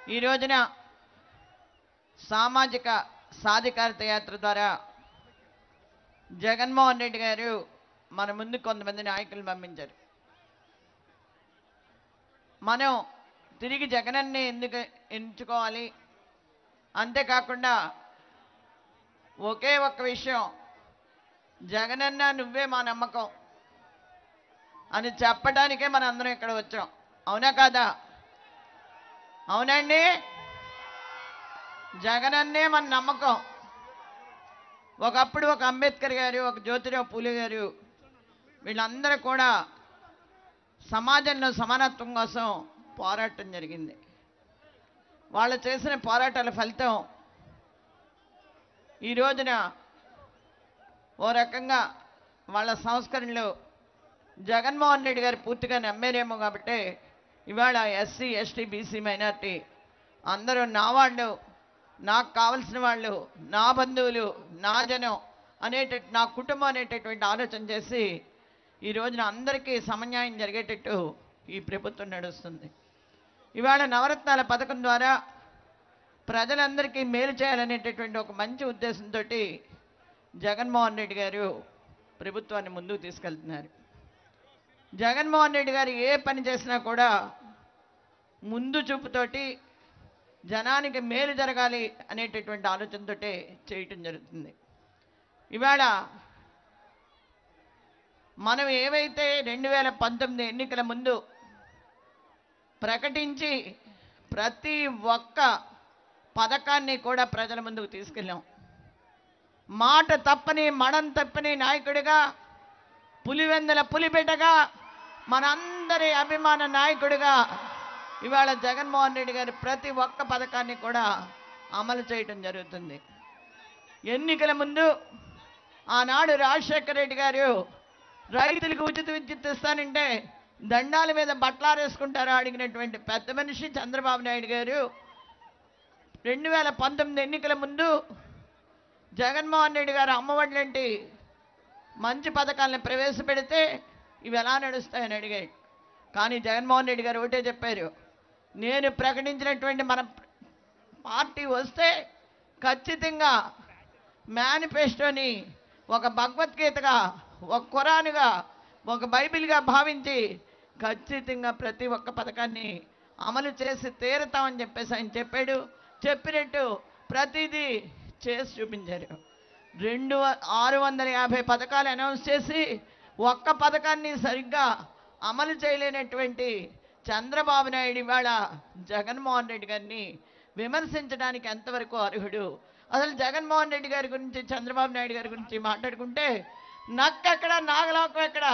ఈ రోజున సామాజిక సాధికారత యాత్ర ద్వారా జగన్మోహన్ రెడ్డి గారు మన ముందు కొంతమంది నాయకులు పంపించారు మనం తిరిగి జగనన్ని ఎందుకు ఎంచుకోవాలి అంతేకాకుండా ఒకే ఒక్క విషయం జగనన్న నువ్వే మా నమ్మకం అని చెప్పడానికే మన అందరం ఇక్కడ వచ్చాం అవునా కాదా అవునండి జగనన్నే మన నమ్మకం ఒకప్పుడు ఒక అంబేద్కర్ గారు ఒక జ్యోతిరావు పూలే గారు వీళ్ళందరూ కూడా సమాజంలో సమానత్వం కోసం పోరాటం జరిగింది వాళ్ళు చేసిన పోరాటాల ఫలితం ఈ రోజున ఓ రకంగా వాళ్ళ సంస్కరణలు జగన్మోహన్ రెడ్డి గారు పూర్తిగా నమ్మారేమో కాబట్టి ఇవాళ ఎస్సీ ఎస్టీ బీసీ మైనార్టీ అందరూ నా వాళ్ళు నాకు కావలసిన వాళ్ళు నా బంధువులు నా జనం అనేట నా కుటుంబం అనేటటువంటి ఆలోచన చేసి ఈ రోజున అందరికీ సమన్యాయం జరిగేటట్టు ఈ ప్రభుత్వం నడుస్తుంది ఇవాళ నవరత్నాల పథకం ద్వారా ప్రజలందరికీ మేలు చేయాలనేటటువంటి ఒక మంచి ఉద్దేశంతో జగన్మోహన్ రెడ్డి గారు ప్రభుత్వాన్ని ముందుకు తీసుకెళ్తున్నారు జగన్మోహన్ రెడ్డి గారు ఏ పని చేసినా కూడా ముందు చూపుతోటి జనానికి మేలు జరగాలి అనేటటువంటి ఆలోచనతో చేయటం జరుగుతుంది ఇవాళ మనం ఏవైతే రెండు వేల పంతొమ్మిది ఎన్నికల ముందు ప్రకటించి ప్రతి ఒక్క పథకాన్ని కూడా ప్రజల ముందుకు తీసుకెళ్ళాం మాట తప్పని మడం తప్పని నాయకుడిగా పులివెందుల పులిబిడ్డగా మనందరి అభిమాన నాయకుడిగా ఇవాళ జగన్మోహన్ రెడ్డి గారి ప్రతి ఒక్క పథకాన్ని కూడా అమలు చేయటం జరుగుతుంది ఎన్నికల ముందు ఆనాడు రాజశేఖర రెడ్డి గారు రైతులకు ఉచిత విద్యుత్ ఇస్తానంటే దండాల మీద బట్టలారేసుకుంటారా అడిగినటువంటి పెద్ద మనిషి చంద్రబాబు నాయుడు గారు రెండు వేల పంతొమ్మిది ఎన్నికల ముందు జగన్మోహన్ రెడ్డి గారు అమ్మఒడ్లంటి మంచి పథకాలను ప్రవేశపెడితే ఇవి ఎలా నడుస్తాయని అడిగాడు కానీ జగన్మోహన్ రెడ్డి గారు ఒకటే చెప్పారు నేను ప్రకటించినటువంటి మన పార్టీ వస్తే ఖచ్చితంగా మేనిఫెస్టోని ఒక భగవద్గీతగా ఒక ఖురానుగా ఒక బైబిల్గా భావించి ఖచ్చితంగా ప్రతి ఒక్క పథకాన్ని అమలు చేసి తీరుతామని చెప్పేసి ఆయన చెప్పాడు చెప్పినట్టు ప్రతిదీ చేసి చూపించారు రెండు వ- ఆరు వందల యాభై పథకాలు అనౌన్స్ చేసి ఒక్క పథకాన్ని సరిగ్గా అమలు చేయలేనటువంటి చంద్రబాబు నాయుడు ఇవాళ జగన్మోహన్ రెడ్డి గారిని విమర్శించడానికి ఎంతవరకు అర్హుడు అసలు జగన్మోహన్ రెడ్డి గారి గురించి చంద్రబాబు నాయుడు గారి గురించి మాట్లాడుకుంటే నక్కెక్కడ నాగలోకం ఎక్కడ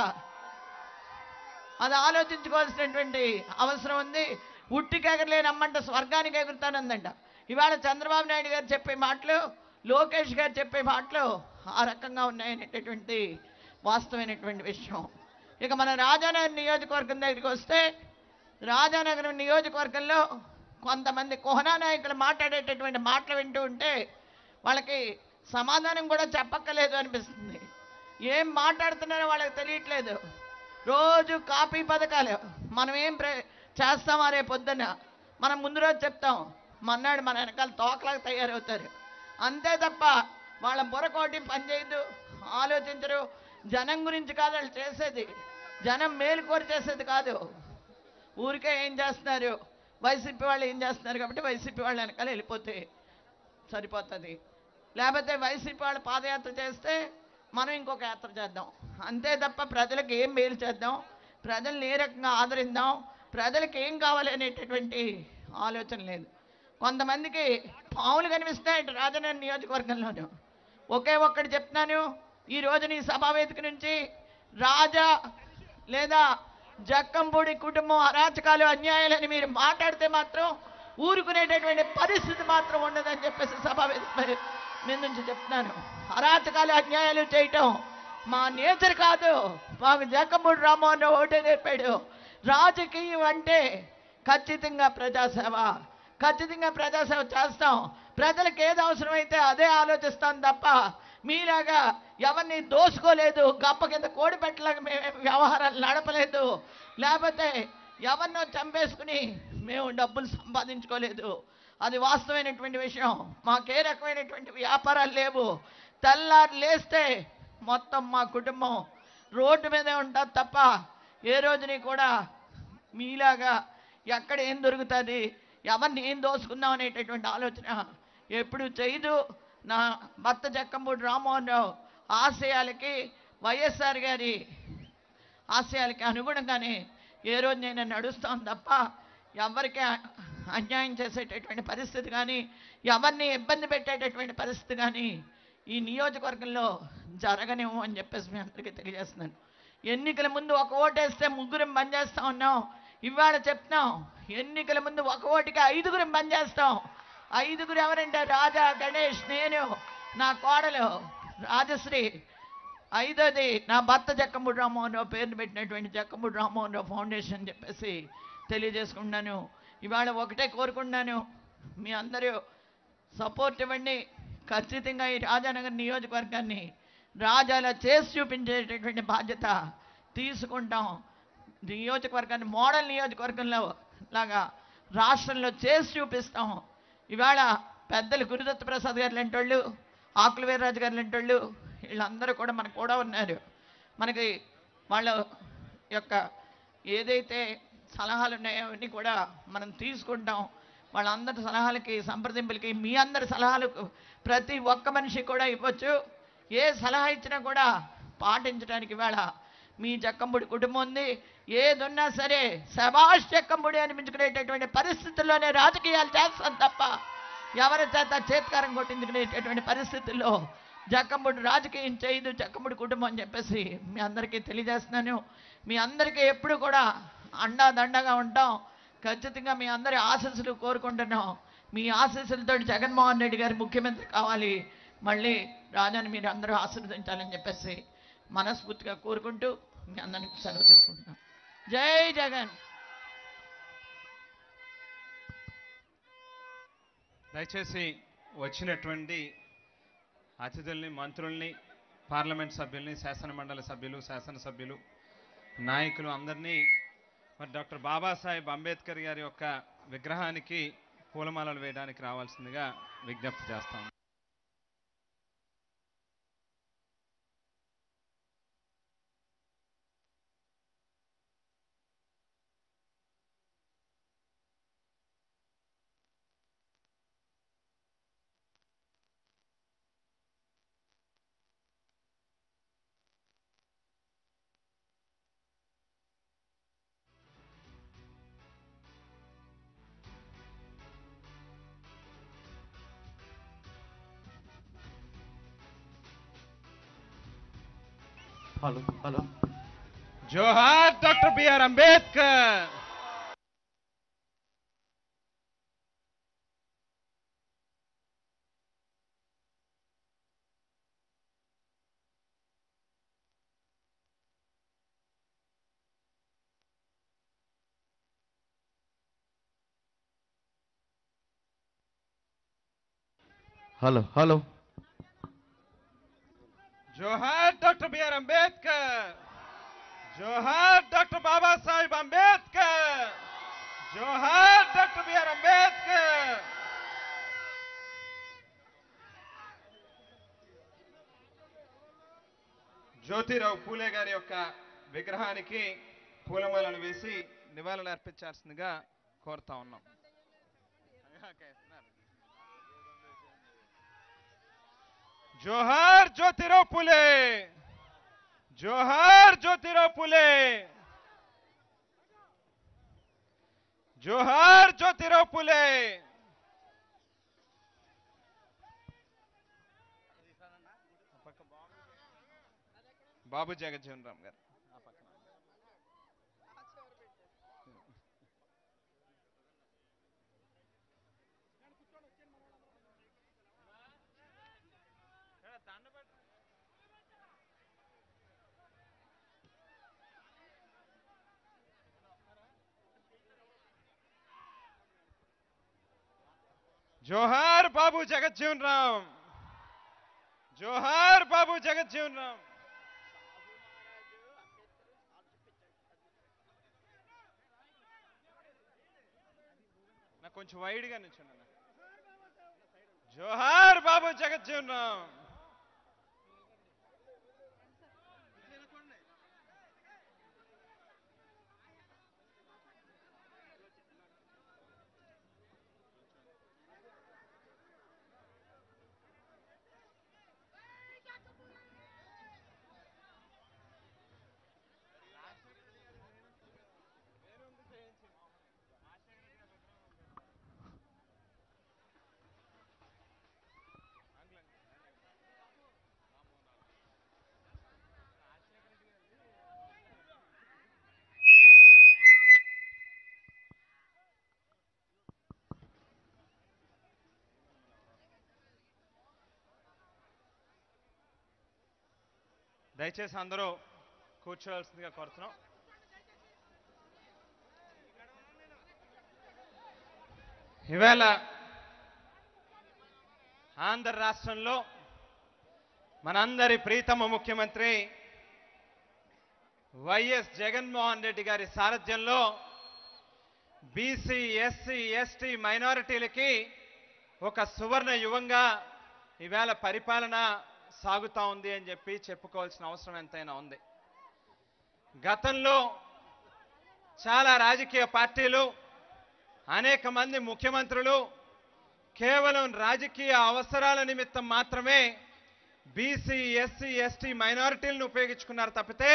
అది ఆలోచించుకోవాల్సినటువంటి అవసరం ఉంది ఉట్టికెగరలేని అమ్మంట స్వర్గానికి ఎగురుతానందంట ఇవాళ చంద్రబాబు నాయుడు గారు చెప్పే మాటలు లోకేష్ గారు చెప్పే మాటలు ఆ రకంగా ఉన్నాయనేటటువంటి వాస్తవమైనటువంటి విషయం ఇక మన రాజానగర్ నియోజకవర్గం దగ్గరికి వస్తే రాజానగరం నియోజకవర్గంలో కొంతమంది కోహనా నాయకులు మాట్లాడేటటువంటి మాటలు వింటూ ఉంటే వాళ్ళకి సమాధానం కూడా చెప్పక్కలేదు అనిపిస్తుంది ఏం మాట్లాడుతున్నారో వాళ్ళకి తెలియట్లేదు రోజు కాపీ పథకాలు మనం ఏం ప్ర చేస్తామా రేపు పొద్దున్న మనం ముందు రోజు చెప్తాం మన్నాడు మన వెనకాల తోకలాగా తయారవుతారు అంతే తప్ప వాళ్ళ బుర్రకోటి పనిచేయదు ఆలోచించరు జనం గురించి కాదు వాళ్ళు చేసేది జనం మేలు కోరి చేసేది కాదు ఊరికే ఏం చేస్తున్నారు వైసీపీ వాళ్ళు ఏం చేస్తున్నారు కాబట్టి వైసీపీ వాళ్ళు వెనకాల వెళ్ళిపోతే సరిపోతుంది లేకపోతే వైసీపీ వాళ్ళు పాదయాత్ర చేస్తే మనం ఇంకొక యాత్ర చేద్దాం అంతే తప్ప ప్రజలకు ఏం మేలు చేద్దాం ప్రజల్ని ఏ రకంగా ఆదరిద్దాం ప్రజలకు ఏం కావాలి అనేటటువంటి ఆలోచన లేదు కొంతమందికి పాములు కనిపిస్తాయి ఇటు రాజనగర్ నియోజకవర్గంలోనూ ఒకే ఒక్కటి చెప్తున్నాను ఈ రోజు నీ సభావేదిక నుంచి రాజా లేదా జక్కంపూడి కుటుంబం అరాచకాలు అన్యాయాలని మీరు మాట్లాడితే మాత్రం ఊరుకునేటటువంటి పరిస్థితి మాత్రం ఉండదని చెప్పేసి సభావేదిక మీద మీద నుంచి చెప్తున్నాను అరాచకాలు అన్యాయాలు చేయటం మా నేచర్ కాదు మాకు జక్కంపూడి రామ్మోహన్ రావు ఒకటే నేర్పాడు రాజకీయం అంటే ఖచ్చితంగా ప్రజాసేవ ఖచ్చితంగా ప్రజాసేవ చేస్తాం ప్రజలకు ఏది అవసరమైతే అదే ఆలోచిస్తాం తప్ప మీలాగా ఎవరిని దోసుకోలేదు గప్ప కింద కోడి పెట్టలాగా మేము వ్యవహారాలు నడపలేదు లేకపోతే ఎవరినో చంపేసుకుని మేము డబ్బులు సంపాదించుకోలేదు అది వాస్తవమైనటువంటి విషయం మాకే రకమైనటువంటి వ్యాపారాలు లేవు తెల్లారు లేస్తే మొత్తం మా కుటుంబం రోడ్డు మీదే ఉంటుంది తప్ప ఏ రోజుని కూడా మీలాగా ఎక్కడ ఏం దొరుకుతుంది ఎవరిని ఏం దోసుకుందాం అనేటటువంటి ఆలోచన ఎప్పుడు చేయదు నా భర్త జక్కంపూడి రామ్మోహన్ రావు ఆశయాలకి వైఎస్ఆర్ గారి ఆశయాలకి అనుగుణంగానే ఏ రోజు నేను నడుస్తాను తప్ప ఎవరికి అన్యాయం చేసేటటువంటి పరిస్థితి కానీ ఎవరిని ఇబ్బంది పెట్టేటటువంటి పరిస్థితి కానీ ఈ నియోజకవర్గంలో జరగనేమో అని చెప్పేసి మీ అందరికీ తెలియజేస్తున్నాను ఎన్నికల ముందు ఒక ఓటేస్తే ముగ్గురం బంద్ చేస్తా ఉన్నాం ఇవాళ చెప్తున్నాం ఎన్నికల ముందు ఒక ఓటుకి ఐదుగురం బంద్ చేస్తాం ఐదుగురు ఎవరంటే రాజా గణేష్ నేను నా కోడలు రాజశ్రీ ఐదోది నా భర్త జక్కముడి రామ్మోహన్ రావు పేరును పెట్టినటువంటి జక్కముడి రామ్మోహన్ రావు ఫౌండేషన్ అని చెప్పేసి తెలియజేసుకుంటున్నాను ఇవాళ ఒకటే కోరుకుంటున్నాను మీ అందరూ సపోర్ట్ ఇవ్వండి ఖచ్చితంగా ఈ రాజానగర్ నియోజకవర్గాన్ని రాజాలా చేసి చూపించేటటువంటి బాధ్యత తీసుకుంటాం నియోజకవర్గాన్ని మోడల్ నియోజకవర్గంలో లాగా రాష్ట్రంలో చేసి చూపిస్తాం ఇవాళ పెద్దలు గురుదత్త ప్రసాద్ గారు లాంటోళ్ళు ఆకుల వీర్రాజు గారు లాంటోళ్ళు వీళ్ళందరూ కూడా మనకు కూడా ఉన్నారు మనకి వాళ్ళ యొక్క ఏదైతే సలహాలు ఉన్నాయో అవన్నీ కూడా మనం తీసుకుంటాం వాళ్ళందరి సలహాలకి సంప్రదింపులకి మీ అందరి సలహాలకు ప్రతి ఒక్క మనిషి కూడా ఇవ్వచ్చు ఏ సలహా ఇచ్చినా కూడా పాటించడానికి ఇవాళ మీ జక్కంబుడి కుటుంబం ఉంది ఏదున్నా సరే శబాష్ జక్కంబుడి అనిపించుకునేటటువంటి పరిస్థితుల్లోనే రాజకీయాలు చేస్తాం తప్ప ఎవరి చేత చేత్కారం కొట్టించుకునేటటువంటి పరిస్థితుల్లో జక్కంబుడి రాజకీయం చేయదు జక్కంబుడి కుటుంబం అని చెప్పేసి మీ అందరికీ తెలియజేస్తున్నాను మీ అందరికీ ఎప్పుడు కూడా అండా దండగా ఉంటాం ఖచ్చితంగా మీ అందరి ఆశీస్సులు కోరుకుంటున్నాం మీ ఆశీస్సులతో జగన్మోహన్ రెడ్డి గారు ముఖ్యమంత్రి కావాలి మళ్ళీ రాజాని మీరు అందరూ ఆశీర్వదించాలని చెప్పేసి మనస్ఫూర్తిగా కోరుకుంటూ మీ అందరికి సెలవు తీసుకుంటున్నాం జై జగన్ దయచేసి వచ్చినటువంటి అతిథుల్ని మంత్రుల్ని పార్లమెంట్ సభ్యుల్ని శాసన మండలి సభ్యులు శాసనసభ్యులు నాయకులు అందరినీ మరి డాక్టర్ బాబాసాహెబ్ అంబేద్కర్ గారి యొక్క విగ్రహానికి పూలమాలలు వేయడానికి రావాల్సిందిగా విజ్ఞప్తి చేస్తాం హలో హలో జోహార్ doctor BR Ambedkar hello hello జోహార్ డాక్టర్ బిఆర్ అంబేద్కర్ జోహార్ డాక్టర్ బాబాసాహెబ్ అంబేద్కర్ జోహార్ డాక్టర్ బిఆర్ అంబేద్కర్ జ్యోతిరావు పూలే గారి యొక్క విగ్రహానికి పూలమాలలు వేసి నివాళులు అర్పించాల్సిందిగా కోరుతా ఉన్నాం జోహార్ జ్యోతిరావు పులే జోహార్ జ్యోతిరావు పులే జోహార్ జ్యోతిరావు పులే బాబు జగజ్జీవన్ రామ్ గారు జోహార్ బాబు జగజ్జీవన్ రామ్ జోహార్ బాబు జగజ్జీవన్ రామ్ కొంచెం వైడ్గా నిల్చోండి అన్న జోహార్ బాబు జగజ్జీవన్ రామ్ దయచేసి అందరూ కూర్చోవలసిందిగా కోరుతున్నాం ఇవాళ ఆంధ్ర రాష్ట్రంలో మనందరి ప్రీతమ ముఖ్యమంత్రి వైఎస్ జగన్మోహన్ రెడ్డి గారి సారథ్యంలో బీసీ ఎస్సీ ఎస్టీ మైనారిటీలకి ఒక సువర్ణ యువంగా ఈవేళ పరిపాలన సాగుతా ఉంది అని చెప్పి చెప్పుకోవాల్సిన అవసరం ఎంతైనా ఉంది గతంలో చాలా రాజకీయ పార్టీలు అనేక మంది ముఖ్యమంత్రులు కేవలం రాజకీయ అవసరాల నిమిత్తం మాత్రమే బీసీ ఎస్సీ ఎస్టీ మైనారిటీలను ఉపయోగించుకున్నారు తప్పితే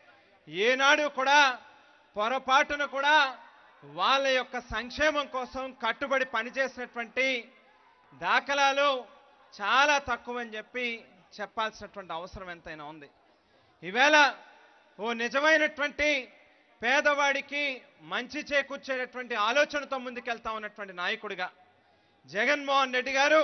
ఏనాడు కూడా పొరపాటున కూడా వాళ్ళ యొక్క సంక్షేమం కోసం కట్టుబడి పనిచేసినటువంటి దాఖలాలు చాలా తక్కువ అని చెప్పి చెప్పాల్సినటువంటి అవసరం ఎంతైనా ఉంది ఈవేళ ఓ నిజమైనటువంటి పేదవాడికి మంచి చేకూర్చేటటువంటి ఆలోచనతో ముందుకెళ్తా ఉన్నటువంటి నాయకుడిగా జగన్మోహన్ రెడ్డి గారు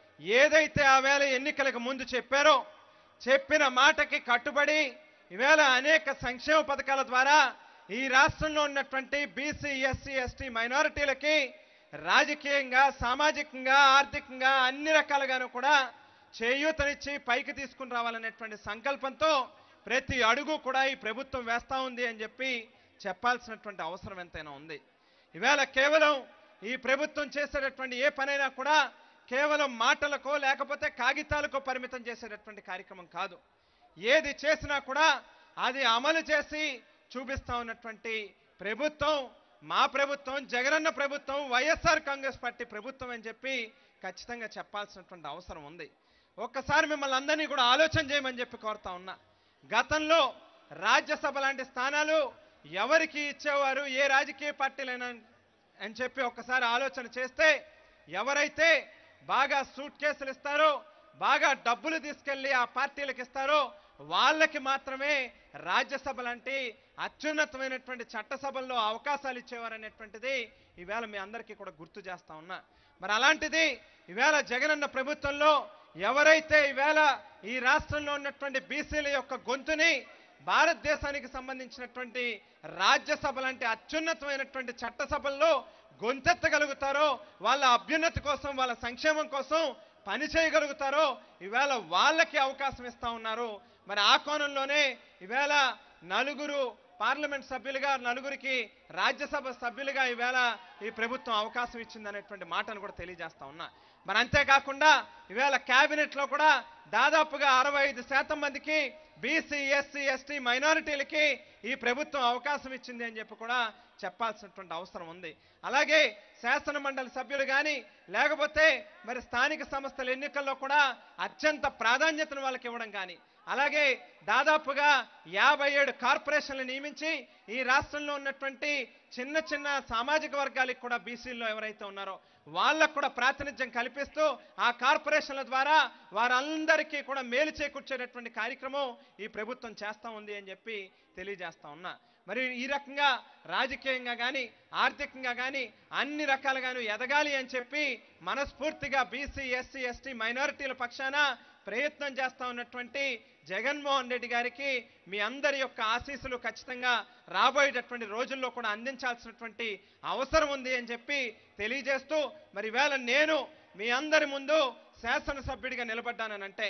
ఏదైతే ఆ వేళ ఎన్నికలకు ముందు చెప్పారో చెప్పిన మాటకి కట్టుబడి ఈవేళ అనేక సంక్షేమ పథకాల ద్వారా ఈ రాష్ట్రంలో ఉన్నటువంటి బీసీ ఎస్సీ ఎస్టీ మైనారిటీలకి రాజకీయంగా సామాజికంగా ఆర్థికంగా అన్ని రకాలుగాను కూడా చేయూతనిచ్చి పైకి తీసుకుని రావాలనేటువంటి సంకల్పంతో ప్రతి అడుగు కూడా ఈ ప్రభుత్వం వేస్తా ఉంది అని చెప్పి చెప్పాల్సినటువంటి అవసరం ఎంతైనా ఉంది ఈవేళ కేవలం ఈ ప్రభుత్వం చేసేటటువంటి ఏ పనైనా కూడా కేవలం మాటలకో లేకపోతే కాగితాలకో పరిమితం చేసేటటువంటి కార్యక్రమం కాదు ఏది చేసినా కూడా అది అమలు చేసి చూపిస్తా ఉన్నటువంటి ప్రభుత్వం మా ప్రభుత్వం జగనన్న ప్రభుత్వం వైఎస్ఆర్ కాంగ్రెస్ పార్టీ ప్రభుత్వం అని చెప్పి ఖచ్చితంగా చెప్పాల్సినటువంటి అవసరం ఉంది ఒక్కసారి మిమ్మల్ని అందరినీ కూడా ఆలోచన చేయమని చెప్పి కోరుతా ఉన్నా గతంలో రాజ్యసభ లాంటి స్థానాలు ఎవరికి ఇచ్చేవారు ఏ రాజకీయ పార్టీలైనా అని చెప్పి ఒక్కసారి ఆలోచన చేస్తే ఎవరైతే బాగా సూట్ కేసులు ఇస్తారో బాగా డబ్బులు తీసుకెళ్లి ఆ పార్టీలకు ఇస్తారో వాళ్ళకి మాత్రమే రాజ్యసభ లాంటి అత్యున్నతమైనటువంటి చట్టసభల్లో అవకాశాలు ఇచ్చేవారనేటువంటిది ఈవేళ మీ అందరికీ కూడా గుర్తు చేస్తా ఉన్నా మరి అలాంటిది ఈవేళ జగనన్న ప్రభుత్వంలో ఎవరైతే ఈవేళ ఈ రాష్ట్రంలో ఉన్నటువంటి బీసీల యొక్క గొంతుని భారతదేశానికి సంబంధించినటువంటి రాజ్యసభ లాంటి అత్యున్నతమైనటువంటి చట్టసభల్లో గొంతెత్తగలుగుతారో వాళ్ళ అభ్యున్నతి కోసం వాళ్ళ సంక్షేమం కోసం పని చేయగలుగుతారో ఈవేళ వాళ్ళకి అవకాశం ఇస్తా ఉన్నారు మరి ఆ కోణంలోనే ఈవేళ నలుగురు పార్లమెంట్ సభ్యులుగా నలుగురికి రాజ్యసభ సభ్యులుగా ఈవేళ ఈ ప్రభుత్వం అవకాశం ఇచ్చిందనేటువంటి మాటను కూడా తెలియజేస్తా ఉన్నా మరి అంతేకాకుండా ఈవేళ క్యాబినెట్లో కూడా దాదాపుగా అరవై ఐదు శాతం మందికి బీసీ ఎస్సీ ఎస్టీ మైనారిటీలకి ఈ ప్రభుత్వం అవకాశం ఇచ్చింది అని చెప్పి కూడా చెప్పాల్సినటువంటి అవసరం ఉంది అలాగే శాసన మండలి సభ్యులు కానీ లేకపోతే మరి స్థానిక సంస్థల ఎన్నికల్లో కూడా అత్యంత ప్రాధాన్యతను వాళ్ళకి ఇవ్వడం కానీ అలాగే దాదాపుగా యాభై ఏడు కార్పొరేషన్లు నియమించి ఈ రాష్ట్రంలో ఉన్నటువంటి చిన్న చిన్న సామాజిక వర్గాలకు కూడా బీసీల్లో ఎవరైతే ఉన్నారో వాళ్ళకు కూడా ప్రాతినిధ్యం కల్పిస్తూ ఆ కార్పొరేషన్ల ద్వారా వారందరికీ కూడా మేలు చేకూర్చేటటువంటి కార్యక్రమం ఈ ప్రభుత్వం చేస్తా ఉంది అని చెప్పి తెలియజేస్తా ఉన్నా మరి ఈ రకంగా రాజకీయంగా కానీ ఆర్థికంగా కానీ అన్ని రకాలుగాను ఎదగాలి అని చెప్పి మనస్ఫూర్తిగా బీసీ ఎస్సీ ఎస్టీ మైనారిటీల పక్షాన ప్రయత్నం చేస్తా ఉన్నటువంటి జగన్మోహన్ రెడ్డి గారికి మీ అందరి యొక్క ఆశీస్సులు ఖచ్చితంగా రాబోయేటటువంటి రోజుల్లో కూడా అందించాల్సినటువంటి అవసరం ఉంది అని చెప్పి తెలియజేస్తూ మరి వేళ నేను మీ అందరి ముందు శాసనసభ్యుడిగా నిలబడ్డానంటే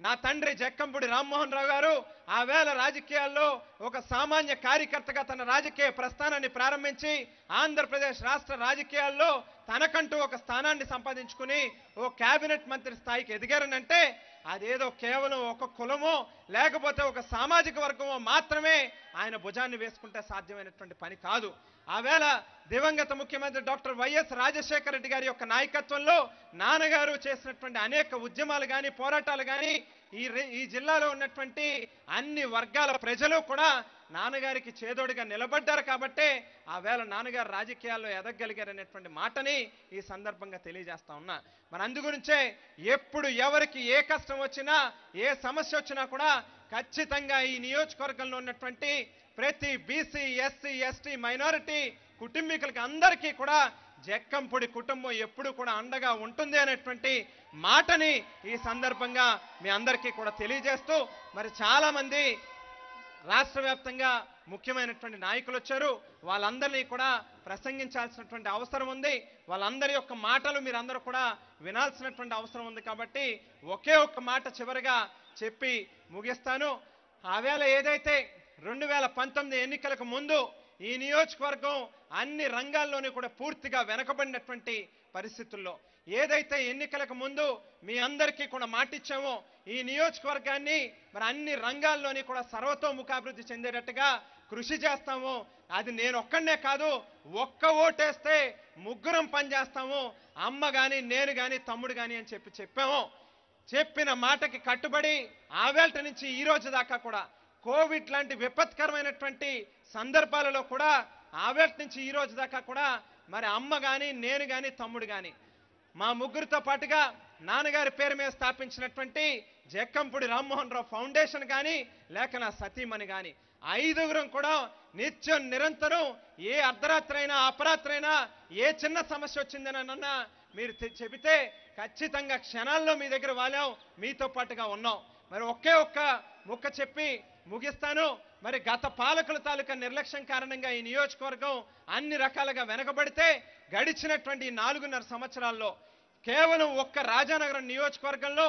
నా తండ్రి జక్కంపూడి రామ్మోహన్ రావు గారు ఆ వేళ రాజకీయాల్లో ఒక సామాన్య కార్యకర్తగా తన రాజకీయ ప్రస్థానాన్ని ప్రారంభించి ఆంధ్రప్రదేశ్ రాష్ట్ర రాజకీయాల్లో తనకంటూ ఒక స్థానాన్ని సంపాదించుకుని ఓ కేబినెట్ మంత్రి స్థాయికి ఎదిగారనంటే అదేదో కేవలం ఒక కులమో లేకపోతే ఒక సామాజిక వర్గమో మాత్రమే ఆయన భుజాన్ని వేసుకుంటే సాధ్యమైనటువంటి పని కాదు ఆవేళ దివంగత ముఖ్యమంత్రి డాక్టర్ వైఎస్ రాజశేఖర రెడ్డి గారి యొక్క నాయకత్వంలో నాన్నగారు చేసినటువంటి అనేక ఉద్యమాలు కానీ పోరాటాలు కానీ ఈ రి- ఈ జిల్లాలో ఉన్నటువంటి అన్ని వర్గాల ప్రజలు కూడా నాన్నగారికి చేదోడుగా నిలబడ్డారు కాబట్టే ఆ వేళ నాన్నగారు రాజకీయాల్లో ఎదగలిగారనేటువంటి మాటని ఈ సందర్భంగా తెలియజేస్తా ఉన్నా మరి అందుగురించే ఎప్పుడు ఎవరికి ఏ కష్టం వచ్చినా ఏ సమస్య వచ్చినా కూడా ఖచ్చితంగా ఈ నియోజకవర్గంలో ఉన్నటువంటి ప్రతి బీసీ ఎస్సీ ఎస్టీ మైనారిటీ కుటుంబీకులకి అందరికీ కూడా జక్కంపొడి కుటుంబం ఎప్పుడు కూడా అండగా ఉంటుంది అనేటువంటి మాటని ఈ సందర్భంగా మీ అందరికీ కూడా తెలియజేస్తూ మరి చాలా మంది రాష్ట్ర వ్యాప్తంగా ముఖ్యమైనటువంటి నాయకులు వచ్చారు వాళ్ళందరినీ కూడా ప్రసంగించాల్సినటువంటి అవసరం ఉంది వాళ్ళందరి యొక్క మాటలు మీరందరూ కూడా వినాల్సినటువంటి అవసరం ఉంది కాబట్టి ఒకే ఒక్క మాట చివరిగా చెప్పి ముగిస్తాను ఆవేళ ఏదైతే రెండు వేల పంతొమ్మిది ఎన్నికలకు ముందు ఈ నియోజకవర్గం అన్ని రంగాల్లోనూ కూడా పూర్తిగా వెనకబడినటువంటి పరిస్థితుల్లో ఏదైతే ఎన్నికలకు ముందు మీ అందరికీ కూడా మాటిచ్చామో ఈ నియోజకవర్గాన్ని మరి అన్ని రంగాల్లోని కూడా సర్వతోముఖాభివృద్ధి చెందేటట్టుగా కృషి చేస్తాము అది నేను ఒక్కడనే కాదు ఒక్క ఓటేస్తే ముగ్గురం పనిచేస్తాము అమ్మ కానీ నేను కానీ తమ్ముడు కానీ అని చెప్పి చెప్పాము చెప్పిన మాటకి కట్టుబడి ఆవేల్ట నుంచి ఈ రోజు దాకా కూడా కోవిడ్ లాంటి విపత్కరమైనటువంటి సందర్భాలలో కూడా ఆవేల్ట నుంచి ఈ రోజు దాకా కూడా మరి అమ్మ కానీ నేను కానీ తమ్ముడు కానీ మా ముగ్గురితో పాటుగా నాన్నగారి పేరు మీద స్థాపించినటువంటి జక్కంపూడి రామ్మోహన్ రావు ఫౌండేషన్ కానీ లేక నా సతీమణి కానీ ఐదుగురం కూడా నిత్యం నిరంతరం ఏ అర్ధరాత్రి అయినా అపరాత్రి అయినా ఏ చిన్న సమస్య వచ్చిందనన్నా మీరు తె- చెబితే ఖచ్చితంగా క్షణాల్లో మీ దగ్గర వాలాం మీతో పాటుగా ఉన్నాం మరి ఒకే ఒక్క ముక్క చెప్పి ముగిస్తాను మరి గత పాలకుల తాలూకా నిర్లక్ష్యం కారణంగా ఈ నియోజకవర్గం అన్ని రకాలుగా వెనకబడితే గడిచినటువంటి ఈ నాలుగున్నర సంవత్సరాల్లో కేవలం ఒక్క రాజానగరం నియోజకవర్గంలో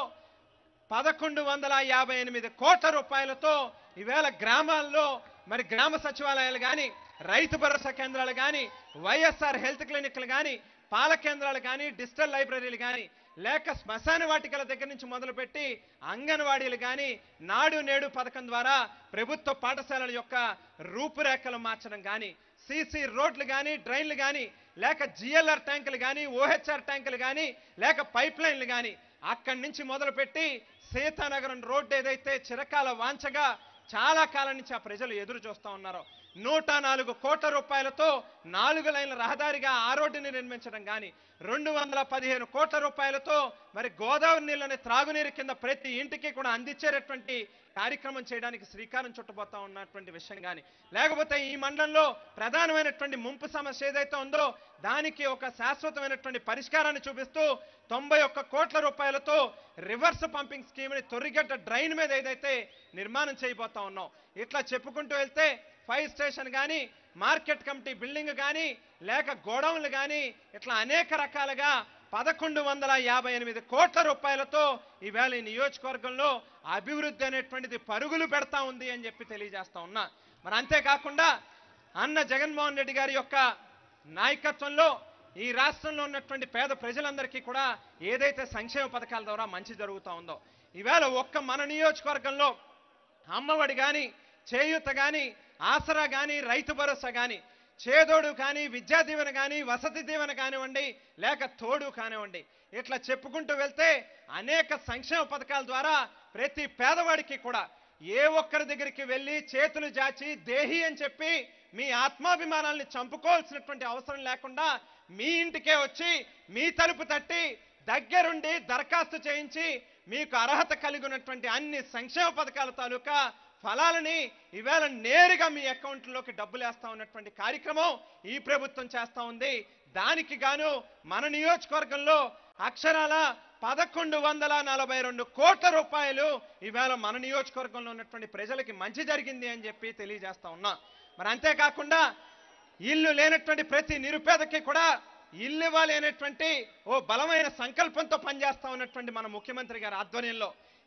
పదకొండు వందల యాభై ఎనిమిది కోట్ల రూపాయలతో ఈవేళ గ్రామాల్లో మరి గ్రామ సచివాలయాలు కానీ రైతు భరోసా కేంద్రాలు కానీ వైఎస్ఆర్ హెల్త్ క్లినిక్లు కానీ పాల కేంద్రాలు కానీ డిజిటల్ లైబ్రరీలు కానీ లేక శ్మశాన వాటికల దగ్గర నుంచి మొదలుపెట్టి అంగన్వాడీలు కానీ నాడు నేడు పథకం ద్వారా ప్రభుత్వ పాఠశాలల యొక్క రూపురేఖలు మార్చడం కానీ సీసీ రోడ్లు కానీ డ్రైన్లు కానీ లేక జిఎల్ఆర్ ట్యాంకులు కానీ ఓహెచ్ఆర్ ట్యాంకులు కానీ లేక పైప్ లైన్లు కానీ అక్కడి నుంచి మొదలుపెట్టి సీతానగరం రోడ్డు ఏదైతే చిరకాల వాంచగా చాలా కాలం నుంచి ఆ ప్రజలు ఎదురు చూస్తూ ఉన్నారో నూట నాలుగు కోట్ల రూపాయలతో నాలుగు లైన్ల రహదారిగా ఆ రోడ్డుని నిర్మించడం కానీ రెండు వందల పదిహేను కోట్ల రూపాయలతో మరి గోదావరి నీళ్ళని త్రాగునీరు కింద ప్రతి ఇంటికి కూడా అందించేటటువంటి కార్యక్రమం చేయడానికి శ్రీకారం చుట్టబోతా ఉన్నటువంటి విషయం కానీ లేకపోతే ఈ మండలంలో ప్రధానమైనటువంటి ముంపు సమస్య ఏదైతే ఉందో దానికి ఒక శాశ్వతమైనటువంటి పరిష్కారాన్ని చూపిస్తూ తొంభై ఒక్క కోట్ల రూపాయలతో రివర్స్ పంపింగ్ స్కీమ్ని తొర్రిగడ్డ డ్రైన్ మీద ఏదైతే నిర్మాణం చేయబోతా ఉన్నాం ఇట్లా చెప్పుకుంటూ వెళ్తే ఫైర్ స్టేషన్ కానీ మార్కెట్ కమిటీ బిల్డింగ్ కానీ లేక గోడౌన్లు కానీ ఇట్లా అనేక రకాలుగా పదకొండు వందల యాభై ఎనిమిది కోట్ల రూపాయలతో ఈవేళ ఈ నియోజకవర్గంలో అభివృద్ధి అనేటువంటిది పరుగులు పెడతా ఉంది అని చెప్పి తెలియజేస్తా ఉన్నా మరి అంతేకాకుండా అన్న జగన్మోహన్ రెడ్డి గారి యొక్క నాయకత్వంలో ఈ రాష్ట్రంలో ఉన్నటువంటి పేద ప్రజలందరికీ కూడా ఏదైతే సంక్షేమ పథకాల ద్వారా మంచి జరుగుతూ ఉందో ఈవేళ ఒక్క మన నియోజకవర్గంలో అమ్మఒడి కానీ చేయూత కానీ ఆసరా కానీ రైతు భరోసా కానీ చేదోడు కానీ విద్యా దీవెన కానీ వసతి దీవెన కానివ్వండి లేక తోడు కానివ్వండి ఇట్లా చెప్పుకుంటూ వెళ్తే అనేక సంక్షేమ పథకాల ద్వారా ప్రతి పేదవాడికి కూడా ఏ ఒక్కరి దగ్గరికి వెళ్ళి చేతులు జాచి దేహి అని చెప్పి మీ ఆత్మాభిమానాల్ని చంపుకోవాల్సినటువంటి అవసరం లేకుండా మీ ఇంటికే వచ్చి మీ తలుపు తట్టి దగ్గరుండి దరఖాస్తు చేయించి మీకు అర్హత కలిగి ఉన్నటువంటి అన్ని సంక్షేమ పథకాల తాలూకా ఫలాలని ఈవేళ నేరుగా మీ అకౌంట్లోకి డబ్బులు వేస్తా ఉన్నటువంటి కార్యక్రమం ఈ ప్రభుత్వం చేస్తా ఉంది దానికి గాను మన నియోజకవర్గంలో అక్షరాల పదకొండు వందల నలభై రెండు కోట్ల రూపాయలు ఈవేళ మన నియోజకవర్గంలో ఉన్నటువంటి ప్రజలకి మంచి జరిగింది అని చెప్పి తెలియజేస్తా ఉన్నా మరి అంతేకాకుండా ఇల్లు లేనటువంటి ప్రతి నిరుపేదకి కూడా ఇల్లు ఇవ్వాలి అనేటువంటి ఓ బలమైన సంకల్పంతో పనిచేస్తా ఉన్నటువంటి మన ముఖ్యమంత్రి గారి ఆధ్వర్యంలో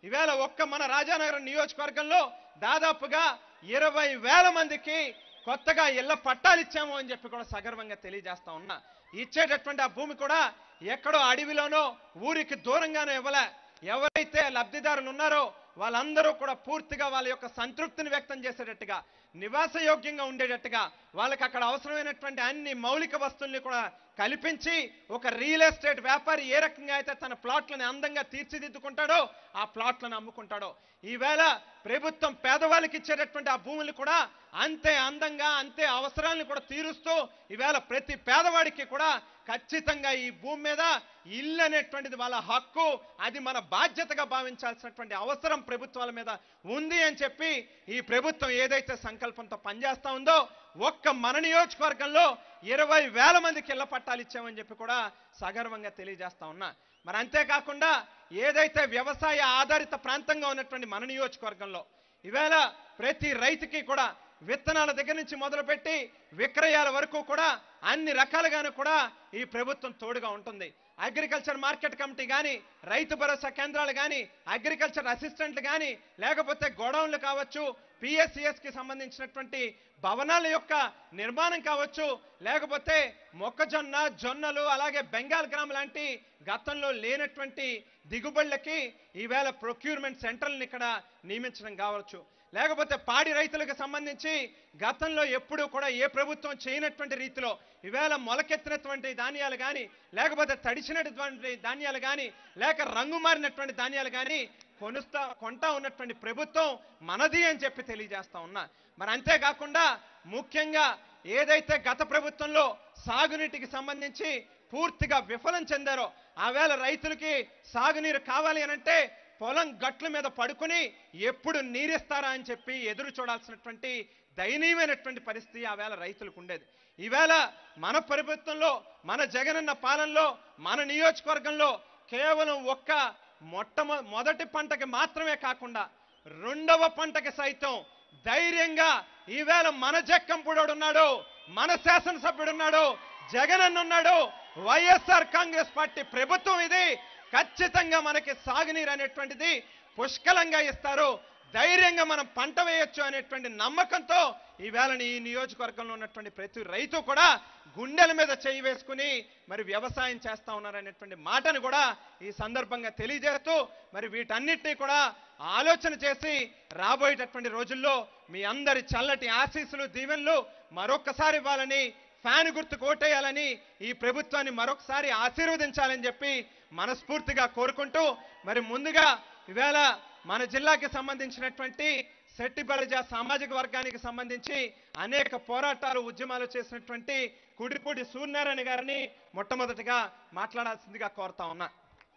ఈవేళ ఒక్క మన రాజానగరం నియోజకవర్గంలో దాదాపుగా ఇరవై వేల మందికి కొత్తగా ఇళ్ల పట్టాలు ఇచ్చాము అని చెప్పి కూడా సగర్వంగా తెలియజేస్తా ఉన్నా ఇచ్చేటటువంటి ఆ భూమి కూడా ఎక్కడో అడవిలోనో ఊరికి దూరంగానో ఇవ్వలే ఎవరైతే లబ్ధిదారులు ఉన్నారో వాళ్ళందరూ కూడా పూర్తిగా వాళ్ళ యొక్క సంతృప్తిని వ్యక్తం చేసేటట్టుగా నివాసయోగ్యంగా ఉండేటట్టుగా వాళ్ళకి అక్కడ అవసరమైనటువంటి అన్ని మౌలిక వస్తువుల్ని కూడా కల్పించి ఒక రియల్ ఎస్టేట్ వ్యాపారి ఏ రకంగా అయితే తన ప్లాట్లను అందంగా తీర్చిదిద్దుకుంటాడో ఆ ప్లాట్లను అమ్ముకుంటాడో ఈవేళ ప్రభుత్వం పేదవాళ్ళకి ఇచ్చేటటువంటి ఆ భూములు కూడా అంతే అందంగా అంతే అవసరాలను కూడా తీరుస్తూ ఈవేళ ప్రతి పేదవాడికి కూడా ఖచ్చితంగా ఈ భూమి మీద ఇల్లు అనేటువంటిది వాళ్ళ హక్కు అది మన బాధ్యతగా భావించాల్సినటువంటి అవసరం ప్రభుత్వాల మీద ఉంది అని చెప్పి ఈ ప్రభుత్వం ఏదైతే సంకల్పంతో పనిచేస్తా ఉందో ఒక్క మన నియోజకవర్గంలో ఇరవై వేల మందికి ఇళ్ల పట్టాలు ఇచ్చామని చెప్పి కూడా సగర్వంగా తెలియజేస్తా ఉన్నా మరి అంతేకాకుండా ఏదైతే వ్యవసాయ ఆధారిత ప్రాంతంగా ఉన్నటువంటి మన నియోజకవర్గంలో ఈవేళ ప్రతి రైతుకి కూడా విత్తనాల దగ్గర నుంచి మొదలుపెట్టి విక్రయాల వరకు కూడా అన్ని రకాలుగాను కూడా ఈ ప్రభుత్వం తోడుగా ఉంటుంది అగ్రికల్చర్ మార్కెట్ కమిటీ కానీ రైతు భరోసా కేంద్రాలు కానీ అగ్రికల్చర్ అసిస్టెంట్లు కానీ లేకపోతే గోడౌన్లు కావచ్చు పిఎస్సిఎస్ కి సంబంధించినటువంటి భవనాల యొక్క నిర్మాణం కావచ్చు లేకపోతే మొక్కజొన్న జొన్నలు అలాగే బెంగాల్ గ్రామ్ లాంటి గతంలో లేనటువంటి దిగుబడులకి ఈవేళ ప్రొక్యూర్మెంట్ సెంటర్లను ఇక్కడ నియమించడం కావచ్చు లేకపోతే పాడి రైతులకు సంబంధించి గతంలో ఎప్పుడూ కూడా ఏ ప్రభుత్వం చేయనటువంటి రీతిలో ఈవేళ మొలకెత్తినటువంటి ధాన్యాలు కానీ లేకపోతే తడిచినటువంటి ధాన్యాలు కానీ లేక రంగు మారినటువంటి ధాన్యాలు కానీ కొనుస్తా కొంటా ఉన్నటువంటి ప్రభుత్వం మనది అని చెప్పి తెలియజేస్తా ఉన్నా మరి అంతేకాకుండా ముఖ్యంగా ఏదైతే గత ప్రభుత్వంలో సాగునీటికి సంబంధించి పూర్తిగా విఫలం చెందారో ఆవేళ రైతులకి సాగునీరు కావాలి అనంటే పొలం గట్ల మీద పడుకుని ఎప్పుడు నీరిస్తారా అని చెప్పి ఎదురు చూడాల్సినటువంటి దయనీయమైనటువంటి పరిస్థితి ఆవేళ రైతులకు ఉండేది ఈవేళ మన ప్రభుత్వంలో మన జగనన్న పాలనలో మన నియోజకవర్గంలో కేవలం ఒక్క మొట్టమొ మొదటి పంటకి మాత్రమే కాకుండా రెండవ పంటకి సైతం ధైర్యంగా ఈవేళ మన జక్కంపుడోడు ఉన్నాడు మన శాసనసభ్యుడు ఉన్నాడు జగనన్న ఉన్నాడు వైఎస్ఆర్ కాంగ్రెస్ పార్టీ ప్రభుత్వం ఇది ఖచ్చితంగా మనకి సాగునీరు అనేటువంటిది పుష్కలంగా ఇస్తారు ధైర్యంగా మనం పంట వేయొచ్చు అనేటువంటి నమ్మకంతో ఈవేళ ఈ నియోజకవర్గంలో ఉన్నటువంటి ప్రతి రైతు కూడా గుండెల మీద చేయి వేసుకుని మరి వ్యవసాయం చేస్తా ఉన్నారనేటువంటి మాటను కూడా ఈ సందర్భంగా తెలియజేస్తూ మరి వీటన్నిటినీ కూడా ఆలోచన చేసి రాబోయేటటువంటి రోజుల్లో మీ అందరి చల్లటి ఆశీస్సులు దీవెనలు మరొక్కసారి ఇవ్వాలని ఫ్యాన్ గుర్తు కోటేయాలని ఈ ప్రభుత్వాన్ని మరొకసారి ఆశీర్వదించాలని చెప్పి మనస్ఫూర్తిగా కోరుకుంటూ మరి ముందుగా ఈవేళ మన జిల్లాకి సంబంధించినటువంటి శెట్టి బలిజ సామాజిక వర్గానికి సంబంధించి అనేక పోరాటాలు ఉద్యమాలు చేసినటువంటి కుడిపూడి సూర్యనారాయణ గారిని మొట్టమొదటిగా మాట్లాడాల్సిందిగా కోరుతా ఉన్నా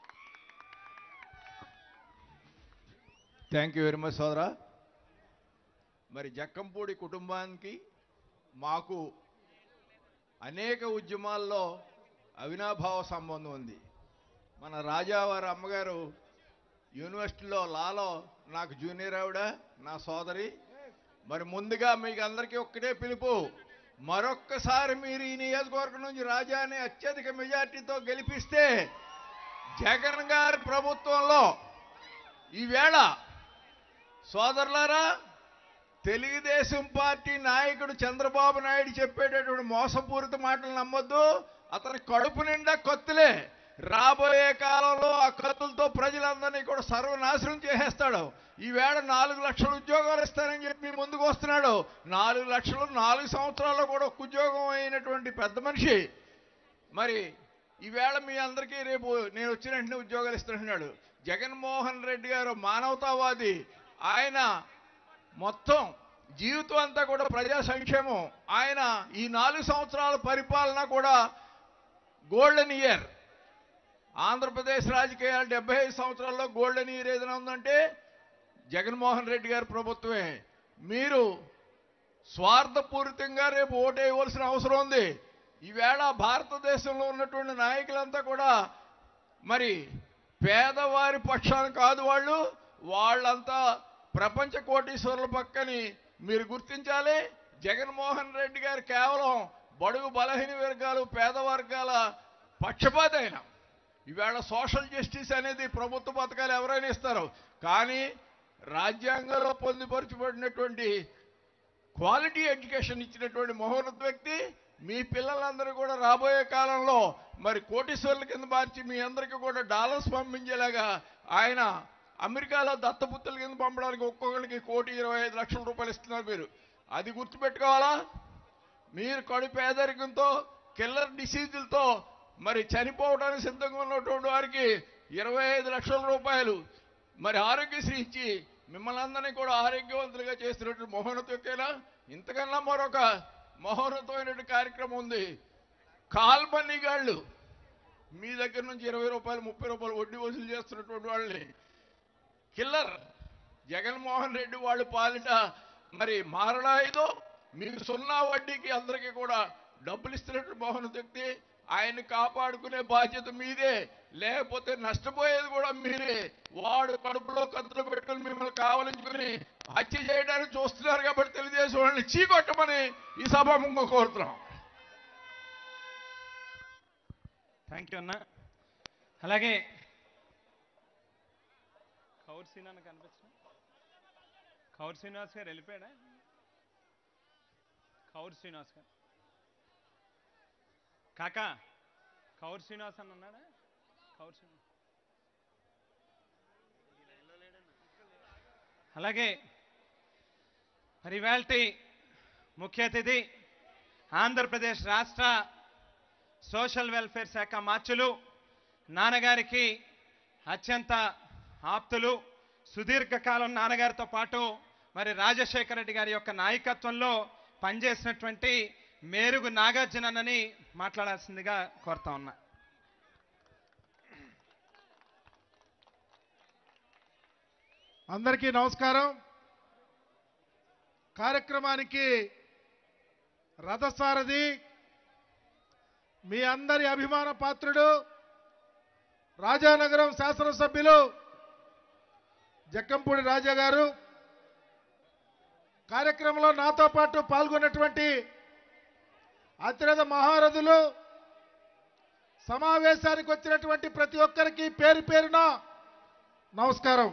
థ్యాంక్ యూ వెరీ మచ్ సోదరా మరి జక్కంపూడి కుటుంబానికి మాకు అనేక ఉద్యమాల్లో అవినాభావ సంబంధం ఉంది మన రాజావారి అమ్మగారు యూనివర్సిటీలో లాలో నాకు జూనియర్ ఆవిడ నా సోదరి మరి ముందుగా మీకు అందరికీ ఒక్కటే పిలుపు మరొక్కసారి మీరు ఈ నియోజకవర్గం నుంచి రాజాని అత్యధిక మెజార్టీతో గెలిపిస్తే జగన్ గారి ప్రభుత్వంలో ఈవేళ సోదరులారా తెలుగుదేశం పార్టీ నాయకుడు చంద్రబాబు నాయుడు చెప్పేటటువంటి మోసపూరిత మాటలు నమ్మొద్దు అతని కడుపు నిండా కత్తులే రాబోయే కాలంలో ఆ కత్తులతో ప్రజలందరినీ కూడా సర్వనాశనం చేసేస్తాడు ఈవేళ నాలుగు లక్షల ఉద్యోగాలు ఇస్తానని చెప్పి మీ ముందుకు వస్తున్నాడు నాలుగు లక్షలు నాలుగు సంవత్సరాల్లో కూడా ఒక ఉద్యోగం అయినటువంటి పెద్ద మనిషి మరి ఈవేళ మీ అందరికీ రేపు నేను వచ్చిన వెంటనే ఉద్యోగాలు ఇస్తున్నాడు జగన్మోహన్ రెడ్డి గారు మానవతావాది ఆయన మొత్తం జీవితం అంతా కూడా ప్రజా సంక్షేమం ఆయన ఈ నాలుగు సంవత్సరాల పరిపాలన కూడా గోల్డెన్ ఇయర్ ఆంధ్రప్రదేశ్ రాజకీయాలు డెబ్బై ఐదు సంవత్సరాల్లో గోల్డెన్ ఇయర్ ఏదైనా ఉందంటే జగన్మోహన్ రెడ్డి గారి ప్రభుత్వమే మీరు స్వార్థపూరితంగా రేపు ఓటేయవలసిన అవసరం ఉంది ఈవేళ భారతదేశంలో ఉన్నటువంటి నాయకులంతా కూడా మరి పేదవారి పక్షాన కాదు వాళ్ళు వాళ్ళంతా ప్రపంచ కోటీశ్వరుల పక్కని మీరు గుర్తించాలి జగన్మోహన్ రెడ్డి గారు కేవలం బడుగు బలహీన వర్గాలు పేద వర్గాల పక్షపాత ఆయన ఈవేళ సోషల్ జస్టిస్ అనేది ప్రభుత్వ పథకాలు ఎవరైనా ఇస్తారు కానీ రాజ్యాంగంలో పొందుపరచబడినటువంటి క్వాలిటీ ఎడ్యుకేషన్ ఇచ్చినటువంటి మహోన్నత వ్యక్తి మీ పిల్లలందరూ కూడా రాబోయే కాలంలో మరి కోటీశ్వర్ల కింద మార్చి మీ అందరికీ కూడా డాలర్స్ పంపించేలాగా ఆయన అమెరికాలో దత్తపుత్రుల కింద పంపడానికి ఒక్కొక్కరికి కోటి ఇరవై ఐదు లక్షల రూపాయలు ఇస్తున్నారు మీరు అది గుర్తుపెట్టుకోవాలా మీరు కడు పేదరికంతో కిల్లర్ డిసీజులతో మరి చనిపోవడానికి సిద్ధంగా ఉన్నటువంటి వారికి ఇరవై ఐదు లక్షల రూపాయలు మరి ఆరోగ్యశ్రీ ఇచ్చి మిమ్మల్ని అందరినీ కూడా ఆరోగ్యవంతులుగా చేస్తున్నటువంటి మహోన్నత వ్యక్తేనా ఇంతకన్నా మరొక మహోన్నతమైనటువంటి కార్యక్రమం ఉంది కాల్బన్నీ గాళ్ళు మీ దగ్గర నుంచి ఇరవై రూపాయలు ముప్పై రూపాయలు వడ్డీ వసూలు చేస్తున్నటువంటి వాళ్ళని కిల్లర్ జగన్మోహన్ రెడ్డి వాళ్ళు పాలిట మరి మారడాయిదో మీకు సున్నా వడ్డీకి అందరికీ కూడా డబ్బులు ఇస్తున్నట్టు మోహన్ వ్యక్తి ఆయన్ని కాపాడుకునే బాధ్యత మీదే లేకపోతే నష్టపోయేది కూడా మీరే వాడు కడుపులో కత్తులు పెట్టుకుని మిమ్మల్ని కావలించుకుని హత్య చేయడానికి చూస్తున్నారు కాబట్టి తెలుగుదేశం వాళ్ళని చీకొట్టమని ఈ సభాముఖంగా కోరుతున్నాం థ్యాంక్ యూ అన్న అలాగే కౌర్ సీన్ అన్న కనిపించిన కౌర్ శ్రీనివాస్ గారు వెళ్ళిపోయాడా కౌర్ శ్రీనివాస్ గారు కాకా కౌర్ శ్రీనివాస్ అన్న ఉన్నాడా కౌర్ శ్రీనివాస్ అలాగే మరి ఇవాల్టి ముఖ్య అతిథి ఆంధ్రప్రదేశ్ రాష్ట్ర సోషల్ వెల్ఫేర్ శాఖ మార్చులు నాన్నగారికి అత్యంత ఆప్తులు సుదీర్ఘకాలం నాన్నగారితో పాటు మరి రాజశేఖర రెడ్డి గారి యొక్క నాయకత్వంలో పనిచేసినటువంటి మేరుగు నాగార్జునని మాట్లాడాల్సిందిగా కోరుతా ఉన్నా అందరికీ నమస్కారం కార్యక్రమానికి రథసారథి మీ అందరి అభిమాన పాత్రుడు రాజానగరం శాసనసభ్యులు జక్కంపూడి రాజా గారు కార్యక్రమంలో నాతో పాటు పాల్గొన్నటువంటి అతిరథ మహారథులు సమావేశానికి వచ్చినటువంటి ప్రతి ఒక్కరికి పేరు పేరున నమస్కారం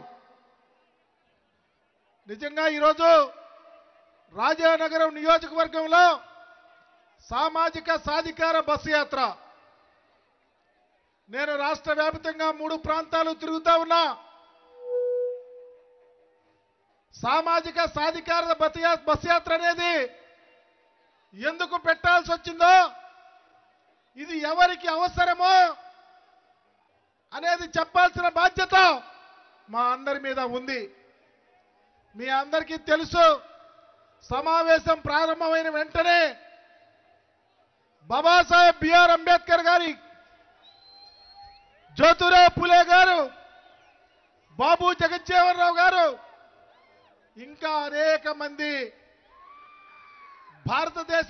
నిజంగా ఈరోజు రాజానగరం నియోజకవర్గంలో సామాజిక సాధికార బస్సు యాత్ర నేను రాష్ట్ర వ్యాప్తంగా మూడు ప్రాంతాలు తిరుగుతా ఉన్నా సామాజిక సాధికార బస్సు యా- బస్సు యాత్ర అనేది ఎందుకు పెట్టాల్సి వచ్చిందో ఇది ఎవరికి అవసరమో అనేది చెప్పాల్సిన బాధ్యత మా అందరి మీద ఉంది మీ అందరికీ తెలుసు సమావేశం ప్రారంభమైన వెంటనే బాబాసాహెబ్ బిఆర్ అంబేద్కర్ గారి జ్యోతిరావు పులే గారు బాబు జగజ్జీవన్ రావు గారు ఇంకా అనేక మంది భారతదేశ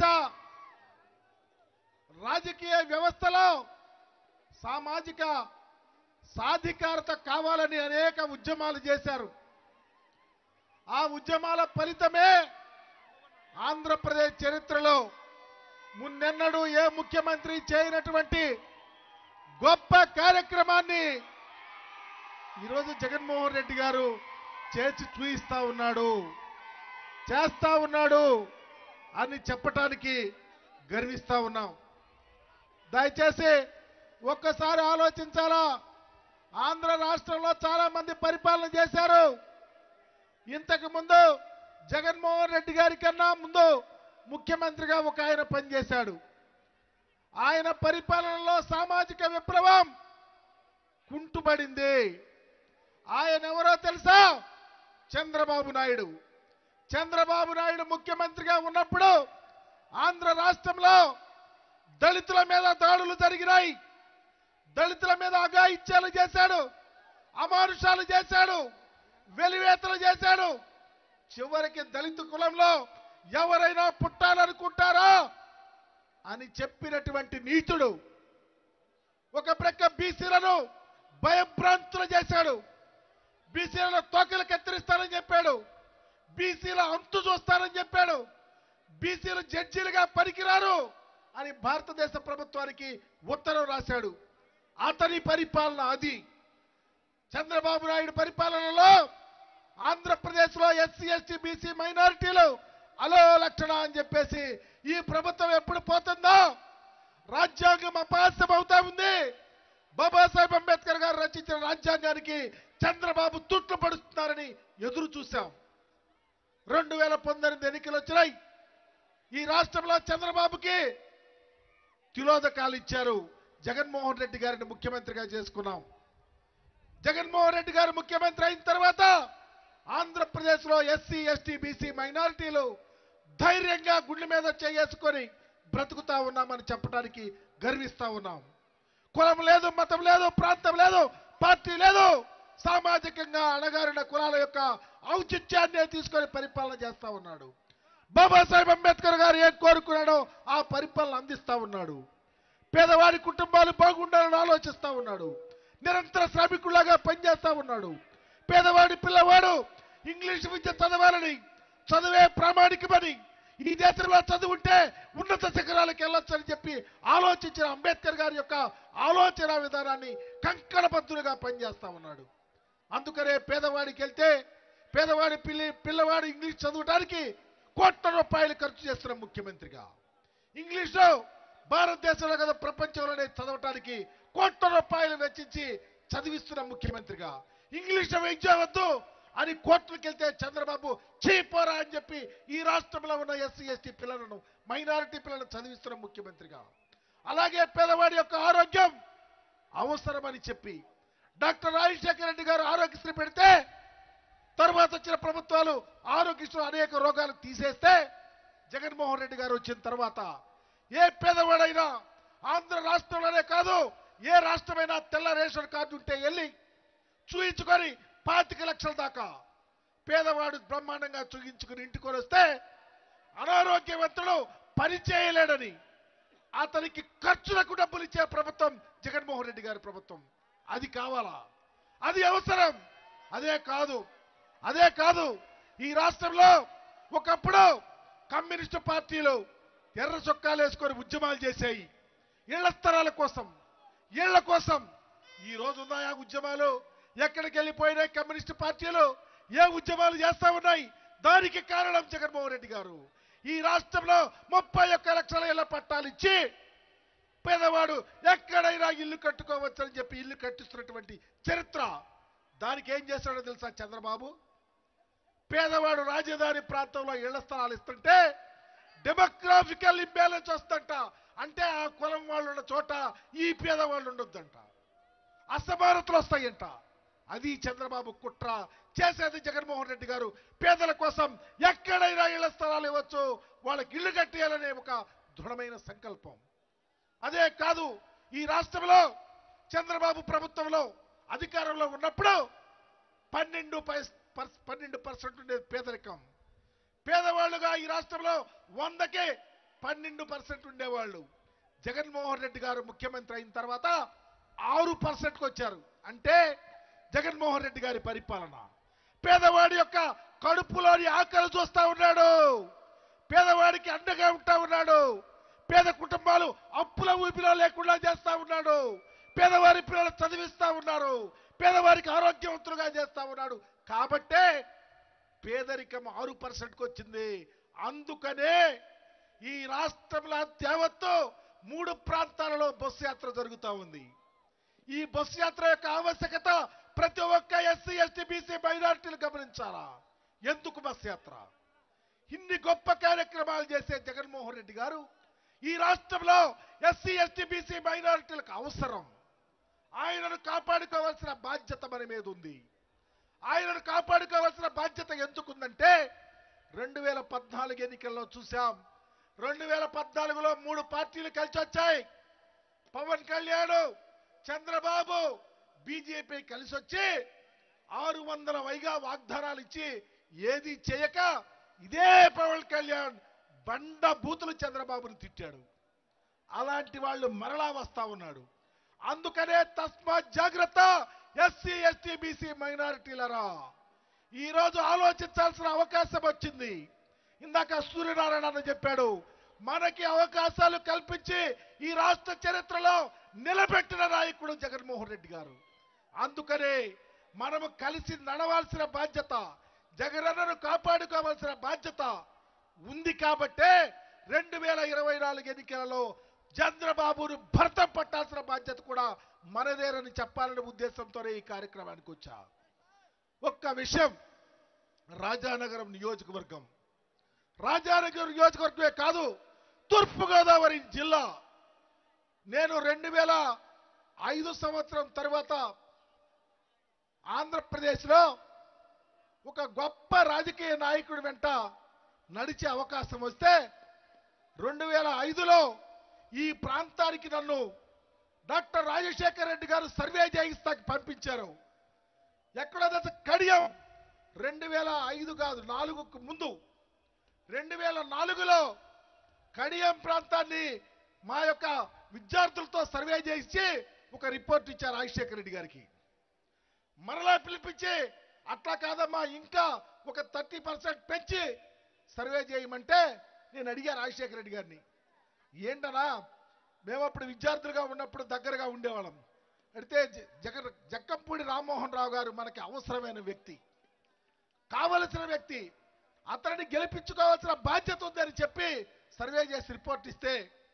రాజకీయ వ్యవస్థలో సామాజిక సాధికారత కావాలని అనేక ఉద్యమాలు చేశారు ఆ ఉద్యమాల ఫలితమే ఆంధ్రప్రదేశ్ చరిత్రలో మున్నెన్నడూ ఏ ముఖ్యమంత్రి చేయనటువంటి గొప్ప కార్యక్రమాన్ని ఈరోజు జగన్మోహన్ రెడ్డి గారు చేసి చూయిస్తా ఉన్నాడు చేస్తా ఉన్నాడు అని చెప్పటానికి గర్విస్తా ఉన్నాం దయచేసి ఒక్కసారి ఆలోచించాలా ఆంధ్ర రాష్ట్రంలో చాలా మంది పరిపాలన చేశారు ఇంతకు ముందు జగన్మోహన్ రెడ్డి గారి కన్నా ముందు ముఖ్యమంత్రిగా ఒక ఆయన పనిచేశాడు ఆయన పరిపాలనలో సామాజిక విప్లవం కుంటుపడింది ఆయన ఎవరో తెలుసా చంద్రబాబు నాయుడు చంద్రబాబు నాయుడు ముఖ్యమంత్రిగా ఉన్నప్పుడు ఆంధ్ర రాష్ట్రంలో దళితుల మీద దాడులు జరిగినాయి దళితుల మీద అఘాయిత్యాలు చేశాడు అమానుషాలు చేశాడు వెలివేతలు చేశాడు చివరికి దళిత కులంలో ఎవరైనా పుట్టాలనుకుంటారా అని చెప్పినటువంటి నీచుడు ఒక ప్రక్క బీసీలను భయభ్రాంతులు చేశాడు బీసీలను తోకలు కత్తిరిస్తానని చెప్పాడు బీసీల అంతు చూస్తానని చెప్పాడు బీసీలు జడ్జీలుగా పనికిరారు అని భారతదేశ ప్రభుత్వానికి ఉత్తరం రాశాడు అతని పరిపాలన అది చంద్రబాబు నాయుడు పరిపాలనలో ఆంధ్రప్రదేశ్లో ఎస్సీ ఎస్టీ బీసీ మైనారిటీలు అలో లక్షణ అని చెప్పేసి ఈ ప్రభుత్వం ఎప్పుడు పోతుందో రాజ్యాంగం అపాస్యం అవుతా ఉంది బాబాసాహెబ్ అంబేద్కర్ గారు రచించిన రాజ్యాంగానికి చంద్రబాబు తుట్లు పడుతున్నారని ఎదురు చూశాం రెండు వేల పంతొమ్మిది ఎన్నికలు వచ్చినాయి ఈ రాష్ట్రంలో చంద్రబాబుకి తిలోదకాలు ఇచ్చారు జగన్మోహన్ రెడ్డి గారిని ముఖ్యమంత్రిగా చేసుకున్నాం జగన్మోహన్ రెడ్డి గారు ముఖ్యమంత్రి అయిన తర్వాత ఆంధ్రప్రదేశ్లో ఎస్సీ ఎస్టీ బీసీ మైనారిటీలు ధైర్యంగా గుండె మీద చేసుకొని బ్రతుకుతా ఉన్నామని చెప్పడానికి గర్విస్తా ఉన్నాం కులం లేదు మతం లేదు ప్రాంతం లేదు పార్టీ లేదు సామాజికంగా అణగారిన కులాల యొక్క ఔచిత్యాన్ని తీసుకొని పరిపాలన చేస్తా ఉన్నాడు బాబాసాహెబ్ అంబేద్కర్ గారు ఏం కోరుకున్నాడో ఆ పరిపాలన అందిస్తా ఉన్నాడు పేదవాడి కుటుంబాలు బాగుండాలని ఆలోచిస్తా ఉన్నాడు నిరంతర శ్రామికులాగా పనిచేస్తా ఉన్నాడు పేదవాడి పిల్లవాడు ఇంగ్లీష్ విద్య చదవాలని చదివే ప్రామాణికమని ఈ దేశంలో చదువుంటే ఉన్నత శిఖరాలకు వెళ్ళొచ్చని చెప్పి ఆలోచించిన అంబేద్కర్ గారి యొక్క ఆలోచన విధానాన్ని కంకణబద్ధులుగా పనిచేస్తా ఉన్నాడు అందుకనే పేదవాడికి వెళ్తే పేదవాడి పిల్లి పిల్లవాడు ఇంగ్లీష్ చదవడానికి కోట్ల రూపాయలు ఖర్చు చేస్తున్న ముఖ్యమంత్రిగా ఇంగ్లీష్లో భారతదేశంలో కదా ప్రపంచంలోనే చదవటానికి కోట్ల రూపాయలు వెచ్చించి చదివిస్తున్న ముఖ్యమంత్రిగా ఇంగ్లీష్ విద్య వద్దు అని కోర్టులకు వెళ్తే చంద్రబాబు చీపోరా అని చెప్పి ఈ రాష్ట్రంలో ఉన్న ఎస్సీ ఎస్టీ పిల్లలను మైనారిటీ పిల్లలను చదివిస్తున్న ముఖ్యమంత్రిగా అలాగే పేదవాడి యొక్క ఆరోగ్యం అవసరమని చెప్పి డాక్టర్ రాజశేఖర రెడ్డి గారు ఆరోగ్యశ్రీ పెడితే తర్వాత వచ్చిన ప్రభుత్వాలు ఆరోగ్యశ్రీ అనేక రోగాలు తీసేస్తే జగన్మోహన్ రెడ్డి గారు వచ్చిన తర్వాత ఏ పేదవాడైనా ఆంధ్ర రాష్ట్రంలోనే కాదు ఏ రాష్ట్రమైనా తెల్ల రేషన్ కార్డు ఉంటే వెళ్ళి చూయించుకొని పాతిక లక్షల దాకా పేదవాడు బ్రహ్మాండంగా చూయించుకుని ఇంటికి వస్తే అనారోగ్యవంతుడు పని చేయలేడని అతనికి ఖర్చులకు డబ్బులు ఇచ్చే ప్రభుత్వం జగన్మోహన్ రెడ్డి గారి ప్రభుత్వం అది కావాలా అది అవసరం అదే కాదు అదే కాదు ఈ రాష్ట్రంలో ఒకప్పుడు కమ్యూనిస్టు పార్టీలు ఎర్ర చొక్కాలు వేసుకొని ఉద్యమాలు చేశాయి ఇళ్ల స్థలాల కోసం ఇళ్ల కోసం ఈ రోజు ఉన్నాయా ఉద్యమాలు ఎక్కడికి వెళ్ళిపోయినాయి కమ్యూనిస్టు పార్టీలు ఏ ఉద్యమాలు చేస్తా ఉన్నాయి దానికి కారణం జగన్మోహన్ రెడ్డి గారు ఈ రాష్ట్రంలో ముప్పై ఒక్క లక్షల ఇళ్ల పట్టాలు ఇచ్చి పేదవాడు ఎక్కడైనా ఇల్లు కట్టుకోవచ్చని చెప్పి ఇల్లు కట్టిస్తున్నటువంటి చరిత్ర దానికి ఏం చేశాడో తెలుసా చంద్రబాబు పేదవాడు రాజధాని ప్రాంతంలో ఇళ్ల స్థలాలు ఇస్తుంటే డెమోగ్రాఫికల్ ఇంబ్యాలెన్స్ వస్తుందంట అంటే ఆ కులం వాళ్ళు ఉన్న చోట ఈ పేదవాళ్ళు ఉండొద్దంట అసమానతలు వస్తాయంట అది చంద్రబాబు కుట్ర చేసేది జగన్మోహన్ రెడ్డి గారు పేదల కోసం ఎక్కడైనా ఇళ్ల స్థలాలు ఇవ్వచ్చు వాళ్ళకి ఇల్లు కట్టేయాలనే ఒక దృఢమైన సంకల్పం అదే కాదు ఈ రాష్ట్రంలో చంద్రబాబు ప్రభుత్వంలో అధికారంలో ఉన్నప్పుడు పన్నెండు పై- పర్- పన్నెండు పర్సెంట్ ఉండేది పేదరికం పేదవాళ్ళుగా ఈ రాష్ట్రంలో వందకి పన్నెండు పర్సెంట్ ఉండేవాళ్ళు జగన్మోహన్ రెడ్డి గారు ముఖ్యమంత్రి అయిన తర్వాత ఆరు పర్సెంట్కి వచ్చారు అంటే జగన్మోహన్ రెడ్డి గారి పరిపాలన పేదవాడి యొక్క కడుపులోని ఆకలి చూస్తా ఉన్నాడు పేదవాడికి అండగా ఉంటా ఉన్నాడు పేద కుటుంబాలు అప్పుల ఊపిలో లేకుండా చేస్తా ఉన్నాడు పేదవారి పిల్లలు చదివిస్తా ఉన్నారు పేదవారికి ఆరోగ్యవంతులుగా చేస్తా ఉన్నాడు కాబట్టే పేదరికం ఆరు పర్సెంట్కి వచ్చింది అందుకనే ఈ రాష్ట్రంలో దేవత్తు మూడు ప్రాంతాలలో బస్సు యాత్ర జరుగుతూ ఉంది ఈ బస్సు యాత్ర యొక్క ఆవశ్యకత ప్రతి ఒక్క ఎస్సీ ఎస్టీ బీసీ మైనారిటీలు గమనించాలా ఎందుకు బస్సు యాత్ర ఇన్ని గొప్ప కార్యక్రమాలు చేసే జగన్మోహన్ రెడ్డి గారు ఈ రాష్ట్రంలో ఎస్సీ ఎస్టీ బీసీ మైనారిటీలకు అవసరం ఆయనను కాపాడుకోవాల్సిన బాధ్యత మన మీద ఉంది ఆయనను కాపాడుకోవాల్సిన బాధ్యత ఎందుకుందంటే రెండు వేల పద్నాలుగు ఎన్నికల్లో చూశాం రెండు వేల పద్నాలుగులో మూడు పార్టీలు కలిసి వచ్చాయి పవన్ కళ్యాణ్ చంద్రబాబు బీజేపీ కలిసి వచ్చి ఆరు వందల వైగా వాగ్దానాలు ఇచ్చి ఏది చేయక ఇదే పవన్ కళ్యాణ్ బండ బూతులు చంద్రబాబును తిట్టాడు అలాంటి వాళ్ళు మరలా వస్తా ఉన్నాడు అందుకనే తస్మాత్ జాగ్రత్త ఎస్సీ ఎస్టీ బీసీ మైనారిటీలరా ఈ రోజు ఆలోచించాల్సిన అవకాశం వచ్చింది ఇందాక సూర్యనారాయణ అన్న చెప్పాడు మనకి అవకాశాలు కల్పించి ఈ రాష్ట్ర చరిత్రలో నిలబెట్టిన నాయకుడు జగన్మోహన్ రెడ్డి గారు అందుకనే మనము కలిసి నడవాల్సిన బాధ్యత జగనన్నను కాపాడుకోవాల్సిన బాధ్యత ఉంది కాబట్టే రెండు వేల ఇరవై నాలుగు ఎన్నికలలో చంద్రబాబును భర్తం పట్టాల్సిన బాధ్యత కూడా మనదేనని చెప్పాలనే ఉద్దేశంతోనే ఈ కార్యక్రమానికి వచ్చా ఒక్క విషయం రాజానగరం నియోజకవర్గం రాజానగరం నియోజకవర్గమే కాదు తూర్పుగోదావరి జిల్లా నేను రెండు వేల ఐదు సంవత్సరం తర్వాత ఆంధ్రప్రదేశ్లో ఒక గొప్ప రాజకీయ నాయకుడి వెంట నడిచే అవకాశం వస్తే రెండు వేల ఐదులో ఈ ప్రాంతానికి నన్ను డాక్టర్ రాజశేఖర్ రెడ్డి గారు సర్వే చేయిస్తాకి పంపించారు ఎక్కడో దశ కడియం రెండు వేల ఐదు కాదు నాలుగుకు ముందు రెండు వేల నాలుగులో కడియం ప్రాంతాన్ని మా యొక్క విద్యార్థులతో సర్వే చేసి ఒక రిపోర్ట్ ఇచ్చారు రాజశేఖర రెడ్డి గారికి మరలా పిలిపించి అట్లా కాదమ్మా ఇంకా ఒక థర్టీ పర్సెంట్ పెంచి సర్వే చేయమంటే నేను అడిగా రాజశేఖర రెడ్డి గారిని ఏంటనా మేము అప్పుడు విద్యార్థులుగా ఉన్నప్పుడు దగ్గరగా ఉండేవాళ్ళం అడితే జ- జగ జక్కంపూడి రామ్మోహన్ రావు గారు మనకి అవసరమైన వ్యక్తి కావలసిన వ్యక్తి అతనిని గెలిపించుకోవాల్సిన బాధ్యత ఉందని చెప్పి సర్వే చేసి రిపోర్ట్ ఇస్తే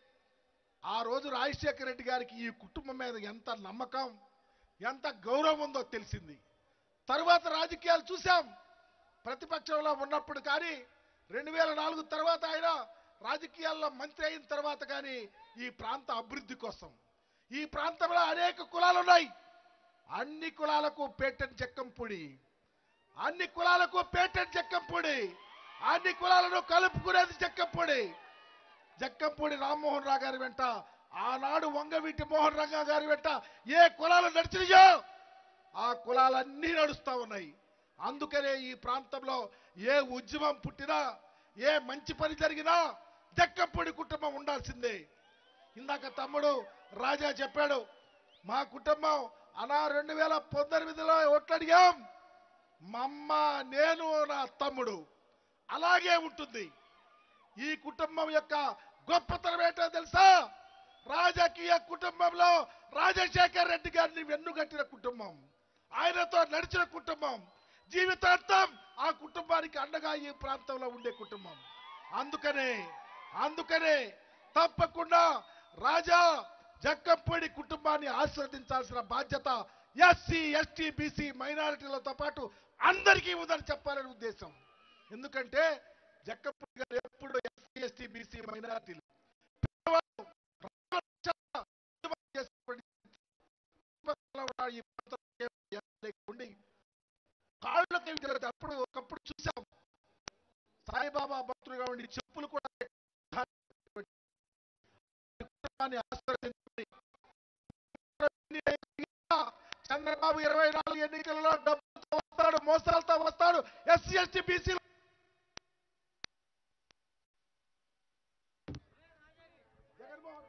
ఆ రోజు రాజశేఖర రెడ్డి గారికి ఈ కుటుంబం మీద ఎంత నమ్మకం ఎంత గౌరవం ఉందో తెలిసింది తరువాత రాజకీయాలు చూశాం ప్రతిపక్షంలో ఉన్నప్పుడు కానీ రెండు వేల నాలుగు తర్వాత ఆయన రాజకీయాల్లో మంత్రి అయిన తర్వాత కానీ ఈ ప్రాంత అభివృద్ధి కోసం ఈ ప్రాంతంలో అనేక కులాలు ఉన్నాయి అన్ని కులాలకు పేటెంట్ చెక్కంపొడి అన్ని కులాలకు పేటెంట్ చెక్కంపొడి అన్ని కులాలను కలుపుకునేది చెక్కంపొడి జక్కంపూడి రామ్మోహన్ రావు గారి వెంట ఆనాడు వంగవీటి మోహన్ రంగా గారి వెంట ఏ కులాలు నడిచినాయో ఆ కులాలన్నీ నడుస్తా ఉన్నాయి అందుకనే ఈ ప్రాంతంలో ఏ ఉద్యమం పుట్టినా ఏ మంచి పని జరిగినా జక్కంపూడి కుటుంబం ఉండాల్సిందే ఇందాక తమ్ముడు రాజా చెప్పాడు మా కుటుంబం అనా రెండు వేల పంతొమ్మిదిలో ఓట్లడిగాం మా అమ్మ నేను నా తమ్ముడు అలాగే ఉంటుంది ఈ కుటుంబం యొక్క గొప్పతనం ఏంటో తెలుసా రాజకీయ కుటుంబంలో రాజశేఖర్ రెడ్డి గారిని వెన్నుగట్టిన కుటుంబం ఆయనతో నడిచిన కుటుంబం జీవితాంతం ఆ కుటుంబానికి అండగా ఈ ప్రాంతంలో ఉండే కుటుంబం అందుకనే అందుకనే తప్పకుండా రాజా జక్కంపూడి కుటుంబాన్ని ఆస్వాదించాల్సిన బాధ్యత ఎస్సీ ఎస్టీ బీసీ మైనారిటీలతో పాటు అందరికీ ఉందని చెప్పాలని ఉద్దేశం ఎందుకంటే జక్కంపూడి గారు ఎప్పుడు ఎస్సీ ఎస్టీ బీసీ మైనారిటీలు పేదవాళ్ళు, రాష్ట్ర ఉద్యమం చేసినటువంటి చుట్టుపక్కల ఉన్న ఈ ప్రాంతంలో ఎమ్మెల్యేగా ఉండి కాళ్ళకి విగ్రహం అప్పుడు ఒకప్పుడు చూసాం సాయిబాబా భక్తులుగా ఉండి చెప్పులు కూడా కుటుంబాన్ని ఆశీర్వదించండి. చంద్రబాబు ఇరవై నాలుగు ఎన్నికలలో డబ్బులతో వస్తాడు మోసాలతో వస్తాడు SC ST BC Jaganmohan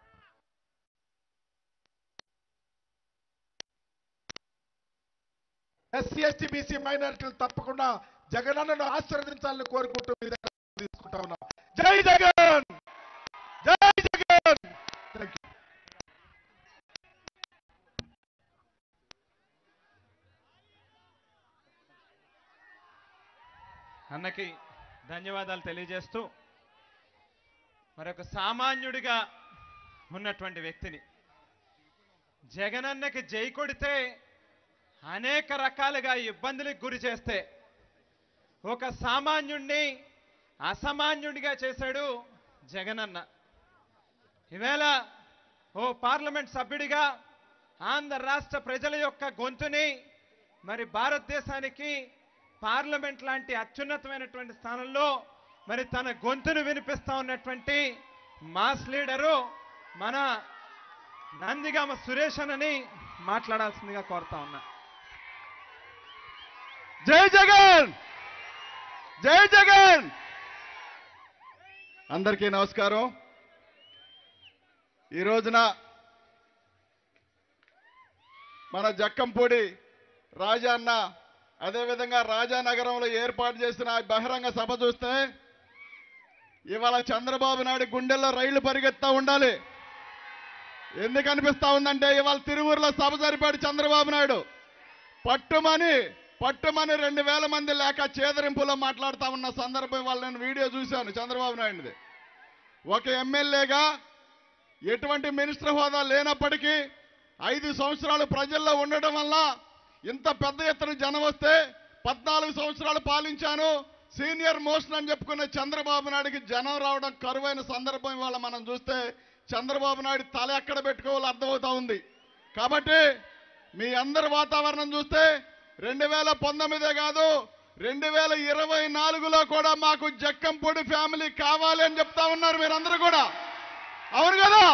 SC ST BC మైనారిటీలు తప్పకుండా జగనన్నను ఆశీర్వదించాలని కోరుకుంటూ మీ దగ్గర తీసుకుంటా ఉన్నాం జై జగన్ జై జగన్ థ్యాంక్ యూ అన్నకి ధన్యవాదాలు తెలియజేస్తూ మరొక సామాన్యుడిగా ఉన్నటువంటి వ్యక్తిని జగనన్నకి జై కొడితే అనేక రకాలుగా ఇబ్బందులకు గురి చేస్తే ఒక సామాన్యుణ్ణి అసామాన్యుడిగా చేశాడు జగనన్న ఈవేళ ఓ పార్లమెంట్ సభ్యుడిగా ఆంధ్ర రాష్ట్ర ప్రజల యొక్క గొంతుని మరి భారతదేశానికి పార్లమెంట్ లాంటి అత్యున్నతమైనటువంటి స్థానంలో మరి తన గొంతును వినిపిస్తా ఉన్నటువంటి మాస్ లీడరు మన నందిగామ సురేష్ అని మాట్లాడాల్సిందిగా కోరుతా ఉన్నా జై జగన్ జై జగన్ అందరికీ నమస్కారం ఈ రోజున మన జక్కంపూడి రాజన్న అదేవిధంగా రాజానగరంలో ఏర్పాటు చేసిన ఈ బహిరంగ సభ చూస్తే ఇవాళ చంద్రబాబు నాయుడు గుండెల్లో రైళ్లు పరిగెత్తా ఉండాలి ఎందుకు అనిపిస్తా ఉందంటే ఇవాళ తిరువురులో సభ జరిపాడు చంద్రబాబు నాయుడు పట్టుమని పట్టుమని రెండు వేల మంది లేక చేదరింపులో మాట్లాడుతా ఉన్న సందర్భం ఇవాళ నేను వీడియో చూశాను చంద్రబాబు నాయుడుది ఒక ఎమ్మెల్యేగా ఎటువంటి మినిస్టర్ హోదా లేనప్పటికీ ఐదు సంవత్సరాలు ప్రజల్లో ఉండడం వల్ల ఇంత పెద్ద ఎత్తున జనం వస్తే పద్నాలుగు సంవత్సరాలు పాలించాను సీనియర్ మోషన్ అని చెప్పుకున్న చంద్రబాబు నాయుడికి జనం రావడం కరువైన సందర్భం ఇవాళ మనం చూస్తే చంద్రబాబు నాయుడు తల ఎక్కడ పెట్టుకోవాలో అర్థమవుతా ఉంది కాబట్టి మీ అందరి వాతావరణం చూస్తే రెండు వేల పంతొమ్మిదే కాదు రెండు వేల ఇరవై నాలుగులో కూడా మాకు జక్కంపూడి ఫ్యామిలీ కావాలి అని చెప్తా ఉన్నారు మీరందరూ కూడా అవును కదా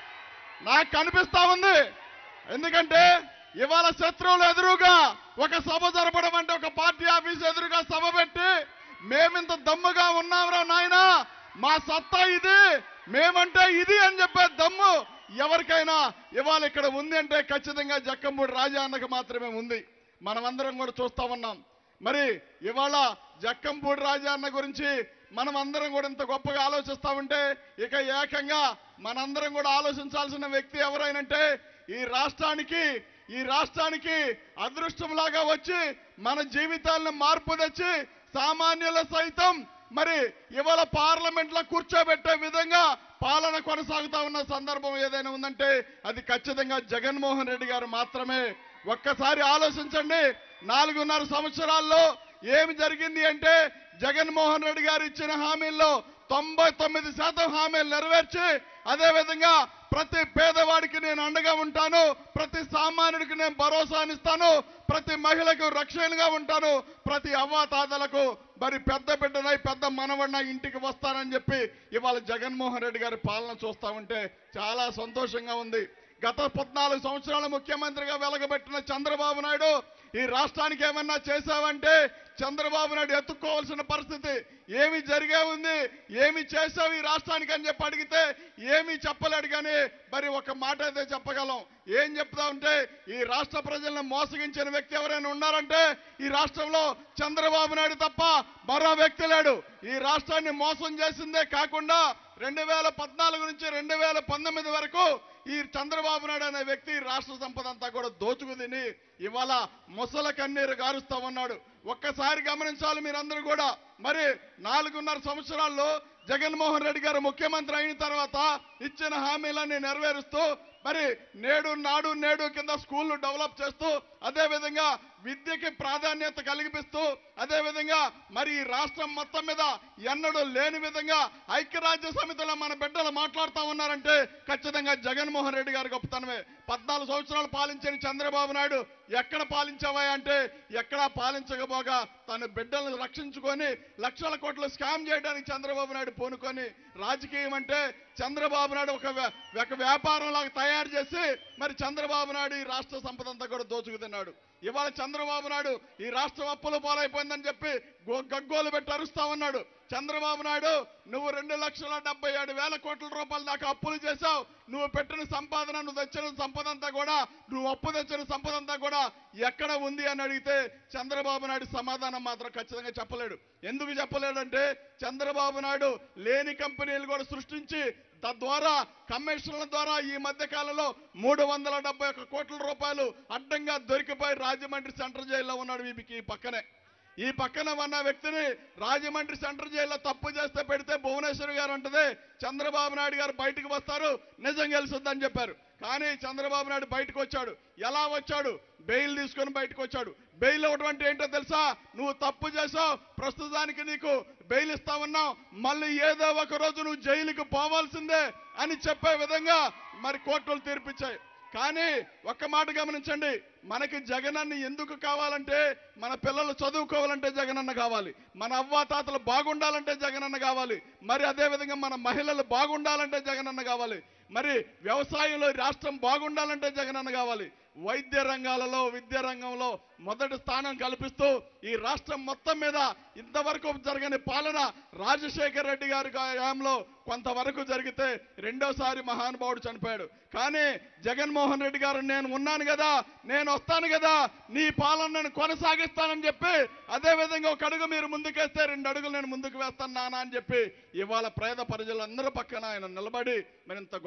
నాకు కనిపిస్తా ఉంది ఎందుకంటే ఇవాళ శత్రువులు ఎదురుగా ఒక సభ జరపడం అంటే ఒక పార్టీ ఆఫీస్ ఎదురుగా సభ పెట్టి మేమింత దమ్ముగా ఉన్నాంరా నాయనా మా సత్తా ఇది మేమంటే ఇది అని చెప్పే దమ్ము ఎవరికైనా ఇవాళ ఇక్కడ ఉంది అంటే ఖచ్చితంగా జక్కంపూడి రాజా అన్నకు మాత్రమే ఉంది మనమందరం కూడా చూస్తా ఉన్నాం మరి ఇవాళ జక్కంపూడి రాజా అన్న గురించి మనం అందరం కూడా ఇంత గొప్పగా ఆలోచిస్తా ఉంటే ఇక ఏకంగా మనందరం కూడా ఆలోచించాల్సిన వ్యక్తి ఎవరైనంటే ఈ రాష్ట్రానికి ఈ రాష్ట్రానికి అదృష్టంలాగా వచ్చి మన జీవితాలను మార్పు తెచ్చి సామాన్యుల సైతం మరి ఇవాళ పార్లమెంట్ లో కూర్చోబెట్టే విధంగా పాలన కొనసాగుతా ఉన్న సందర్భం ఏదైనా ఉందంటే అది ఖచ్చితంగా జగన్మోహన్ రెడ్డి గారు మాత్రమే ఒక్కసారి ఆలోచించండి నాలుగున్నర సంవత్సరాల్లో ఏమి జరిగింది అంటే జగన్మోహన్ రెడ్డి గారు ఇచ్చిన హామీల్లో తొంభై తొమ్మిది శాతం హామీలు నెరవేర్చి అదేవిధంగా ప్రతి పేదవాడికి నేను అండగా ఉంటాను ప్రతి సామాన్యుడికి నేను భరోసానిస్తాను ప్రతి మహిళకు రక్షణగా ఉంటాను ప్రతి అవ్వాతాతలకు మరి పెద్ద బిడ్డనై పెద్ద మనవడిన ఇంటికి వస్తానని చెప్పి ఇవాళ జగన్మోహన్ రెడ్డి గారి పాలన చూస్తా ఉంటే చాలా సంతోషంగా ఉంది గత పద్నాలుగు సంవత్సరాల ముఖ్యమంత్రిగా వెలగబెట్టిన చంద్రబాబు నాయుడు ఈ రాష్ట్రానికి ఏమన్నా చేశావంటే చంద్రబాబు నాయుడు ఎత్తుక్కోవాల్సిన పరిస్థితి ఏమి జరిగే ఉంది ఏమి చేశావు ఈ రాష్ట్రానికి అని చెప్పి అడిగితే ఏమీ చెప్పలేడు కానీ మరి ఒక మాట అయితే చెప్పగలం ఏం చెప్తా ఉంటే ఈ రాష్ట్ర ప్రజలను మోసగించిన వ్యక్తి ఎవరైనా ఉన్నారంటే ఈ రాష్ట్రంలో చంద్రబాబు నాయుడు తప్ప మరో వ్యక్తి లేడు ఈ రాష్ట్రాన్ని మోసం చేసిందే కాకుండా రెండు వేల పద్నాలుగు నుంచి రెండు వేల పంతొమ్మిది వరకు ఈ చంద్రబాబు నాయుడు అనే వ్యక్తి ఈ రాష్ట్ర సంపద అంతా కూడా దోచుకు తిని ఇవాళ ముసల కన్నీరు గారుస్తా ఉన్నాడు ఒక్కసారి గమనించాలి మీరందరూ కూడా మరి నాలుగున్నర సంవత్సరాల్లో జగన్మోహన్ రెడ్డి గారు ముఖ్యమంత్రి అయిన తర్వాత ఇచ్చిన హామీలన్నీ నెరవేరుస్తూ మరి నేడు నాడు నేడు కింద స్కూళ్లు డెవలప్ చేస్తూ అదే విధంగా విద్యకి ప్రాధాన్యత కలిగిపిస్తూ అదే విధంగా మరి ఈ రాష్ట్రం మొత్తం మీద ఎన్నడూ లేని విధంగా ఐక్యరాజ్య సమితిలో మన బిడ్డలు మాట్లాడుతా ఉన్నారంటే ఖచ్చితంగా జగన్మోహన్ రెడ్డి గారి గొప్పతనమే పద్నాలుగు సంవత్సరాలు పాలించిన చంద్రబాబు నాయుడు ఎక్కడ పాలించావా అంటే ఎక్కడా పాలించకపోగా తన బిడ్డలను రక్షించుకొని లక్షల కోట్లు స్కామ్ చేయడానికి చంద్రబాబు నాయుడు పూనుకొని రాజకీయం అంటే చంద్రబాబు నాయుడు ఒక వ్య- ఒక వ్యాపారం లాగా తయారు చేసి మరి చంద్రబాబు నాయుడు ఈ రాష్ట్ర సంపద అంతా కూడా దోచుకు తిన్నాడు ఇవాళ చంద్రబాబు నాయుడు ఈ రాష్ట్రం అప్పుల పాలైపోయిందని చెప్పి గో- గగ్గోలు పెట్టి అరుస్తా ఉన్నాడు చంద్రబాబు నాయుడు నువ్వు రెండు లక్షల డెబ్బై ఏడు వేల కోట్ల రూపాయల దాకా అప్పులు చేశావు నువ్వు పెట్టిన సంపాదన నువ్వు తెచ్చిన సంపద అంతా కూడా నువ్వు అప్పు తెచ్చిన సంపద అంతా కూడా ఎక్కడ ఉంది అని అడిగితే చంద్రబాబు నాయుడు సమాధానం మాత్రం ఖచ్చితంగా చెప్పలేడు ఎందుకు చెప్పలేడంటే చంద్రబాబు నాయుడు లేని కంపెనీలు కూడా సృష్టించి తద్వారా కమిషన్ల ద్వారా ఈ మధ్య కాలంలో మూడు వందల డెబ్బై ఒక్క కోట్ల రూపాయలు అడ్డంగా దొరికిపోయి రాజమండ్రి సెంట్రల్ జైల్లో ఉన్నాడు వీరికి ఈ పక్కనే ఈ పక్కన ఉన్న వ్యక్తిని రాజమండ్రి సెంట్రల్ జైల్లో తప్పు చేస్తే పెడితే భువనేశ్వర్ గారు అంటది చంద్రబాబు నాయుడు గారు బయటకు వస్తారు నిజం గెలుస్తుందని చెప్పారు కానీ చంద్రబాబు నాయుడు బయటకు వచ్చాడు ఎలా వచ్చాడు బెయిల్ తీసుకొని బయటకు వచ్చాడు బెయిల్ ఇవ్వడం అంటే ఏంటో తెలుసా నువ్వు తప్పు చేసావు ప్రస్తుతానికి నీకు బెయిల్ ఇస్తా ఉన్నావు మళ్ళీ ఏదో ఒక రోజు నువ్వు జైలుకి పోవాల్సిందే అని చెప్పే విధంగా మరి కోర్టులు తీర్పిచ్చాయి కానీ ఒక్క మాట గమనించండి మనకి జగనన్న ఎందుకు కావాలంటే మన పిల్లలు చదువుకోవాలంటే జగనన్న కావాలి మన అవ్వాతాతలు బాగుండాలంటే జగనన్న కావాలి మరి అదే విధంగా మన మహిళలు బాగుండాలంటే జగనన్న కావాలి మరి వ్యవసాయంలో ఈ రాష్ట్రం బాగుండాలంటే జగనన్న కావాలి వైద్య రంగాలలో విద్యా రంగంలో మొదటి స్థానం కల్పిస్తూ ఈ రాష్ట్రం మొత్తం మీద ఇంతవరకు జరగని పాలన రాజశేఖర రెడ్డి గారి హయాంలో కొంతవరకు జరిగితే రెండోసారి మహానుభావుడు చనిపోయాడు కానీ జగన్మోహన్ రెడ్డి గారు నేను ఉన్నాను కదా నేను వస్తాను కదా నీ పాలనను కొనసాగిస్తానని చెప్పి అదే విధంగా ఒక అడుగు మీరు ముందుకేస్తే రెండు అడుగులు నేను ముందుకు వేస్తాను నానా అని చెప్పి ఇవాళ పేద ప్రజలందరూ పక్కన ఆయన నిలబడి మరి ఇంత గొప్ప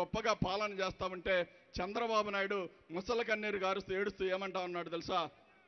గొప్పగా పాలన చేస్తామంటే చంద్రబాబు నాయుడు ముసల కన్నీరు గారుస్తూ ఏడుస్తూ ఏమంటా ఉన్నాడు తెలుసా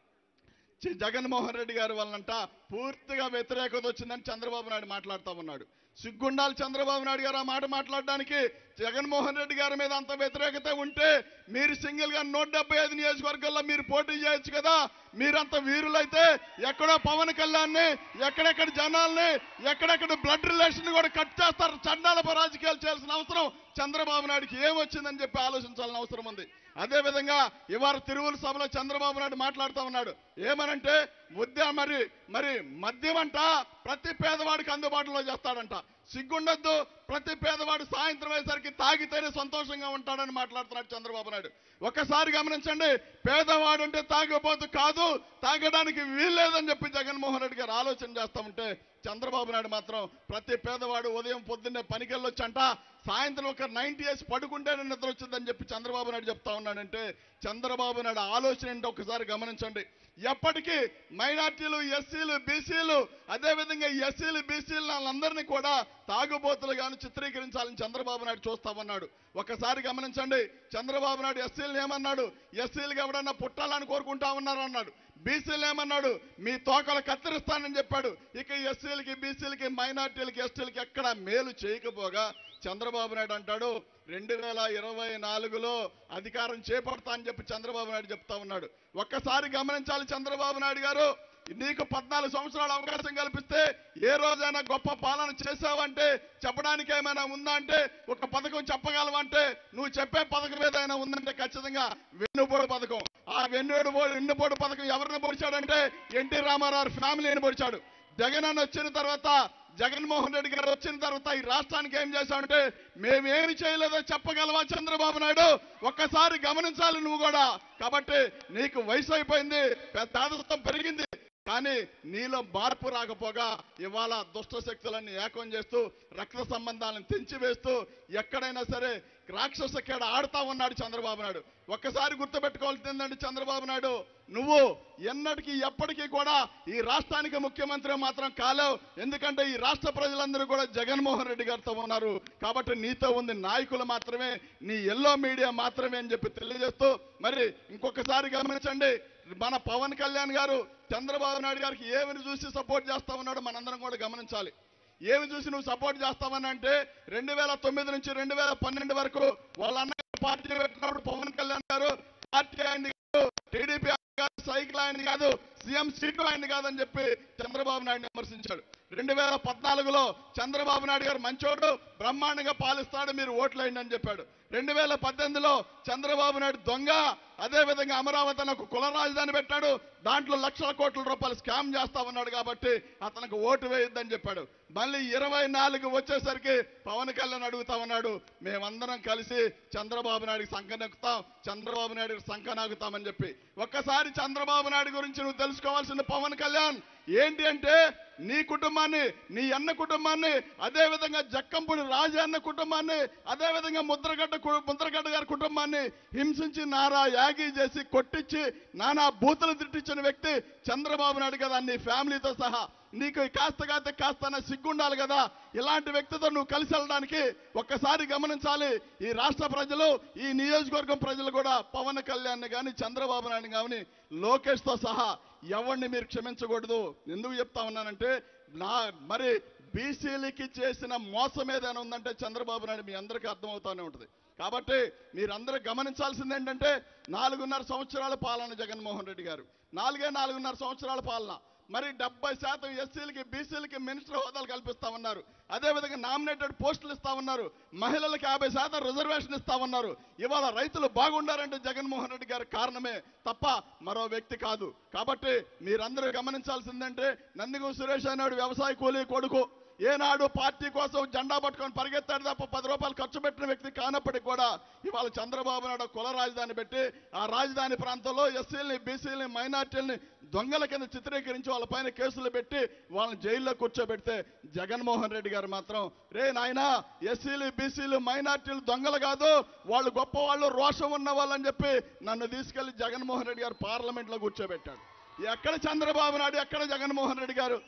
చి- జగన్మోహన్ రెడ్డి గారి వలనంట పూర్తిగా వ్యతిరేకత వచ్చిందని చంద్రబాబు నాయుడు మాట్లాడుతూ ఉన్నాడు సిగ్గుండాలి చంద్రబాబు నాయుడు గారు ఆ మాట మాట్లాడడానికి జగన్మోహన్ రెడ్డి గారి మీద అంత వ్యతిరేకత ఉంటే మీరు సింగిల్ గా నూట డెబ్బై ఐదు నియోజకవర్గాల్లో మీరు పోటీ చేయొచ్చు కదా మీరంత వీరులైతే ఎక్కడో పవన్ కళ్యాణ్ని ఎక్కడెక్కడ జనాల్ని ఎక్కడెక్కడ బ్లడ్ రిలేషన్ కూడా కట్ చేస్తారు చండాలప రాజకీయాలు చేయాల్సిన అవసరం చంద్రబాబు నాయుడుకి ఏమొచ్చిందని చెప్పి ఆలోచించాల్సిన అవసరం ఉంది అదే విధంగా ఇవాళ తిరువుల సభలో చంద్రబాబు నాయుడు మాట్లాడుతూ ఉన్నాడు ఏమనంటే ముద్ద మరి మరి మద్యం అంట ప్రతి పేదవాడికి అందుబాటులో చేస్తాడంట సిగ్గుండొద్దు ప్రతి పేదవాడు సాయంత్రం అయ్యేసరికి తాగితేనే సంతోషంగా ఉంటాడని మాట్లాడుతున్నాడు చంద్రబాబు నాయుడు ఒక్కసారి గమనించండి పేదవాడు అంటే తాగబోతు కాదు తాగడానికి వీల్లేదని చెప్పి జగన్మోహన్ రెడ్డి గారు ఆలోచన చేస్తా ఉంటే చంద్రబాబు నాయుడు మాత్రం ప్రతి పేదవాడు ఉదయం పొద్దున్నే పనికెళ్ళొచ్చంట సాయంత్రం ఒక నైన్టీ ఇయర్స్ పడుకుంటేనే నిద్ర వచ్చిందని చెప్పి చంద్రబాబు నాయుడు చెప్తా ఉన్నాడంటే చంద్రబాబు నాయుడు ఆలోచన ఏంటో ఒకసారి గమనించండి ఎప్పటికీ మైనార్టీలు ఎస్సీలు బీసీలు అదేవిధంగా ఎస్సీలు బీసీలు వాళ్ళందరినీ కూడా తాగుబోతులుగాను చిత్రీకరించాలని చంద్రబాబు నాయుడు చూస్తా ఉన్నాడు ఒకసారి గమనించండి చంద్రబాబు నాయుడు ఎస్సీలను ఏమన్నాడు ఎస్సీలకు ఎవడన్నా పుట్టాలని కోరుకుంటా ఉన్నారు అన్నాడు బీసీలు ఏమన్నాడు మీ తోకలు కత్తిరిస్తానని చెప్పాడు ఇక ఎస్సీలకి బీసీలకి మైనార్టీలకి ఎస్టీలకి ఎక్కడ మేలు చేయకపోగా చంద్రబాబు నాయుడు అంటాడు రెండు వేల ఇరవై నాలుగులో అధికారం చేపడతా అని చెప్పి చంద్రబాబు నాయుడు చెప్తా ఉన్నాడు ఒక్కసారి గమనించాలి చంద్రబాబు నాయుడు గారు నీకు పద్నాలుగు సంవత్సరాల అవకాశం కల్పిస్తే ఏ రోజైనా గొప్ప పాలన చేసావంటే చెప్పడానికి ఏమైనా ఉందా అంటే ఒక పథకం చెప్పగలవంటే నువ్వు చెప్పే పథకం ఏదైనా ఉందంటే ఖచ్చితంగా వెన్నుపోడు పథకం ఆ వెన్నుడు వెన్నుపోడు పథకం ఎవరిని పొడిచాడంటే ఎన్టీ రామారావు ఫ్యామిలీని పొడిచాడు జగన్ అన్న వచ్చిన తర్వాత జగన్మోహన్ రెడ్డి గారు వచ్చిన తర్వాత ఈ రాష్ట్రానికి ఏం చేశామంటే మేమేమి చేయలేదో చెప్పగలవా చంద్రబాబు నాయుడు ఒక్కసారి గమనించాలి నువ్వు కూడా కాబట్టి నీకు వయసు అయిపోయింది పేదస్థం పెరిగింది కానీ నీలో మార్పు రాకపోగా ఇవాళ దుష్ట శక్తులన్నీ ఏకం చేస్తూ రక్త సంబంధాలను తెంచివేస్తూ ఎక్కడైనా సరే రాక్షస కేడ ఆడుతా ఉన్నాడు చంద్రబాబు నాయుడు ఒక్కసారి గుర్తుపెట్టుకోవాల్సింది ఏంటంటే చంద్రబాబు నాయుడు నువ్వు ఎన్నటికీ ఎప్పటికీ కూడా ఈ రాష్ట్రానికి ముఖ్యమంత్రి మాత్రం కాలేవు ఎందుకంటే ఈ రాష్ట్ర ప్రజలందరూ కూడా జగన్మోహన్ రెడ్డి గారితో ఉన్నారు కాబట్టి నీతో ఉంది నాయకులు మాత్రమే నీ ఎల్లో మీడియా మాత్రమే అని చెప్పి తెలియజేస్తూ మరి ఇంకొకసారి గమనించండి మన పవన్ కళ్యాణ్ గారు చంద్రబాబు నాయుడు గారికి ఏమని చూసి సపోర్ట్ చేస్తా ఉన్నాడో మనందరం కూడా గమనించాలి ఏమి చూసి నువ్వు సపోర్ట్ చేస్తావని అంటే రెండు వేల తొమ్మిది నుంచి రెండు వేల పన్నెండు వరకు వాళ్ళ అన్న పార్టీ పెట్టినప్పుడు పవన్ కళ్యాణ్ గారు పార్టీ ఆయన కాదు టీడీపీ ఆయన కాదు సైకిల్ ఆయన కాదు సీఎం సీటు ఆయన కాదని చెప్పి చంద్రబాబు నాయుడు విమర్శించాడు రెండు వేల పద్నాలుగులో చంద్రబాబు నాయుడు గారు మంచోడు బ్రహ్మాండంగా పాలిస్తాడు మీరు ఓట్లేయండి అని చెప్పాడు రెండు వేల పద్దెనిమిదిలో చంద్రబాబు నాయుడు దొంగ అదే విధంగా అమరావతి అని ఒక కుల రాజధాని పెట్టాడు దాంట్లో లక్షల కోట్ల రూపాయలు స్కామ్ చేస్తా ఉన్నాడు కాబట్టి అతనికి ఓటు వేయొద్దని చెప్పాడు మళ్ళీ ఇరవై నాలుగు వచ్చేసరికి పవన్ కళ్యాణ్ అడుగుతా ఉన్నాడు మేమందరం కలిసి చంద్రబాబు నాయుడికి సంకనెక్కుతాం చంద్రబాబు నాయుడికి సంకనాగుతామని చెప్పి ఒక్కసారి చంద్రబాబు నాయుడు గురించి నువ్వు తెలుసుకోవాల్సిన పవన్ కళ్యాణ్ ఏంటి అంటే నీ కుటుంబాన్ని నీ అన్న కుటుంబాన్ని అదే విధంగా జక్కంపూడి రాజు అన్న కుటుంబాన్ని అదే విధంగా ముద్రగడ్డ కు- ముద్రగడ్డ గారి కుటుంబాన్ని హింసించి నారా యాగి చేసి కొట్టించి నానా బూతులు తిట్టించిన వ్యక్తి చంద్రబాబు నాయుడు కదా నీ ఫ్యామిలీతో సహా నీకు కాస్త కాస్త కాస్త సిగ్గుండాలి కదా ఇలాంటి వ్యక్తితో నువ్వు కలిసి వెళ్ళడానికి ఒక్కసారి గమనించాలి ఈ రాష్ట్ర ప్రజలు ఈ నియోజకవర్గం ప్రజలు కూడా పవన్ కళ్యాణ్ కానీ చంద్రబాబు నాయుడు కానీ లోకేష్ తో సహా ఎవరిని మీరు క్షమించకూడదు ఎందుకు చెప్తా ఉన్నానంటే నా మరి బీసీలకి చేసిన మోసం ఏదైనా ఉందంటే చంద్రబాబు నాయుడు మీ అందరికీ అర్థమవుతానే ఉంటుంది కాబట్టి మీరందరూ గమనించాల్సింది ఏంటంటే నాలుగున్నర సంవత్సరాల పాలన జగన్మోహన్ రెడ్డి గారు నాలుగే నాలుగున్నర సంవత్సరాల పాలన మరి డెబ్బై శాతం ఎస్సీలకి బీసీలకి మినిస్టర్ హోదాలు కల్పిస్తా ఉన్నారు అదేవిధంగా నామినేటెడ్ పోస్టులు ఇస్తా ఉన్నారు మహిళలకు యాభై శాతం రిజర్వేషన్ ఇస్తా ఉన్నారు ఇవాళ రైతులు బాగుండారంటే జగన్మోహన్ రెడ్డి గారి కారణమే తప్ప మరో వ్యక్తి కాదు కాబట్టి మీరందరూ గమనించాల్సిందంటే నందిగం సురేష్ అనేవాడు వ్యవసాయ కూలీ కొడుకు ఏనాడు పార్టీ కోసం జెండా పట్టుకొని పరిగెత్తాడు తప్ప పది రూపాయలు ఖర్చు పెట్టిన వ్యక్తి కానప్పటికీ కూడా ఇవాళ చంద్రబాబు నాయుడు కుల రాజధాని పెట్టి ఆ రాజధాని ప్రాంతంలో ఎస్సీలని బీసీలని మైనార్టీలని దొంగల కింద చిత్రీకరించి వాళ్ళ పైన కేసులు పెట్టి వాళ్ళని జైల్లో కూర్చోబెడితే జగన్మోహన్ రెడ్డి గారు మాత్రం రే నాయనా ఎస్సీలు బీసీలు మైనార్టీలు దొంగలు కాదు వాళ్ళు గొప్ప వాళ్ళు రోషం ఉన్న వాళ్ళని చెప్పి నన్ను తీసుకెళ్లి జగన్మోహన్ రెడ్డి గారు పార్లమెంట్లో కూర్చోబెట్టాడు ఎక్కడ చంద్రబాబు నాయుడు ఎక్కడ జగన్మోహన్ రెడ్డి గారు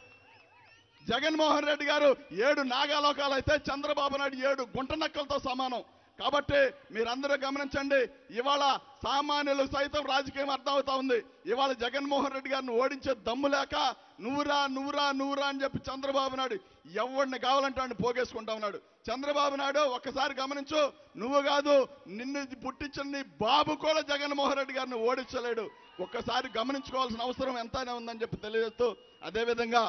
జగన్మోహన్ రెడ్డి గారు ఏడు నాగాలోకాలు అయితే చంద్రబాబు నాయుడు ఏడు గుంట నక్కలతో సమానం కాబట్టి మీరందరూ గమనించండి ఇవాళ సామాన్యులు సైతం రాజకీయం అర్థం అవుతా ఉంది ఇవాళ జగన్మోహన్ రెడ్డి గారిని ఓడించే దమ్ము లేక నువ్వురా నువ్వురా నువ్వురా అని చెప్పి చంద్రబాబు నాయుడు ఎవరిని కావాలంటే వాడిని పోగేసుకుంటా ఉన్నాడు చంద్రబాబు నాయుడు ఒక్కసారి గమనించు నువ్వు కాదు నిన్ను పుట్టించిన నీ బాబు కూడా జగన్మోహన్ రెడ్డి గారిని ఓడించలేడు ఒక్కసారి గమనించుకోవాల్సిన అవసరం ఎంతైనా ఉందని చెప్పి తెలియజేస్తూ అదేవిధంగా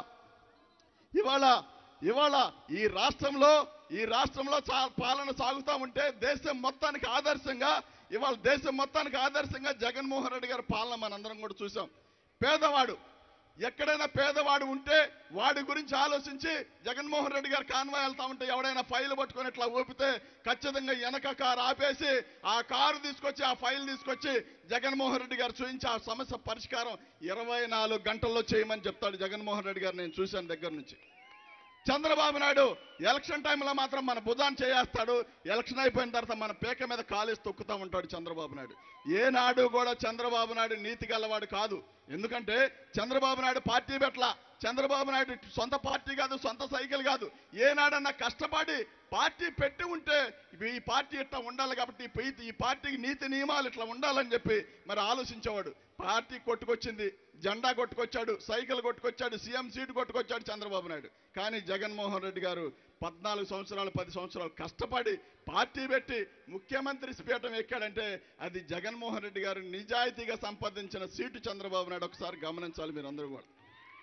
ఇవాళ ఇవాళ ఈ రాష్ట్రంలో ఈ రాష్ట్రంలో చా- పాలన సాగుతా ఉంటే దేశం మొత్తానికి ఆదర్శంగా ఇవాళ దేశం మొత్తానికి ఆదర్శంగా జగన్మోహన్ రెడ్డి గారి పాలన మనందరం కూడా చూసాం పేదవాడు ఎక్కడైనా పేదవాడు ఉంటే వాడి గురించి ఆలోచించి జగన్మోహన్ రెడ్డి గారు కాన్వాయ్ వెళ్తా ఉంటే ఎవడైనా ఫైల్ పట్టుకొని ఇట్లా ఊపితే ఖచ్చితంగా వెనక కారు ఆపేసి ఆ కారు తీసుకొచ్చి ఆ ఫైల్ తీసుకొచ్చి జగన్మోహన్ రెడ్డి గారు చూపించి ఆ సమస్య పరిష్కారం ఇరవై నాలుగు గంటల్లో చేయమని చెప్తాడు జగన్మోహన్ రెడ్డి గారు నేను చూశాను దగ్గర నుంచి చంద్రబాబు నాయుడు ఎలక్షన్ టైంలో మాత్రం మన భుజాన్ని చేయేస్తాడు ఎలక్షన్ అయిపోయిన తర్వాత మన పేక మీద కాలేసి తొక్కుతూ ఉంటాడు చంద్రబాబు నాయుడు ఏనాడు కూడా చంద్రబాబు నాయుడు నీతి గలవాడు కాదు ఎందుకంటే చంద్రబాబు నాయుడు పార్టీ పెట్ల చంద్రబాబు నాయుడు సొంత పార్టీ కాదు సొంత సైకిల్ కాదు ఏనాడన్నా కష్టపడి పార్టీ పెట్టి ఉంటే ఇవి ఈ పార్టీ ఇట్లా ఉండాలి కాబట్టి ఈ పై- ఈ పార్టీకి నీతి నియమాలు ఇట్లా ఉండాలని చెప్పి మరి ఆలోచించేవాడు పార్టీ కొట్టుకొచ్చింది జెండా కొట్టుకొచ్చాడు సైకిల్ కొట్టుకొచ్చాడు సీఎం సీటు కొట్టుకొచ్చాడు చంద్రబాబు నాయుడు కానీ జగన్మోహన్ రెడ్డి గారు పద్నాలుగు సంవత్సరాలు పది సంవత్సరాలు కష్టపడి పార్టీ పెట్టి ముఖ్యమంత్రి పీఠం ఎక్కాడంటే అది జగన్మోహన్ రెడ్డి గారు నిజాయితీగా సంపాదించిన సీటు చంద్రబాబు నాయుడు ఒకసారి గమనించాలి మీరు అందరూ కూడా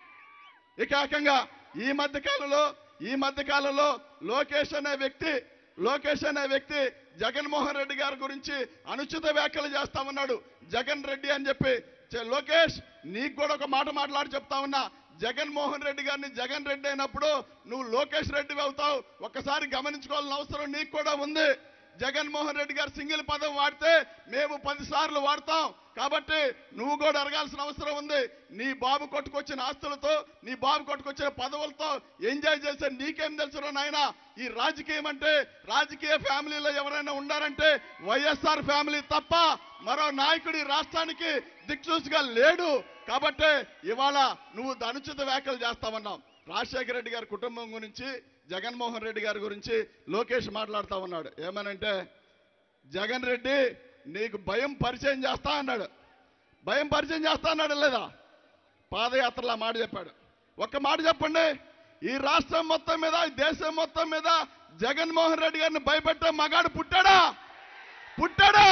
ఇక ఏకంగా ఈ మధ్య కాలంలో ఈ మధ్య కాలంలో లోకేష్ అనే వ్యక్తి లోకేష్ అనే వ్యక్తి జగన్మోహన్ రెడ్డి గారి గురించి అనుచిత వ్యాఖ్యలు చేస్తా ఉన్నాడు జగన్ రెడ్డి అని చెప్పి చె- లోకేష్ నీకు కూడా ఒక మాట మాట్లాడి చెప్తా ఉన్నా జగన్మోహన్ రెడ్డి గారిని జగన్ రెడ్డి అయినప్పుడు నువ్వు లోకేష్ రెడ్డి అవుతావు ఒక్కసారి గమనించుకోవాల్సిన అవసరం నీకు కూడా ఉంది జగన్మోహన్ రెడ్డి గారు సింగిల్ పదం వాడితే మేము పది సార్లు వాడతాం కాబట్టి నువ్వు కూడా అడగాల్సిన అవసరం ఉంది నీ బాబు కొట్టుకొచ్చిన ఆస్తులతో నీ బాబు కొట్టుకొచ్చిన పదవులతో ఎంజాయ్ చేసే నీకేం తెలుసురా నాయన ఈ రాజకీయం అంటే రాజకీయ ఫ్యామిలీలో ఎవరైనా ఉన్నారంటే వైఎస్ఆర్ ఫ్యామిలీ తప్ప మరో నాయకుడు ఈ రాష్ట్రానికి దిక్చూసిగా లేడు కాబట్టి ఇవాళ నువ్వు అనుచిత వ్యాఖ్యలు చేస్తావన్నావు రాజశేఖర రెడ్డి గారి కుటుంబం గురించి జగన్మోహన్ రెడ్డి గారి గురించి లోకేష్ మాట్లాడుతా ఉన్నాడు ఏమనంటే జగన్ రెడ్డి నీకు భయం పరిచయం చేస్తా అన్నాడు భయం పరిచయం చేస్తా అన్నాడు లేదా పాదయాత్రలో మాట చెప్పాడు ఒక్క మాట చెప్పండి ఈ రాష్ట్రం మొత్తం మీద ఈ దేశం మొత్తం మీద జగన్మోహన్ రెడ్డి గారిని భయపెట్టే మగాడు పుట్టాడా పుట్టాడా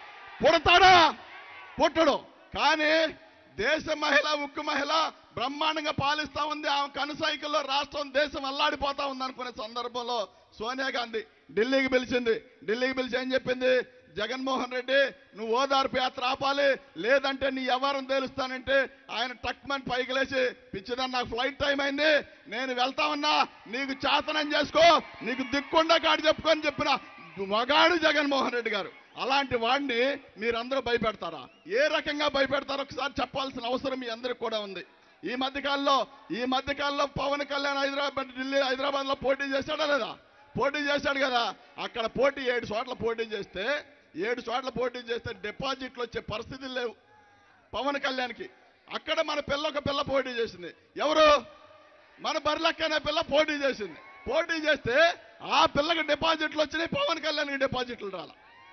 పుడతాడా పుట్టడు కానీ దేశ మహిళ ఉక్కు మహిళ బ్రహ్మాండంగా పాలిస్తా ఉంది ఆమె కనుసైకిల్లో రాష్ట్రం దేశం అల్లాడిపోతా ఉంది అనుకునే సందర్భంలో సోనియా గాంధీ ఢిల్లీకి పిలిచింది ఢిల్లీకి పిలిచి ఏం చెప్పింది జగన్మోహన్ రెడ్డి నువ్వు ఓదార్పు యాత్ర ఆపాలి లేదంటే నీ వ్యవహారం తేలుస్తానంటే ఆయన టక్మన్ పైకి లేచి పిచ్చిదని నాకు ఫ్లైట్ టైం అయింది నేను వెళ్తా ఉన్నా నీకు చాతనం చేసుకో నీకు దిక్కుండా కాడు చెప్పుకొని చెప్పిన మగాడు జగన్మోహన్ రెడ్డి గారు అలాంటి వాడిని మీరందరూ భయపెడతారా ఏ రకంగా భయపెడతారో ఒకసారి చెప్పాల్సిన అవసరం మీ అందరికి కూడా ఉంది ఈ మధ్యకాలంలో ఈ మధ్యకాలంలో పవన్ కళ్యాణ్ హైదరాబాద్ ఢిల్లీ హైదరాబాద్ లో పోటీ చేశాడా లేదా పోటీ చేశాడు కదా అక్కడ పోటీ ఏడు చోట్ల పోటీ చేస్తే ఏడు చోట్ల పోటీ చేస్తే డిపాజిట్లు వచ్చే పరిస్థితులు లేవు పవన్ కళ్యాణ్కి అక్కడ మన పిల్ల ఒక పిల్ల పోటీ చేసింది ఎవరు మన బర్లక్క అనే పిల్ల పోటీ చేసింది పోటీ చేస్తే ఆ పిల్లకి డిపాజిట్లు వచ్చినాయి పవన్ కళ్యాణ్కి డిపాజిట్లు రాల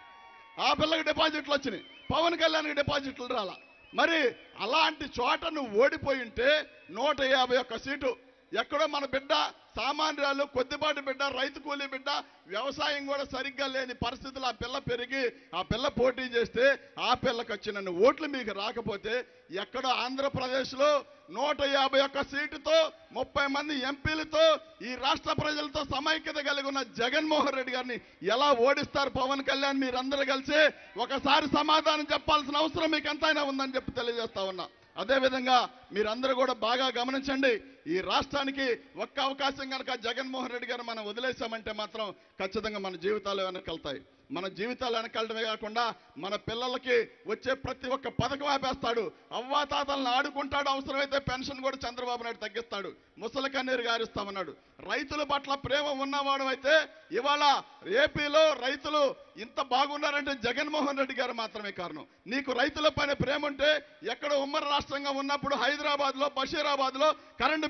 ఆ పిల్లకి డిపాజిట్లు వచ్చినాయి పవన్ కళ్యాణ్కి డిపాజిట్లు రాల మరి అలాంటి చోట నువ్వు ఓడిపోయి ఉంటే నూట యాభై ఒక్క సీటు ఎక్కడో మన బిడ్డ సామాన్యురాలు కొద్దిపాటి బిడ్డ రైతు కూలీ బిడ్డ వ్యవసాయం కూడా సరిగ్గా లేని పరిస్థితులు ఆ పిల్ల పెరిగి ఆ పిల్ల పోటీ చేస్తే ఆ పిల్లకి వచ్చిన ఓట్లు మీకు రాకపోతే ఎక్కడో ఆంధ్రప్రదేశ్లో నూట యాభై ఒక్క సీటుతో ముప్పై మంది ఎంపీలతో ఈ రాష్ట్ర ప్రజలతో సమైక్యత కలిగి ఉన్న జగన్మోహన్ రెడ్డి గారిని ఎలా ఓడిస్తారు పవన్ కళ్యాణ్ మీరందరూ కలిసి ఒకసారి సమాధానం చెప్పాల్సిన అవసరం మీకు ఎంతైనా ఉందని చెప్పి తెలియజేస్తా ఉన్నా అదేవిధంగా మీరందరూ కూడా బాగా గమనించండి ఈ రాష్ట్రానికి ఒక్క అవకాశం కనుక జగన్మోహన్ రెడ్డి గారు మనం వదిలేసామంటే మాత్రం ఖచ్చితంగా మన జీవితాలు వెనకెళ్తాయి మన జీవితాలు వెనకెళ్ళడమే కాకుండా మన పిల్లలకి వచ్చే ప్రతి ఒక్క పథకం ఆపేస్తాడు అవ్వాతాతలను ఆడుకుంటాడు అవసరమైతే పెన్షన్ కూడా చంద్రబాబు నాయుడు తగ్గిస్తాడు ముసలి కన్నీరు గారిస్తామన్నాడు రైతుల పట్ల ప్రేమ ఉన్నవాడు అయితే ఇవాళ ఏపీలో రైతులు ఇంత బాగున్నారంటే జగన్మోహన్ రెడ్డి గారు మాత్రమే కారణం నీకు రైతుల పైన ప్రేమ ఉంటే ఎక్కడ ఉమ్మడి రాష్ట్రంగా ఉన్నప్పుడు హైదరాబాద్ లో బషీరాబాద్ లో కరెంటు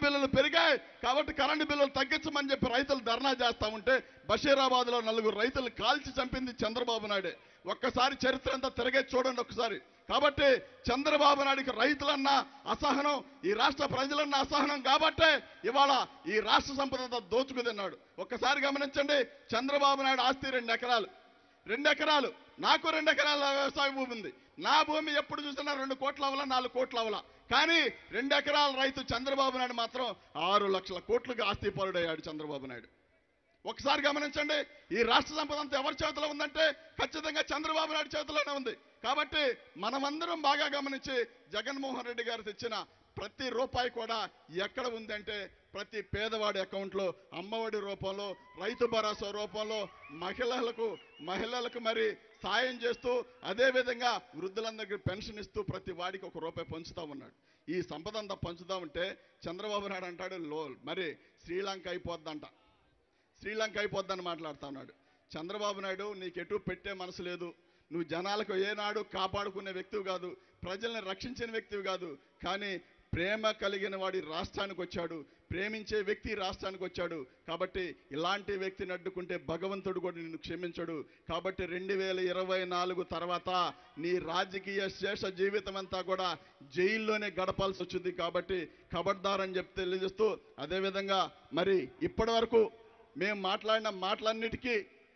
బిల్లులు పెరిగాయి కాబట్టి కరెంటు బిల్లులు తగ్గించమని చెప్పి రైతులు ధర్నా చేస్తా ఉంటే బషీరాబాద్ లో నలుగురు రైతులు కాల్చి చంపింది చంద్రబాబు నాయుడే ఒక్కసారి చరిత్ర అంతా తిరగే చూడండి ఒకసారి కాబట్టి చంద్రబాబు నాయుడికి రైతులన్న అసహనం ఈ రాష్ట్ర ప్రజలన్న అసహనం కాబట్టే ఇవాళ ఈ రాష్ట్ర సంపద అంతా దోచుకు తిన్నాడు ఒక్కసారి గమనించండి చంద్రబాబు నాయుడు ఆస్తి రెండు ఎకరాలు రెండు ఎకరాలు నాకు రెండు ఎకరాల వ్యవసాయ భూమి ఉంది నా భూమి ఎప్పుడు చూసినా రెండు కోట్ల అవల నాలుగు కోట్ల అవల కానీ రెండు ఎకరాల రైతు చంద్రబాబు నాయుడు మాత్రం ఆరు లక్షల కోట్లకు ఆస్తి పరుడయ్యాడు చంద్రబాబు నాయుడు ఒకసారి గమనించండి ఈ రాష్ట్ర సంపద అంతా ఎవరి చేతిలో ఉందంటే ఖచ్చితంగా చంద్రబాబు నాయుడు చేతిలోనే ఉంది కాబట్టి మనమందరం బాగా గమనించి జగన్మోహన్ రెడ్డి గారు తెచ్చిన ప్రతి రూపాయి కూడా ఎక్కడ ఉందంటే ప్రతి పేదవాడి అకౌంట్లో అమ్మఒడి రూపంలో రైతు భరోసా రూపంలో మహిళలకు మహిళలకు మరి సాయం చేస్తూ అదేవిధంగా వృద్ధులందరికీ పెన్షన్ ఇస్తూ ప్రతి వాడికి ఒక రూపాయి పంచుతా ఉన్నాడు ఈ సంపద అంతా పంచుతా ఉంటే చంద్రబాబు నాయుడు అంటాడు లో మరి శ్రీలంక అయిపోద్దంట శ్రీలంక అయిపోద్దని మాట్లాడుతా ఉన్నాడు చంద్రబాబు నాయుడు నీకు ఎటు పెట్టే మనసు లేదు నువ్వు జనాలకు ఏనాడు కాపాడుకునే వ్యక్తివి కాదు ప్రజల్ని రక్షించిన వ్యక్తివి కాదు కానీ ప్రేమ కలిగిన వాడి రాష్ట్రానికి వచ్చాడు ప్రేమించే వ్యక్తి రాష్ట్రానికి వచ్చాడు కాబట్టి ఇలాంటి వ్యక్తిని అడ్డుకుంటే భగవంతుడు కూడా నిన్ను క్షమించడు కాబట్టి రెండు వేల ఇరవై నాలుగు తర్వాత నీ రాజకీయ శేష జీవితం అంతా కూడా జైల్లోనే గడపాల్సి వచ్చింది కాబట్టి ఖబర్దారని చెప్పి తెలియజేస్తూ అదేవిధంగా మరి ఇప్పటి వరకు మేము మాట్లాడిన మాటలన్నిటికీ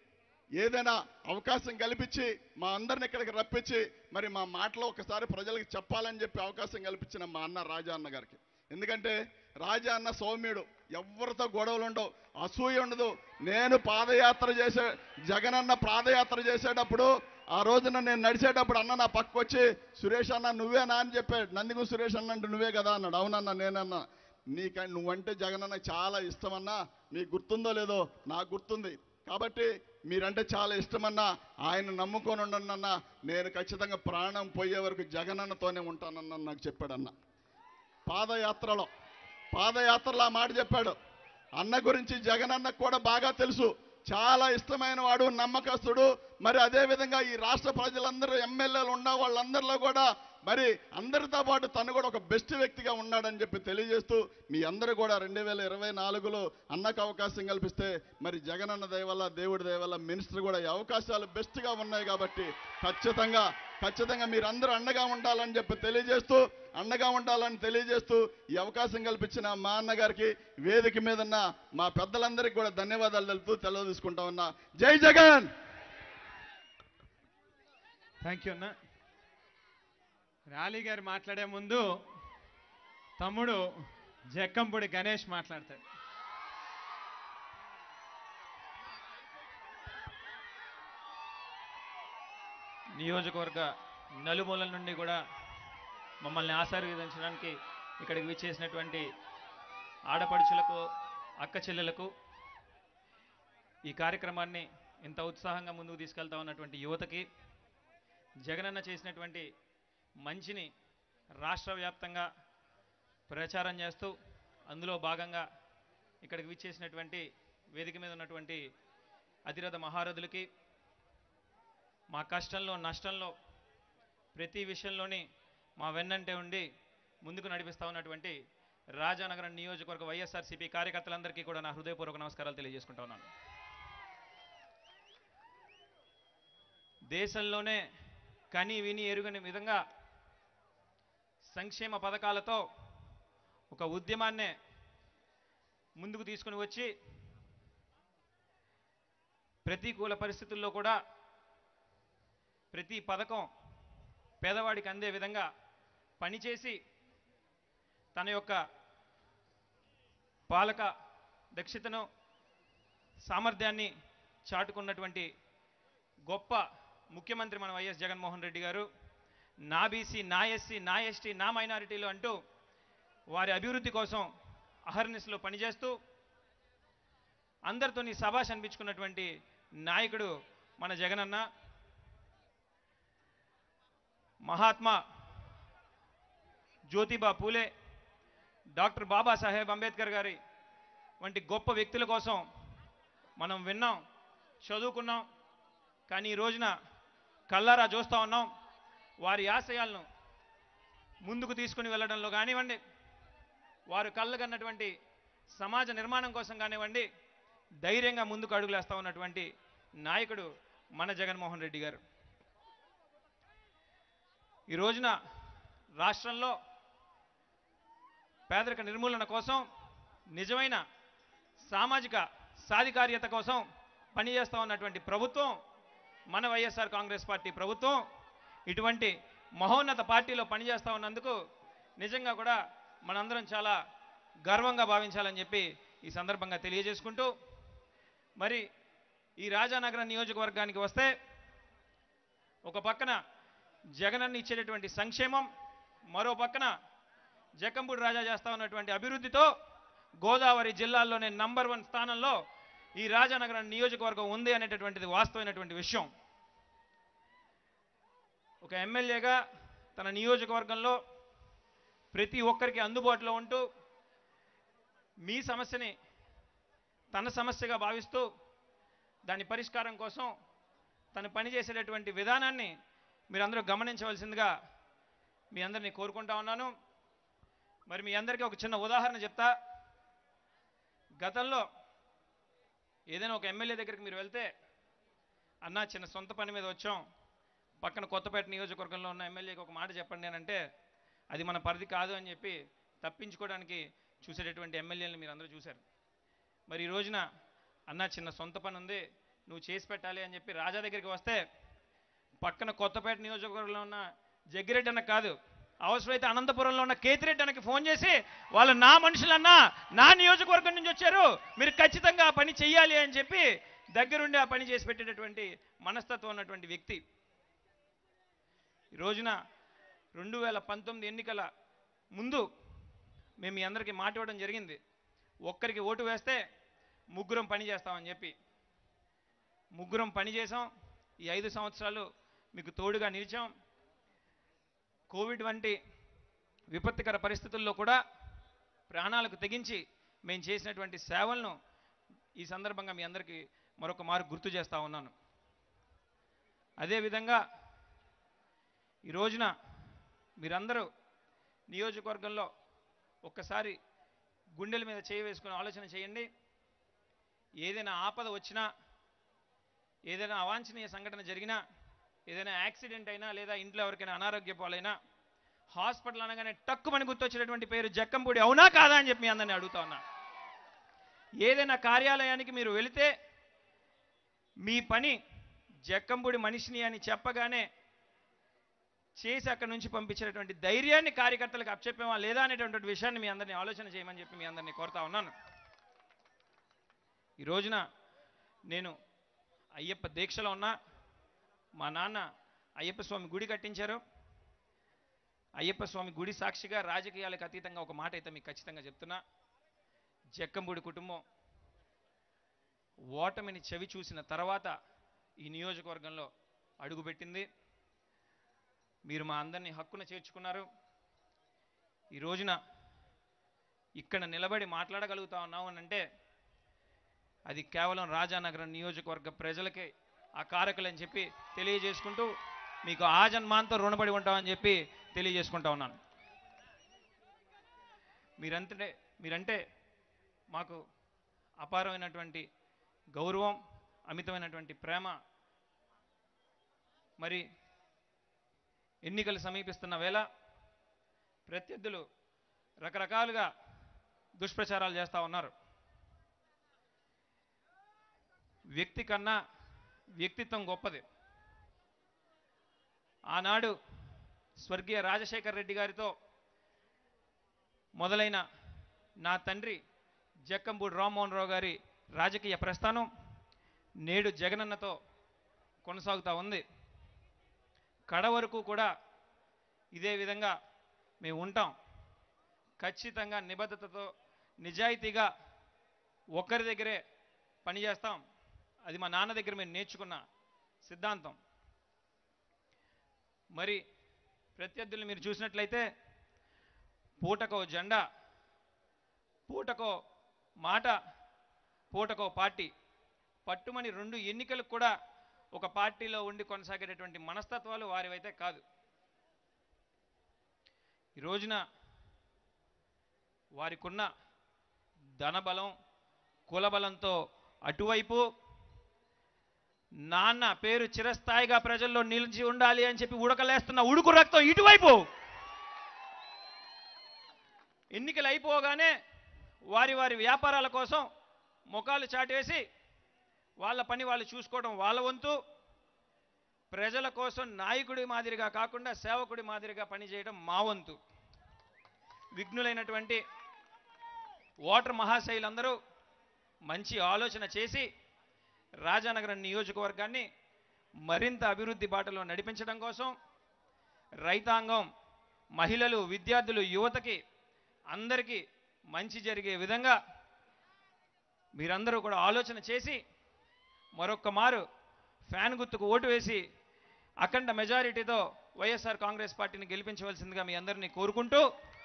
ఏదైనా అవకాశం కల్పించి మా అందరిని ఇక్కడికి రప్పించి మరి మా మాటలో ఒకసారి ప్రజలకు చెప్పాలని చెప్పి అవకాశం కల్పించిన మా అన్న రాజా అన్న గారికి ఎందుకంటే రాజా అన్న సౌమ్యుడు ఎవరితో గొడవలు ఉండవు అసూయ ఉండదు నేను పాదయాత్ర చేసే జగనన్న పాదయాత్ర చేసేటప్పుడు ఆ రోజున నేను నడిచేటప్పుడు అన్న నా పక్కకు వచ్చి సురేష్ అన్న నువ్వేనా అని చెప్పాడు నందిగు సురేష్ అన్న అంటే నువ్వే కదా అన్నాడు అవునన్నా నేనన్నా నీక నువ్వంటే జగనన్న చాలా ఇష్టమన్నా మీకు గుర్తుందో లేదో నాకు గుర్తుంది కాబట్టి మీరంటే చాలా ఇష్టమన్నా ఆయన నమ్ముకొని ఉండనన్నా నేను ఖచ్చితంగా ప్రాణం పోయే వరకు జగనన్నతోనే ఉంటానన్న నాకు చెప్పాడన్న పాదయాత్రలో పాదయాత్రలో ఆ మాట చెప్పాడు అన్న గురించి జగనన్నకు కూడా బాగా తెలుసు చాలా ఇష్టమైన వాడు నమ్మకస్తుడు మరి అదే విధంగా ఈ రాష్ట్ర ప్రజలందరూ ఎమ్మెల్యేలు ఉన్న వాళ్ళందరిలో కూడా మరి అందరితో పాటు తను కూడా ఒక బెస్ట్ వ్యక్తిగా ఉన్నాడని చెప్పి తెలియజేస్తూ మీ అందరూ కూడా రెండు వేల ఇరవై నాలుగులో అన్నకు అవకాశం కల్పిస్తే మరి జగనన్న దయ వల్ల దేవుడి దయ వల్ల మినిస్టర్ కూడా ఈ అవకాశాలు బెస్ట్గా ఉన్నాయి కాబట్టి ఖచ్చితంగా ఖచ్చితంగా మీరు అందరూ అండగా ఉండాలని చెప్పి తెలియజేస్తూ అండగా ఉండాలని తెలియజేస్తూ ఈ అవకాశం కల్పించిన మా అన్నగారికి వేదిక మీద ఉన్న మా పెద్దలందరికీ కూడా ధన్యవాదాలు తెలుపుతూ తెలవ తీసుకుంటా ఉన్నా జై జగన్ థ్యాంక్ యూ అన్న రాలీ గారు మాట్లాడే ముందు తమ్ముడు జక్కంపూడి గణేష్ మాట్లాడతాడు నియోజకవర్గ నలుమూలల నుండి కూడా మమ్మల్ని ఆశీర్వదించడానికి ఇక్కడికి విచ్చేసినటువంటి ఆడపడుచులకు అక్క చెల్లెలకు ఈ కార్యక్రమాన్ని ఇంత ఉత్సాహంగా ముందుకు తీసుకెళ్తా ఉన్నటువంటి యువతకి జగనన్న చేసినటువంటి మంచిని రాష్ట్ర వ్యాప్తంగా ప్రచారం చేస్తూ అందులో భాగంగా ఇక్కడికి విచ్చేసినటువంటి వేదిక మీద ఉన్నటువంటి అతిరథ మహారథులకి మా కష్టంలో నష్టంలో ప్రతి విషయంలోని మా వెన్నంటే ఉండి ముందుకు నడిపిస్తా ఉన్నటువంటి రాజానగరం నియోజకవర్గ వైఎస్ఆర్సీపీ కార్యకర్తలందరికీ కూడా నా హృదయపూర్వక నమస్కారాలు తెలియజేసుకుంటా ఉన్నాను దేశంలోనే కని విని ఎరుగని విధంగా సంక్షేమ పథకాలతో ఒక ఉద్యమాన్నే ముందుకు తీసుకుని వచ్చి ప్రతికూల పరిస్థితుల్లో కూడా ప్రతి పథకం పేదవాడికి అందే విధంగా పనిచేసి తన యొక్క పాలక దక్షతను సామర్థ్యాన్ని చాటుకున్నటువంటి గొప్ప ముఖ్యమంత్రి మన వైఎస్ జగన్మోహన్ రెడ్డి గారు నా బీసీ నా ఎస్సీ నా ఎస్టీ నా మైనారిటీలు అంటూ వారి అభివృద్ధి కోసం అహర్నిశలో పనిచేస్తూ అందరితోని సభాష్ అనిపించుకున్నటువంటి నాయకుడు మన జగనన్న మహాత్మా జ్యోతిబా పూలే డాక్టర్ బాబాసాహెబ్ అంబేద్కర్ గారి వంటి గొప్ప వ్యక్తుల కోసం మనం విన్నాం చదువుకున్నాం కానీ ఈ రోజున కల్లారా చూస్తూ ఉన్నాం వారి ఆశయాలను ముందుకు తీసుకుని వెళ్ళడంలో కానివ్వండి వారు కళ్ళగన్నటువంటి సమాజ నిర్మాణం కోసం కానివ్వండి ధైర్యంగా ముందుకు అడుగులేస్తా ఉన్నటువంటి నాయకుడు మన జగన్మోహన్ రెడ్డి గారు ఈ రోజున రాష్ట్రంలో పేదరిక నిర్మూలన కోసం నిజమైన సామాజిక సాధికార్యత కోసం పనిచేస్తా ఉన్నటువంటి ప్రభుత్వం మన వైఎస్ఆర్ కాంగ్రెస్ పార్టీ ప్రభుత్వం ఇటువంటి మహోన్నత పార్టీలో పనిచేస్తా ఉన్నందుకు నిజంగా కూడా మనందరం చాలా గర్వంగా భావించాలని చెప్పి ఈ సందర్భంగా తెలియజేసుకుంటూ మరి ఈ రాజానగరం నియోజకవర్గానికి వస్తే ఒక పక్కన జగనన్న ఇచ్చేటటువంటి సంక్షేమం మరో పక్కన జకంపూడి రాజా చేస్తా ఉన్నటువంటి అభివృద్ధితో గోదావరి జిల్లాల్లోనే నంబర్ వన్ స్థానంలో ఈ రాజానగరం నియోజకవర్గం ఉంది అనేటటువంటిది వాస్తవమైనటువంటి విషయం ఒక ఎమ్మెల్యేగా తన నియోజకవర్గంలో ప్రతి ఒక్కరికి అందుబాటులో ఉంటూ మీ సమస్యని తన సమస్యగా భావిస్తూ దాని పరిష్కారం కోసం తను పనిచేసేటటువంటి విధానాన్ని మీరందరూ గమనించవలసిందిగా మీ అందరినీ కోరుకుంటా ఉన్నాను మరి మీ అందరికీ ఒక చిన్న ఉదాహరణ చెప్తా గతంలో ఏదైనా ఒక ఎమ్మెల్యే దగ్గరికి మీరు వెళ్తే అన్నా చిన్న సొంత పని మీద వచ్చాం పక్కన కొత్తపేట నియోజకవర్గంలో ఉన్న ఎమ్మెల్యేకి ఒక మాట చెప్పండి అని అంటే అది మన పరిధి కాదు అని చెప్పి తప్పించుకోవడానికి చూసేటటువంటి ఎమ్మెల్యేలను మీరు అందరూ చూశారు మరి ఈ రోజున అన్న చిన్న సొంత పని ఉంది నువ్వు చేసి పెట్టాలి అని చెప్పి రాజా దగ్గరికి వస్తే పక్కన కొత్తపేట నియోజకవర్గంలో ఉన్న జగ్గిరెడ్డి అన్న కాదు అవసరమైతే అనంతపురంలో ఉన్న కేతిరెడ్డి అన్నకి ఫోన్ చేసి వాళ్ళు నా మనుషులన్నా నా నియోజకవర్గం నుంచి వచ్చారు మీరు ఖచ్చితంగా ఆ పని చెయ్యాలి అని చెప్పి దగ్గరుండి ఆ పని చేసి పెట్టేటటువంటి మనస్తత్వం ఉన్నటువంటి వ్యక్తి ఈ రోజున రెండు వేల పంతొమ్మిది ఎన్నికల ముందు మేము మీ అందరికీ మాట ఇవ్వడం జరిగింది ఒక్కరికి ఓటు వేస్తే ముగ్గురం పని చేస్తామని చెప్పి ముగ్గురం పని చేసాం ఈ ఐదు సంవత్సరాలు మీకు తోడుగా నిలిచాం కోవిడ్ వంటి విపత్తికర పరిస్థితుల్లో కూడా ప్రాణాలకు తెగించి మేము చేసినటువంటి సేవలను ఈ సందర్భంగా మీ అందరికీ మరొక మారు గుర్తు చేస్తా ఉన్నాను అదేవిధంగా ఈ రోజున మీరందరూ నియోజకవర్గంలో ఒక్కసారి గుండెల మీద చేయి వేసుకుని ఆలోచన చేయండి ఏదైనా ఆపద వచ్చినా ఏదైనా అవాంఛనీయ సంఘటన జరిగినా ఏదైనా యాక్సిడెంట్ అయినా లేదా ఇంట్లో ఎవరికైనా అనారోగ్య పాలైనా హాస్పిటల్ అనగానే టక్కుమని గుర్తొచ్చినటువంటి పేరు జక్కంపూడి అవునా కాదా అని చెప్పి మీ అందరిని అడుగుతా ఉన్నా ఏదైనా కార్యాలయానికి మీరు వెళితే మీ పని జక్కంపూడి మనిషిని అని చెప్పగానే చేసి అక్కడి నుంచి పంపించేటటువంటి ధైర్యాన్ని కార్యకర్తలకు అప్పచెప్పామా లేదా అనేటటువంటి విషయాన్ని మీ అందరినీ ఆలోచన చేయమని చెప్పి మీ అందరినీ కోరుతా ఉన్నాను ఈ రోజున నేను అయ్యప్ప దీక్షలో ఉన్నా మా నాన్న అయ్యప్ప స్వామి గుడి కట్టించారు అయ్యప్ప స్వామి గుడి సాక్షిగా రాజకీయాలకు అతీతంగా ఒక మాట అయితే మీకు ఖచ్చితంగా చెప్తున్నా జక్కంబూడి కుటుంబం ఓటమిని చెవి చూసిన తర్వాత ఈ నియోజకవర్గంలో అడుగుపెట్టింది మీరు మా అందరినీ హక్కున చేర్చుకున్నారు ఈ రోజున ఇక్కడ నిలబడి మాట్లాడగలుగుతా ఉన్నావు అని అంటే అది కేవలం రాజానగరం నియోజకవర్గ ప్రజలకే ఆ కారకులని చెప్పి తెలియజేసుకుంటూ మీకు ఆ జన్మాంతో రుణపడి ఉంటామని చెప్పి తెలియజేసుకుంటా ఉన్నాను మీరంటే మీరంటే మాకు అపారమైనటువంటి గౌరవం అమితమైనటువంటి ప్రేమ మరి ఎన్నికలు సమీపిస్తున్న వేళ ప్రత్యర్థులు రకరకాలుగా దుష్ప్రచారాలు చేస్తూ ఉన్నారు వ్యక్తి కన్నా వ్యక్తిత్వం గొప్పది ఆనాడు స్వర్గీయ రాజశేఖర్ రెడ్డి గారితో మొదలైన నా తండ్రి జక్కంపూడి రామ్మోహన్ రావు గారి రాజకీయ ప్రస్థానం నేడు జగనన్నతో కొనసాగుతూ ఉంది కడ వరకు కూడా ఇదే విధంగా మేము ఉంటాం ఖచ్చితంగా నిబద్ధతతో నిజాయితీగా ఒక్కరి దగ్గరే పనిచేస్తాం అది మా నాన్న దగ్గర మేము నేర్చుకున్న సిద్ధాంతం మరి ప్రత్యర్థులు మీరు చూసినట్లయితే పూటకో జెండా పూటకో మాట పూటకో పార్టీ పట్టుమని రెండు ఎన్నికలకు కూడా ఒక పార్టీలో ఉండి కొనసాగేటటువంటి మనస్తత్వాలు వారివైతే కాదు ఈ రోజున వారికున్న ధనబలం కులబలంతో అటువైపు నాన్న పేరు చిరస్థాయిగా ప్రజల్లో నిలిచి ఉండాలి అని చెప్పి ఉడకలేస్తున్న ఉడుకు రక్తం ఇటువైపు ఎన్నికలు అయిపోగానే వారి వారి వ్యాపారాల కోసం ముఖాలు చాటేసి వాళ్ళ పని వాళ్ళు చూసుకోవడం వాళ్ళ వంతు ప్రజల కోసం నాయకుడి మాదిరిగా కాకుండా సేవకుడి మాదిరిగా పనిచేయడం మా వంతు విఘ్నులైనటువంటి ఓటర్ మహాశైలందరూ మంచి ఆలోచన చేసి రాజానగరం నియోజకవర్గాన్ని మరింత అభివృద్ధి బాటలో నడిపించడం కోసం రైతాంగం మహిళలు విద్యార్థులు యువతకి అందరికీ మంచి జరిగే విధంగా మీరందరూ కూడా ఆలోచన చేసి మరొక్క మారు ఫ్యాన్ గుర్తుకు ఓటు వేసి అఖండ మెజారిటీతో వైఎస్ఆర్ కాంగ్రెస్ పార్టీని గెలిపించవలసిందిగా మీ అందరినీ కోరుకుంటూ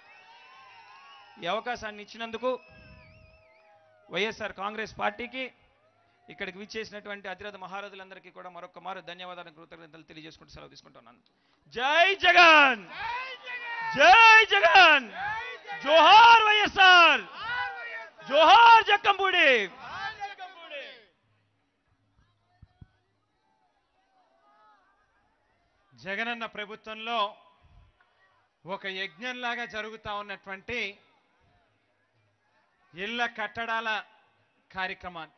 ఈ అవకాశాన్ని ఇచ్చినందుకు వైఎస్ఆర్ కాంగ్రెస్ పార్టీకి ఇక్కడికి విచ్చేసినటువంటి అతిరథ మహారథులందరికీ కూడా మరొక మారు ధన్యవాదాలు కృతజ్ఞతలు తెలియజేసుకుంటూ సెలవు తీసుకుంటున్నాను జై జగన్ జై జగన్ జోహార్ వైఎస్ఆర్ జోహార్ జక్కంపూడి జగనన్న ప్రభుత్వంలో ఒక యజ్ఞంలాగా జరుగుతా ఉన్నటువంటి ఇళ్ల కట్టడాల కార్యక్రమాన్ని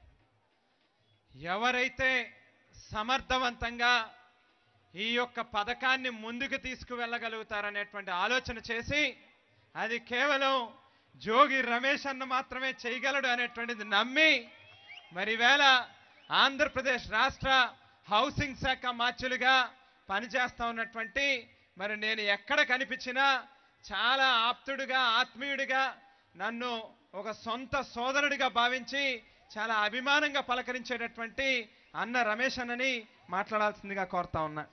ఎవరైతే సమర్థవంతంగా ఈ యొక్క పథకాన్ని ముందుకు తీసుకువెళ్ళగలుగుతారనేటువంటి ఆలోచన చేసి అది కేవలం జోగి రమేష్ అన్న మాత్రమే చేయగలడు అనేటువంటిది నమ్మి మరి వేళ ఆంధ్రప్రదేశ్ రాష్ట్ర హౌసింగ్ శాఖ మార్చులుగా పనిచేస్తా ఉన్నటువంటి మరి నేను ఎక్కడ కనిపించినా చాలా ఆప్తుడుగా ఆత్మీయుడిగా నన్ను ఒక సొంత సోదరుడిగా భావించి చాలా అభిమానంగా పలకరించేటటువంటి అన్న రమేష్ అన్నని మాట్లాడాల్సిందిగా కోరుతా ఉన్నా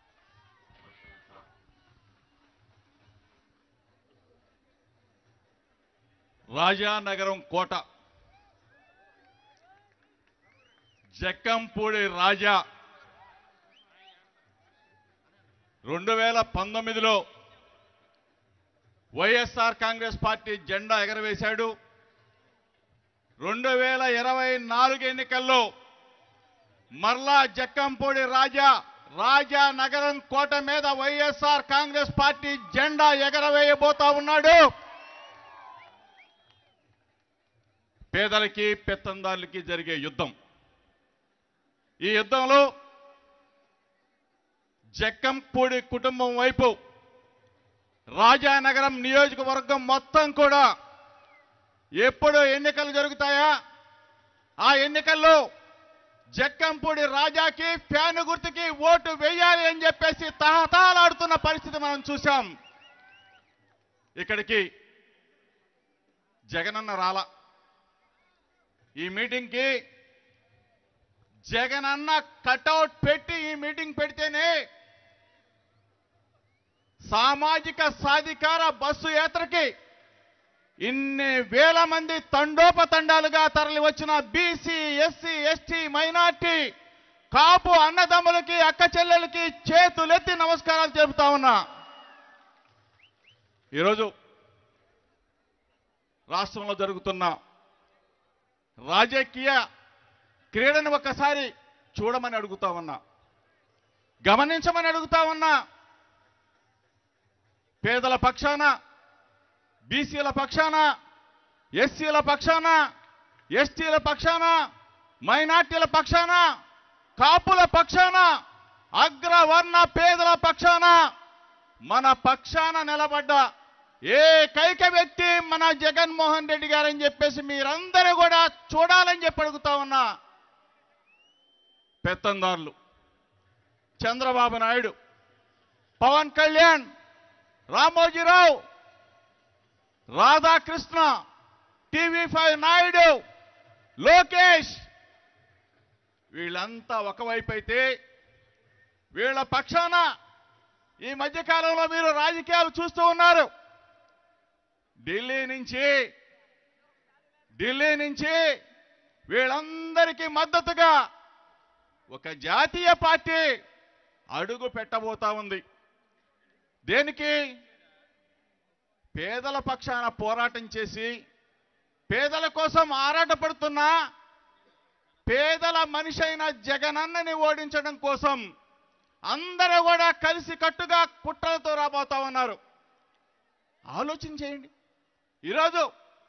రాజానగరం కోట జక్కంపూడి రాజా రెండు వేల పంతొమ్మిదిలో వైఎస్ఆర్ కాంగ్రెస్ పార్టీ జెండా ఎగరవేశాడు రెండు వేల ఇరవై నాలుగు ఎన్నికల్లో మరలా జక్కంపూడి రాజా రాజా నగరం కోట మీద వైఎస్ఆర్ కాంగ్రెస్ పార్టీ జెండా ఎగరవేయబోతా ఉన్నాడు పేదలకి పెత్తందారులకి జరిగే యుద్ధం ఈ యుద్ధంలో జక్కంపూడి కుటుంబం వైపు రాజానగరం నియోజకవర్గం మొత్తం కూడా ఎప్పుడు ఎన్నికలు జరుగుతాయా ఆ ఎన్నికల్లో జక్కంపూడి రాజాకి ఫ్యాను గుర్తుకి ఓటు వేయాలి అని చెప్పేసి తహతాలాడుతున్న పరిస్థితి మనం చూశాం ఇక్కడికి జగనన్న రాలా ఈ మీటింగ్కి జగనన్న కటౌట్ పెట్టి ఈ మీటింగ్ పెడితేనే సామాజిక సాధికార బస్సు యాత్రకి ఇన్ని వేల మంది తండోపతండాలుగా తరలి వచ్చిన BC SC ST minority Kapu అన్నదమ్ములకి అక్క చెల్లెలకి చేతులెత్తి నమస్కారాలు చెబుతా ఉన్నా ఈరోజు రాష్ట్రంలో జరుగుతున్న రాజకీయ క్రీడను ఒక్కసారి చూడమని అడుగుతా ఉన్నా గమనించమని అడుగుతా ఉన్నా పేదల పక్షాన బీసీల పక్షాన ఎస్సీల పక్షాన ఎస్టీల పక్షాన మైనార్టీల పక్షాన కాపుల పక్షాన అగ్రవర్ణ పేదల పక్షాన మన పక్షాన నిలబడ్డ ఏకైక వ్యక్తి మన జగన్మోహన్ రెడ్డి గారని చెప్పేసి మీరందరూ కూడా చూడాలని చెప్పి అడుగుతా ఉన్నా పెత్తందారులు చంద్రబాబు నాయుడు పవన్ కళ్యాణ్ రామోజీరావు రాధాకృష్ణ టీవీ ఫైవ్ నాయుడు లోకేష్ వీళ్ళంతా ఒకవైపు అయితే వీళ్ళ పక్షాన ఈ మధ్యకాలంలో మీరు రాజకీయాలు చూస్తూ ఉన్నారు ఢిల్లీ నుంచి ఢిల్లీ నుంచి వీళ్ళందరికీ మద్దతుగా ఒక జాతీయ పార్టీ అడుగు పెట్టబోతా ఉంది దేనికి పేదల పక్షాన పోరాటం చేసి పేదల కోసం ఆరాటపడుతున్న పేదల మనిషి అయిన జగనన్నని ఓడించడం కోసం అందరూ కూడా కలిసి కట్టుగా కుట్రలతో రాబోతా ఉన్నారు ఆలోచన చేయండి ఈరోజు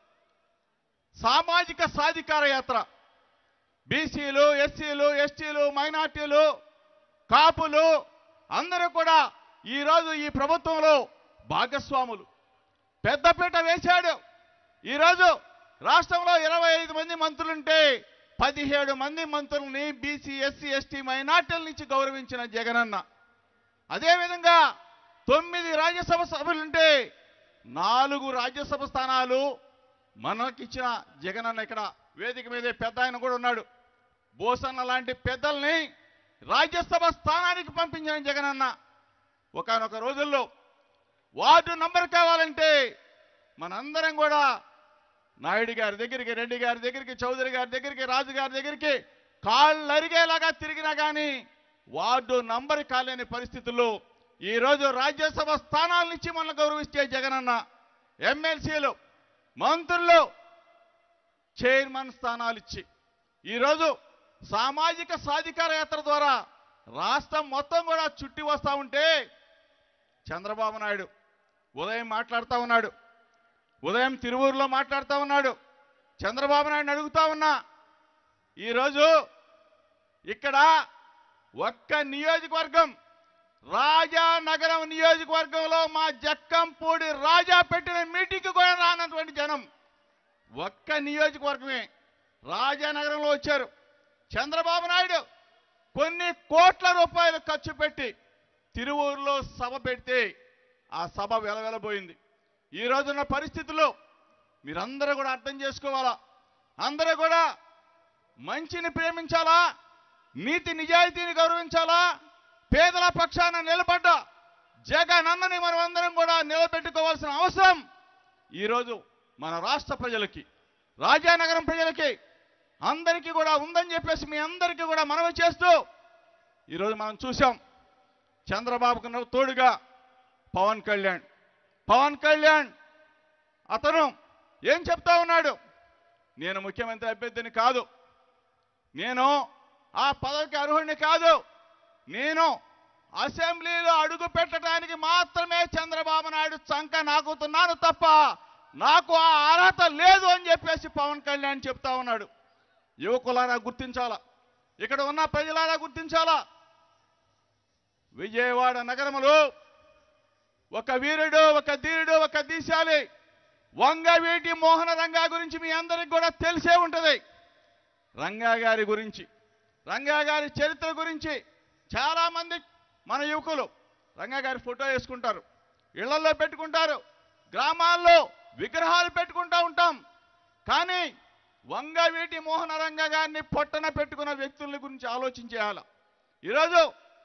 సామాజిక సాధికార యాత్ర బీసీలు ఎస్సీలు ఎస్టీలు మైనార్టీలు కాపులు అందరూ కూడా ఈరోజు ఈ ప్రభుత్వంలో భాగస్వాములు పెద్దపీట వేశాడు ఈరోజు రాష్ట్రంలో ఇరవై ఐదు మంది మంత్రులుంటే పదిహేడు మంది మంత్రుల్ని బీసీ ఎస్సీ ఎస్టీ మైనార్టీల నుంచి గౌరవించిన జగనన్న అదేవిధంగా తొమ్మిది రాజ్యసభ సభ్యులుంటే నాలుగు రాజ్యసభ స్థానాలు మనకిచ్చిన జగనన్న ఇక్కడ వేదిక మీదే పెద్ద ఆయన కూడా ఉన్నాడు బోసన్న లాంటి పెద్దల్ని రాజ్యసభ స్థానానికి పంపించిన జగనన్న ఒకనొక రోజుల్లో వార్డు నంబర్ కావాలంటే మనందరం కూడా నాయుడు గారి దగ్గరికి రెడ్డి గారి దగ్గరికి చౌదరి గారి దగ్గరికి రాజు గారి దగ్గరికి కాళ్ళు అరిగేలాగా తిరిగినా కానీ వార్డు నంబర్ కాలేని పరిస్థితుల్లో ఈరోజు రాజ్యసభ స్థానాలనిచ్చి మన గౌరవిస్తే జగనన్న ఎమ్మెల్సీలు మంత్రులు చైర్మన్ స్థానాలు ఇచ్చి ఈరోజు సామాజిక సాధికార యాత్ర ద్వారా రాష్ట్రం మొత్తం కూడా చుట్టి వస్తా ఉంటే చంద్రబాబు నాయుడు ఉదయం మాట్లాడుతూ ఉన్నాడు ఉదయం తిరువూరులో మాట్లాడుతూ ఉన్నాడు చంద్రబాబు నాయుడు అడుగుతా ఉన్నా ఈరోజు ఇక్కడ ఒక్క నియోజకవర్గం రాజానగరం నియోజకవర్గంలో మా జక్కంపూడి రాజా పెట్టిన మీటింగ్కి కూడా రానటువంటి జనం ఒక్క నియోజకవర్గమే రాజానగరంలో వచ్చారు చంద్రబాబు నాయుడు కొన్ని కోట్ల రూపాయలు ఖర్చు పెట్టి తిరువూరులో సభ పెడితే ఆ సభ వెలవెలబోయింది ఈ రోజున్న పరిస్థితుల్లో మీరందరూ కూడా అర్థం చేసుకోవాలా అందరూ కూడా మంచిని ప్రేమించాలా నీతి నిజాయితీని గౌరవించాలా పేదల పక్షాన నిలబడ్డ జగనన్నని మనం అందరం కూడా నిలబెట్టుకోవాల్సిన అవసరం ఈరోజు మన రాష్ట్ర ప్రజలకి రాజానగరం ప్రజలకి అందరికీ కూడా ఉందని చెప్పేసి మీ అందరికీ కూడా మనవి చేస్తూ ఈరోజు మనం చూసాం చంద్రబాబుకు తోడుగా పవన్ కళ్యాణ్ పవన్ కళ్యాణ్ అతను ఏం చెప్తా ఉన్నాడు నేను ముఖ్యమంత్రి అభ్యర్థిని కాదు నేను ఆ పదవికి అర్హుడిని కాదు నేను అసెంబ్లీలో అడుగు పెట్టడానికి మాత్రమే చంద్రబాబు నాయుడు చంక నాకుతున్నాను తప్ప నాకు ఆ అర్హత లేదు అని చెప్పేసి పవన్ కళ్యాణ్ చెప్తా ఉన్నాడు యువకులారా గుర్తించాలా ఇక్కడ ఉన్న ప్రజలారా గుర్తించాలా విజయవాడ నగరములో ఒక వీరుడు ఒక ధీరుడు ఒక దీశాలి వంగవీటి మోహన రంగా గురించి మీ అందరికి కూడా తెలిసే ఉంటది రంగా గారి గురించి రంగా గారి చరిత్ర గురించి చాలా మంది మన యువకులు రంగా గారి ఫోటో వేసుకుంటారు ఇళ్లలో పెట్టుకుంటారు గ్రామాల్లో విగ్రహాలు పెట్టుకుంటూ ఉంటాం కానీ వంగవీటి మోహన రంగ గారిని పొట్టన పెట్టుకున్న వ్యక్తుల గురించి ఆలోచించేయాల ఈరోజు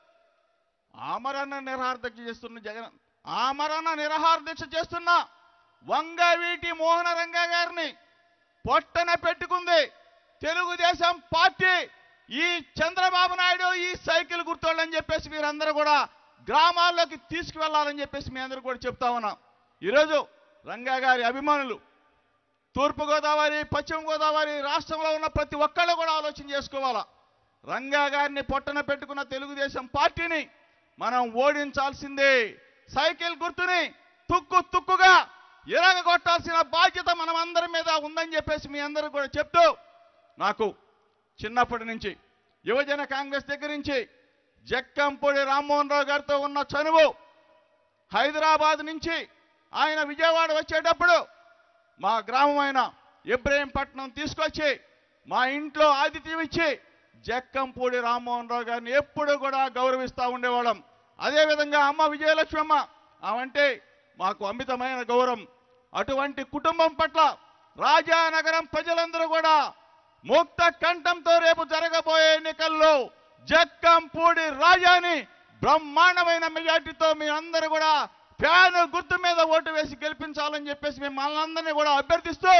ఆమరణ నిరహార దీక్ష చేస్తున్న జగన్ ఆమరణ నిరహార దీక్ష చేస్తున్న వంగవీటి మోహన రంగ గారిని పొట్టన పెట్టుకుంది తెలుగుదేశం పార్టీ ఈ చంద్రబాబు నాయుడు ఈ సైకిల్ గుర్తోళ్ళని చెప్పేసి మీరందరూ కూడా గ్రామాల్లోకి తీసుకువెళ్ళాలని చెప్పేసి మీ అందరూ కూడా చెప్తా ఉన్నాం ఈరోజు రంగా గారి అభిమానులు తూర్పుగోదావరి పశ్చిమ గోదావరి రాష్ట్రంలో ఉన్న ప్రతి ఒక్కళ్ళు కూడా ఆలోచన చేసుకోవాలా రంగా గారిని పొట్టన పెట్టుకున్న తెలుగుదేశం పార్టీని మనం ఓడించాల్సిందే సైకిల్ గుర్తుని తుక్కు తుక్కుగా ఇరగ కొట్టాల్సిన బాధ్యత మనం అందరి మీద ఉందని చెప్పేసి మీ అందరూ కూడా చెప్తూ నాకు చిన్నప్పటి నుంచి యువజన కాంగ్రెస్ దగ్గర నుంచి జక్కంపూడి రామ్మోహన్ రావు గారితో ఉన్న చనువు హైదరాబాద్ నుంచి ఆయన విజయవాడ వచ్చేటప్పుడు మా గ్రామం అయిన ఇబ్రహీంపట్నం తీసుకొచ్చి మా ఇంట్లో ఆతిథ్యం ఇచ్చి జక్కంపూడి రామ్మోహన్ రావు గారిని ఎప్పుడు కూడా గౌరవిస్తూ ఉండేవాళ్ళం అదేవిధంగా అమ్మ విజయలక్ష్మమ్మ ఆమంటే మాకు అమితమైన గౌరవం అటువంటి కుటుంబం పట్ల రాజానగరం ప్రజలందరూ కూడా ముక్త కంఠంతో రేపు జరగబోయే ఎన్నికల్లో జక్కంపూడి రాజాని బ్రహ్మాండమైన మెజార్టీతో మీ అందరూ కూడా ఫ్యాన్ గుర్తు మీద ఓటు వేసి గెలిపించాలని చెప్పేసి మిమ్మల్ని అందరినీ కూడా అభ్యర్థిస్తూ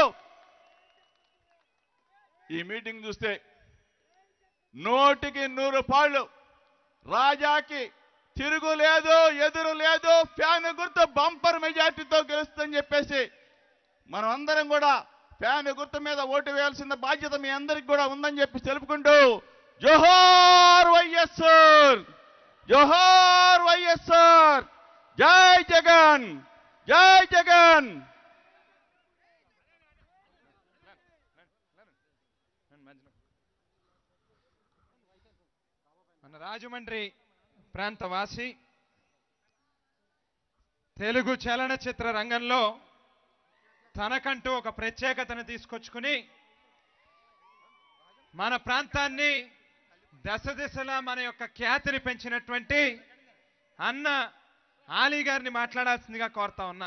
ఈ మీటింగ్ చూస్తే నూటికి నూరు పాళ్ళు రాజాకి తిరుగు లేదు ఎదురు లేదు ఫ్యాన్ గుర్తు బంపర్ మెజార్టీతో గెలుస్తుందని చెప్పేసి మనం అందరం కూడా ఫ్యాన్ గుర్తు మీద ఓటు వేయాల్సిన బాధ్యత మీ అందరికి కూడా ఉందని చెప్పి తెలుపుకుంటూ జోహార్ వైఎస్ఆర్ జోహార్ వైఎస్ఆర్ జై జగన్ జై జగన్ మన రాజమండ్రి ప్రాంతవాసి తెలుగు చలనచిత్ర రంగంలో తనకంటూ ఒక ప్రత్యేకతను తీసుకొచ్చుకుని మన ప్రాంతాన్ని దశ దిశలా మన యొక్క ఖ్యాతిని పెంచినటువంటి అన్న ఆలీ గారిని మాట్లాడాల్సిందిగా కోరుతా ఉన్నా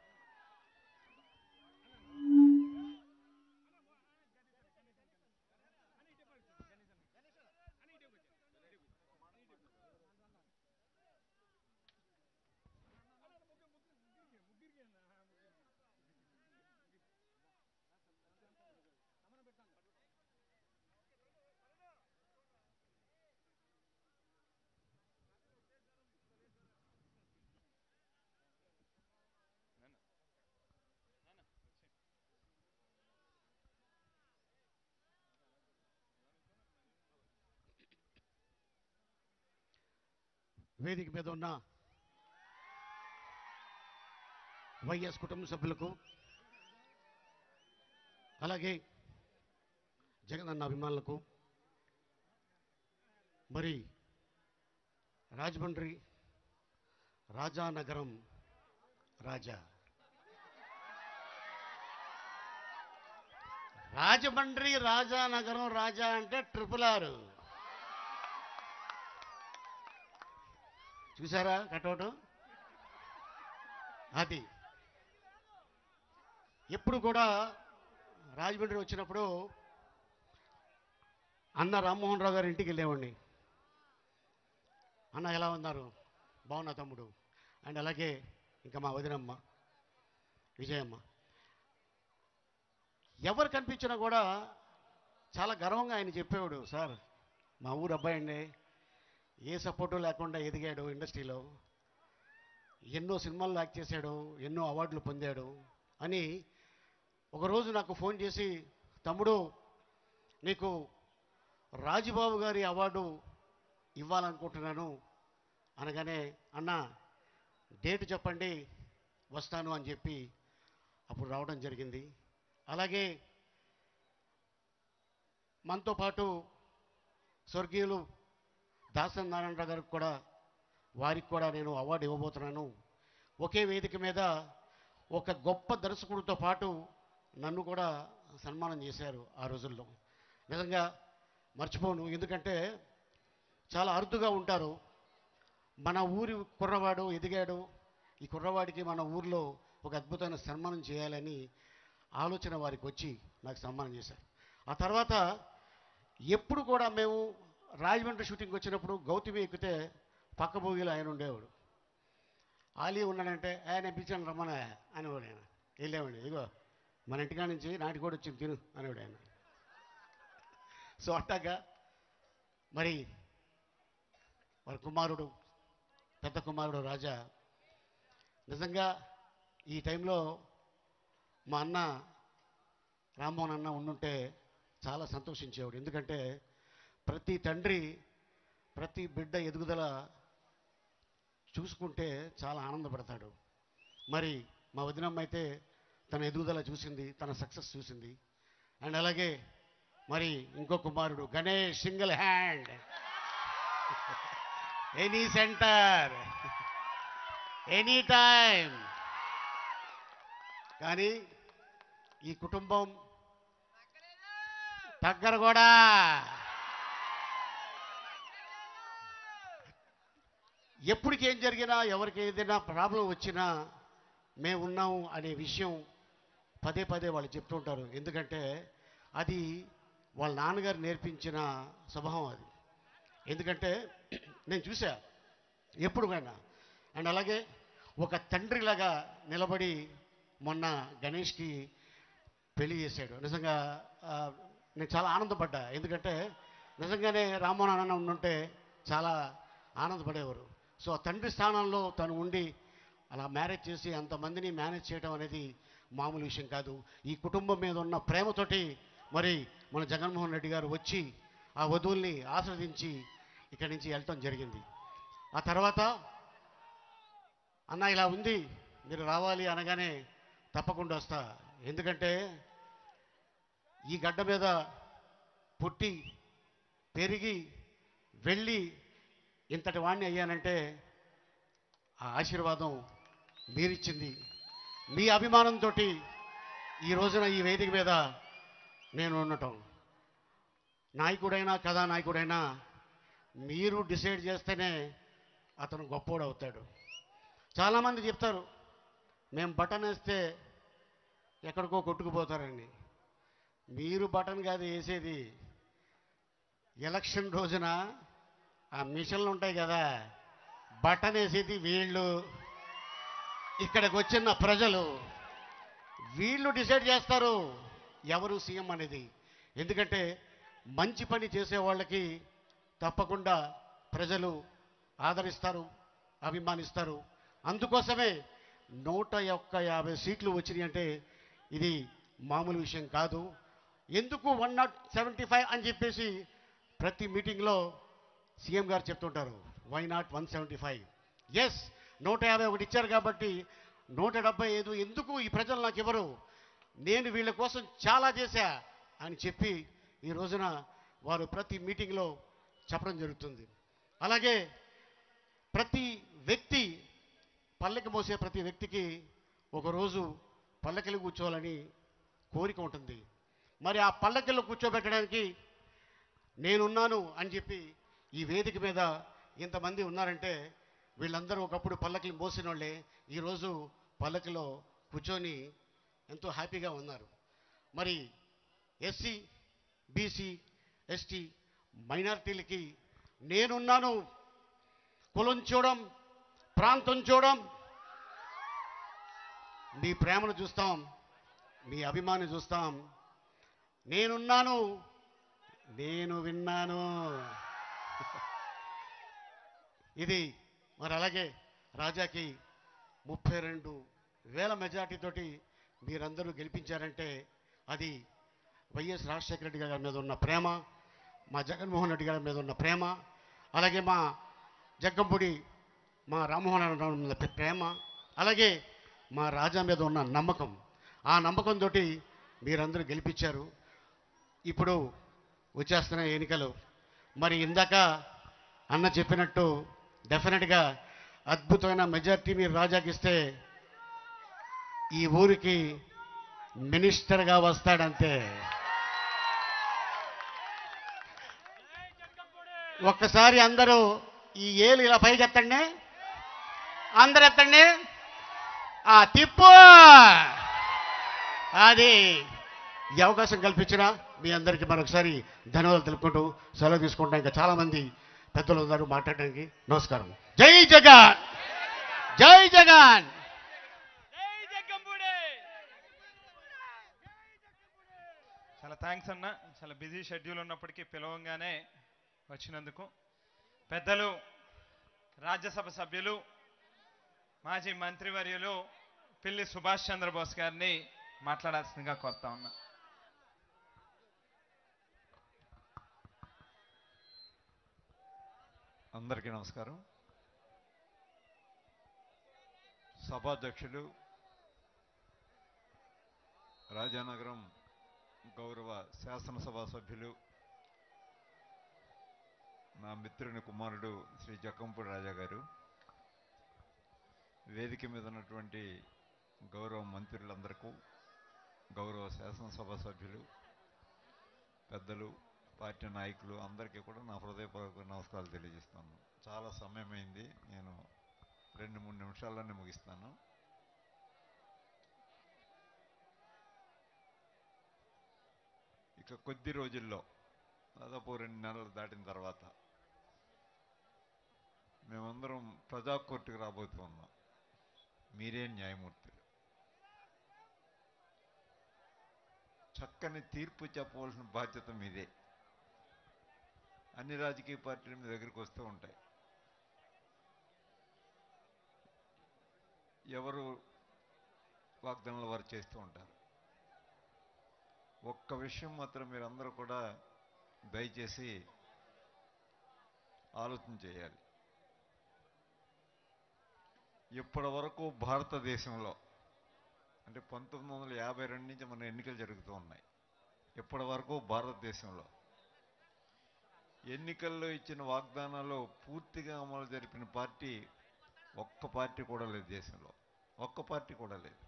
వేదిక మీద ఉన్న వైఎస్ కుటుంబ సభ్యులకు అలాగే జగనన్న అభిమానులకు మరి రాజమండ్రి రాజానగరం రాజా రాజమండ్రి రాజానగరం రాజా అంటే ట్రిపుల్ ఆరు చూసారా కటౌట్ అది ఎప్పుడు కూడా రాజమండ్రి వచ్చినప్పుడు అన్న రామ్మోహన్ రావు గారి ఇంటికి వెళ్ళేవాడిని అన్న ఎలా ఉన్నారు బాగున్నా తమ్ముడు అండ్ అలాగే ఇంకా మా వదినమ్మ విజయమ్మ ఎవరు కనిపించినా కూడా చాలా గర్వంగా ఆయన చెప్పేవాడు సార్ మా ఊరు అబ్బాయి అండి ఏ సపోర్టు లేకుండా ఎదిగాడు ఇండస్ట్రీలో ఎన్నో సినిమాలు యాక్ట్ చేశాడు ఎన్నో అవార్డులు పొందాడు అని ఒకరోజు నాకు ఫోన్ చేసి తమ్ముడు నీకు రాజుబాబు గారి అవార్డు ఇవ్వాలనుకుంటున్నాను అనగానే అన్న డేట్ చెప్పండి వస్తాను అని చెప్పి అప్పుడు రావడం జరిగింది అలాగే మనతో పాటు స్వర్గీయులు దాసన్ నారాయణరావు గారికి కూడా వారికి కూడా నేను అవార్డు ఇవ్వబోతున్నాను ఒకే వేదిక మీద ఒక గొప్ప దర్శకుడితో పాటు నన్ను కూడా సన్మానం చేశారు ఆ రోజుల్లో నిజంగా మర్చిపోను ఎందుకంటే చాలా అరుదుగా ఉంటారు మన ఊరి కుర్రవాడు ఎదిగాడు ఈ కుర్రవాడికి మన ఊర్లో ఒక అద్భుతమైన సన్మానం చేయాలని ఆలోచన వారికి వచ్చి నాకు సన్మానం చేశారు ఆ తర్వాత ఎప్పుడు కూడా మేము రాజమండ్రి షూటింగ్ వచ్చినప్పుడు గౌతమి ఎక్కితే పక్క భోగిలో ఆయన ఉండేవాడు ఆలీ ఉన్నాడంటే ఆయన పిలిచాను రమ్మన అనేవాడు ఆయన వెళ్ళేవాడు ఇదిగో మన ఇంటికా నుంచి నాటికోడి వచ్చింది తిను అనేవాడు ఆయన సో అట్టాగా మరి వారి కుమారుడు పెద్ద కుమారుడు రాజా నిజంగా ఈ టైంలో మా అన్న రామ్మోహన్ అన్న ఉండుంటే చాలా సంతోషించేవాడు ఎందుకంటే ప్రతి తండ్రి ప్రతి బిడ్డ ఎదుగుదల చూసుకుంటే చాలా ఆనందపడతాడు మరి మా వదినమ్మ అయితే తన ఎదుగుదల చూసింది తన సక్సెస్ చూసింది అండ్ అలాగే మరి ఇంకో కుమారుడు Ganesh single hand any centre any time కానీ ఈ కుటుంబం దగ్గర కూడా ఎప్పటికి ఏం జరిగినా ఎవరికి ఏదైనా ప్రాబ్లం వచ్చినా మేము ఉన్నాము అనే విషయం పదే పదే వాళ్ళు చెప్తుంటారు ఎందుకంటే అది వాళ్ళ నాన్నగారు నేర్పించిన స్వభావం అది ఎందుకంటే నేను చూసా ఎప్పుడు కన్నా అండ్ అలాగే ఒక తండ్రిలాగా నిలబడి మొన్న గణేష్కి పెళ్లి చేశాడు నిజంగా ఆ, నేను చాలా ఆనందపడ్డా ఎందుకంటే నిజంగానే రామ్మోహన్ అన్న ఉండుంటే చాలా ఆనందపడేవారు సో ఆ తండ్రి స్థానంలో తను ఉండి అలా మ్యారేజ్ చేసి అంతమందిని మేనేజ్ చేయడం అనేది మామూలు విషయం కాదు ఈ కుటుంబం మీద ఉన్న ప్రేమతోటి మరి మన జగన్మోహన్ రెడ్డి గారు వచ్చి ఆ వధువుల్ని ఆస్వాదించి ఇక్కడి నుంచి వెళ్ళటం జరిగింది ఆ తర్వాత అన్న ఇలా ఉంది మీరు రావాలి అనగానే తప్పకుండా వస్తా ఎందుకంటే ఈ గడ్డ మీద పుట్టి పెరిగి వెళ్ళి ఇంతటి వాణ్ణి అయ్యానంటే ఆ ఆశీర్వాదం మీరిచ్చింది మీ అభిమానంతో ఈ రోజున ఈ వేదిక మీద నేను ఉండటం నాయకుడైనా కథానాయకుడైనా మీరు డిసైడ్ చేస్తేనే అతను గొప్పోడు అవుతాడు చాలామంది చెప్తారు మేము బటన్ వేస్తే ఎక్కడికో కొట్టుకుపోతారండి మీరు బటన్ కాదు వేసేది ఎలక్షన్ రోజున ఆ మిషన్లు ఉంటాయి కదా బటన్ వేసేది వీళ్ళు ఇక్కడికి వచ్చిన ప్రజలు వీళ్ళు డిసైడ్ చేస్తారు ఎవరు సీఎం అనేది ఎందుకంటే మంచి పని చేసే వాళ్ళకి తప్పకుండా ప్రజలు ఆదరిస్తారు అభిమానిస్తారు అందుకోసమే నూట ఒక్క యాభై సీట్లు వచ్చినాయి అంటే ఇది మామూలు విషయం కాదు ఎందుకు వన్ నాట్ సెవెంటీ ఫైవ్ అని చెప్పేసి ప్రతి మీటింగ్లో సీఎం గారు చెప్తుంటారు why not one seventy five yes నూట యాభై ఒకటి ఇచ్చారు కాబట్టి నూట డెబ్బై ఐదు ఎందుకు ఈ ప్రజలు నాకు ఇవ్వరు నేను వీళ్ళ కోసం చాలా చేశా అని చెప్పి ఈ రోజున వారు ప్రతి మీటింగ్లో చెప్పడం జరుగుతుంది అలాగే ప్రతి వ్యక్తి పల్లకి మోసే ప్రతి వ్యక్తికి ఒకరోజు పల్లకిలో కూర్చోవాలని కోరిక ఉంటుంది మరి ఆ పల్లకిలో కూర్చోబెట్టడానికి నేనున్నాను అని చెప్పి ఈ వేదిక మీద ఇంతమంది ఉన్నారంటే వీళ్ళందరూ ఒకప్పుడు పల్లకి మోసిన వాళ్ళే ఈరోజు పల్లకిలో కూర్చొని ఎంతో హ్యాపీగా ఉన్నారు మరి ఎస్సీ బీసీ ఎస్టీ మైనారిటీలకి నేనున్నాను కులం చూడం ప్రాంతం చూడం మీ ప్రేమను చూస్తాం మీ అభిమాని చూస్తాం నేనున్నాను నేను విన్నాను ఇది మరి అలాగే రాజాకి ముప్పై రెండు వేల మెజార్టీతోటి మీరందరూ గెలిపించారంటే అది వైఎస్ రాజశేఖర రెడ్డి గారి మీద ఉన్న ప్రేమ మా జగన్మోహన్ రెడ్డి గారి మీద ఉన్న ప్రేమ అలాగే మా జగ్గంపూడి మా రామ్మోహన్ రెడ్డి మీద ప్రేమ అలాగే మా రాజా మీద ఉన్న నమ్మకం ఆ నమ్మకంతో మీరందరూ గెలిపించారు ఇప్పుడు వచ్చేస్తున్న ఎన్నికలు మరి ఇందాక అన్న చెప్పినట్టు డెఫినెట్గా అద్భుతమైన మెజార్టీ మీరు రాజాకి ఇస్తే ఈ ఊరికి మినిస్టర్గా వస్తాడంతే ఒక్కసారి అందరూ ఈ ఏలు ఇలా పైకి ఎత్తండి అందరు ఎత్తండి ఆ తిప్పు అది ఈ అవకాశం కల్పించిన మీ అందరికీ మరొకసారి ధన్యవాదాలు తెలుపుకుంటూ సెలవు తీసుకుంటా ఇంకా చాలా మంది పెద్దలు ఉన్నారు మాట్లాడడానికి నమస్కారం జై జగన్ జై జగన్ చాలా థ్యాంక్స్ అన్న చాలా బిజీ షెడ్యూల్ ఉన్నప్పటికీ పిలవంగానే వచ్చినందుకు పెద్దలు రాజ్యసభ సభ్యులు మాజీ మంత్రివర్యులు పిల్లి సుభాష్ చంద్రబోస్ గారిని మాట్లాడాల్సిందిగా కోరుతా ఉన్నా అందరికీ నమస్కారం సభాధ్యక్షులు రాజానగరం గౌరవ శాసనసభ సభ్యులు నా మిత్రుని కుమారుడు శ్రీ జక్కంపూడి రాజా గారు వేదిక మీద ఉన్నటువంటి గౌరవ మంత్రులందరికీ గౌరవ శాసనసభ సభ్యులు పెద్దలు పార్టీ నాయకులు అందరికీ కూడా నా హృదయపూర్వక నమస్కారాలు తెలియజేస్తాను చాలా సమయమైంది నేను రెండు మూడు నిమిషాల్లోనే ముగిస్తాను ఇక కొద్ది రోజుల్లో దాదాపు రెండు నెలలు దాటిన తర్వాత మేమందరం ప్రజా కోర్టుకు రాబోతున్నాం మీరే న్యాయమూర్తులు చక్కని తీర్పు చెప్పవలసిన బాధ్యత మీదే అన్ని రాజకీయ పార్టీలు మీ దగ్గరికి వస్తూ ఉంటాయి ఎవరు వాగ్దానాలు వారు చేస్తూ ఉంటారు ఒక్క విషయం మాత్రం మీరందరూ కూడా దయచేసి ఆలోచన చేయాలి ఇప్పటి వరకు భారతదేశంలో అంటే పంతొమ్మిది వందల యాభై రెండు నుంచి మన ఎన్నికలు జరుగుతూ ఉన్నాయి ఇప్పటి వరకు భారతదేశంలో ఎన్నికల్లో ఇచ్చిన వాగ్దానాలు పూర్తిగా అమలు జరిపిన పార్టీ ఒక్క పార్టీ కూడా లేదు దేశంలో ఒక్క పార్టీ కూడా లేదు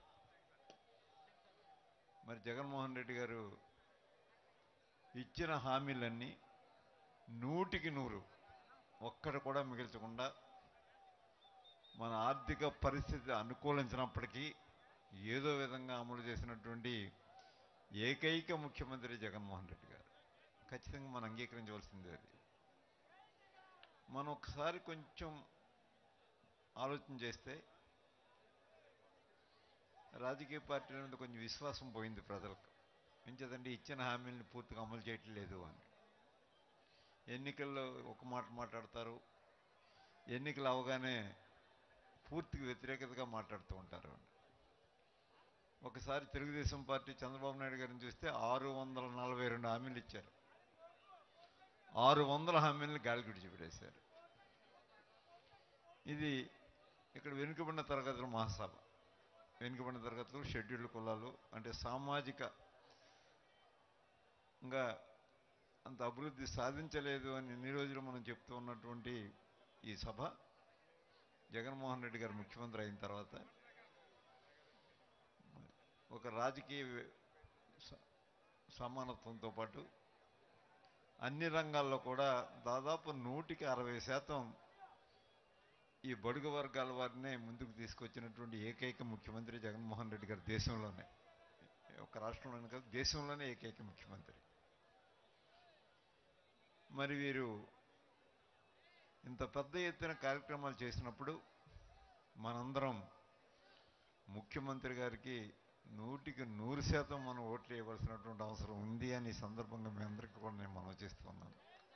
మరి జగన్మోహన్ రెడ్డి గారు ఇచ్చిన హామీలన్నీ నూటికి నూరు ఒక్కటి కూడా మిగిల్చకుండా మన ఆర్థిక పరిస్థితి అనుకూలించినప్పటికీ ఏదో విధంగా అమలు చేసినటువంటి ఏకైక ముఖ్యమంత్రి జగన్మోహన్ రెడ్డి గారు ఖచ్చితంగా మనం అంగీకరించవలసిందే అది మనం ఒకసారి కొంచెం ఆలోచన చేస్తే రాజకీయ పార్టీల మీద కొంచెం విశ్వాసం పోయింది ప్రజలకు ఎంచేదంటే ఇచ్చిన హామీలను పూర్తిగా అమలు చేయట్లేదు అని ఎన్నికల్లో ఒక మాట మాట్లాడతారు ఎన్నికలు అవగానే పూర్తిగా వ్యతిరేకతగా మాట్లాడుతూ ఉంటారు ఒకసారి తెలుగుదేశం పార్టీ చంద్రబాబు నాయుడు గారిని చూస్తే ఆరు వందల నలభై రెండు హామీలు ఇచ్చారు ఆరు వందల హామీలను గాలి విడిచిపెట్టేశారు ఇది ఇక్కడ వెనుకబడిన తరగతుల మహాసభ వెనుకబడిన తరగతులు షెడ్యూల్డ్ కులాలు అంటే సామాజిక ఇంకా అంత అభివృద్ధి సాధించలేదు అని ఎన్ని రోజులు మనం చెప్తూ ఉన్నటువంటి ఈ సభ జగన్మోహన్ రెడ్డి గారు ముఖ్యమంత్రి అయిన తర్వాత ఒక రాజకీయ స- సమానత్వంతో పాటు అన్ని రంగాల్లో కూడా దాదాపు నూటికి అరవై శాతం ఈ బడుగు వర్గాల వారినే ముందుకు తీసుకొచ్చినటువంటి ఏకైక ముఖ్యమంత్రి జగన్మోహన్ రెడ్డి గారు దేశంలోనే ఒక రాష్ట్రంలోనే కాదు దేశంలోనే ఏకైక ముఖ్యమంత్రి మరి వీరు ఇంత పెద్ద ఎత్తున కార్యక్రమాలు చేసినప్పుడు మనందరం ముఖ్యమంత్రి గారికి నూటికి నూరు శాతం మనం ఓట్లు వేయవలసినటువంటి అవసరం ఉంది అని ఈ సందర్భంగా మీ అందరికీ కూడా నేను మనవి చేస్తున్నాను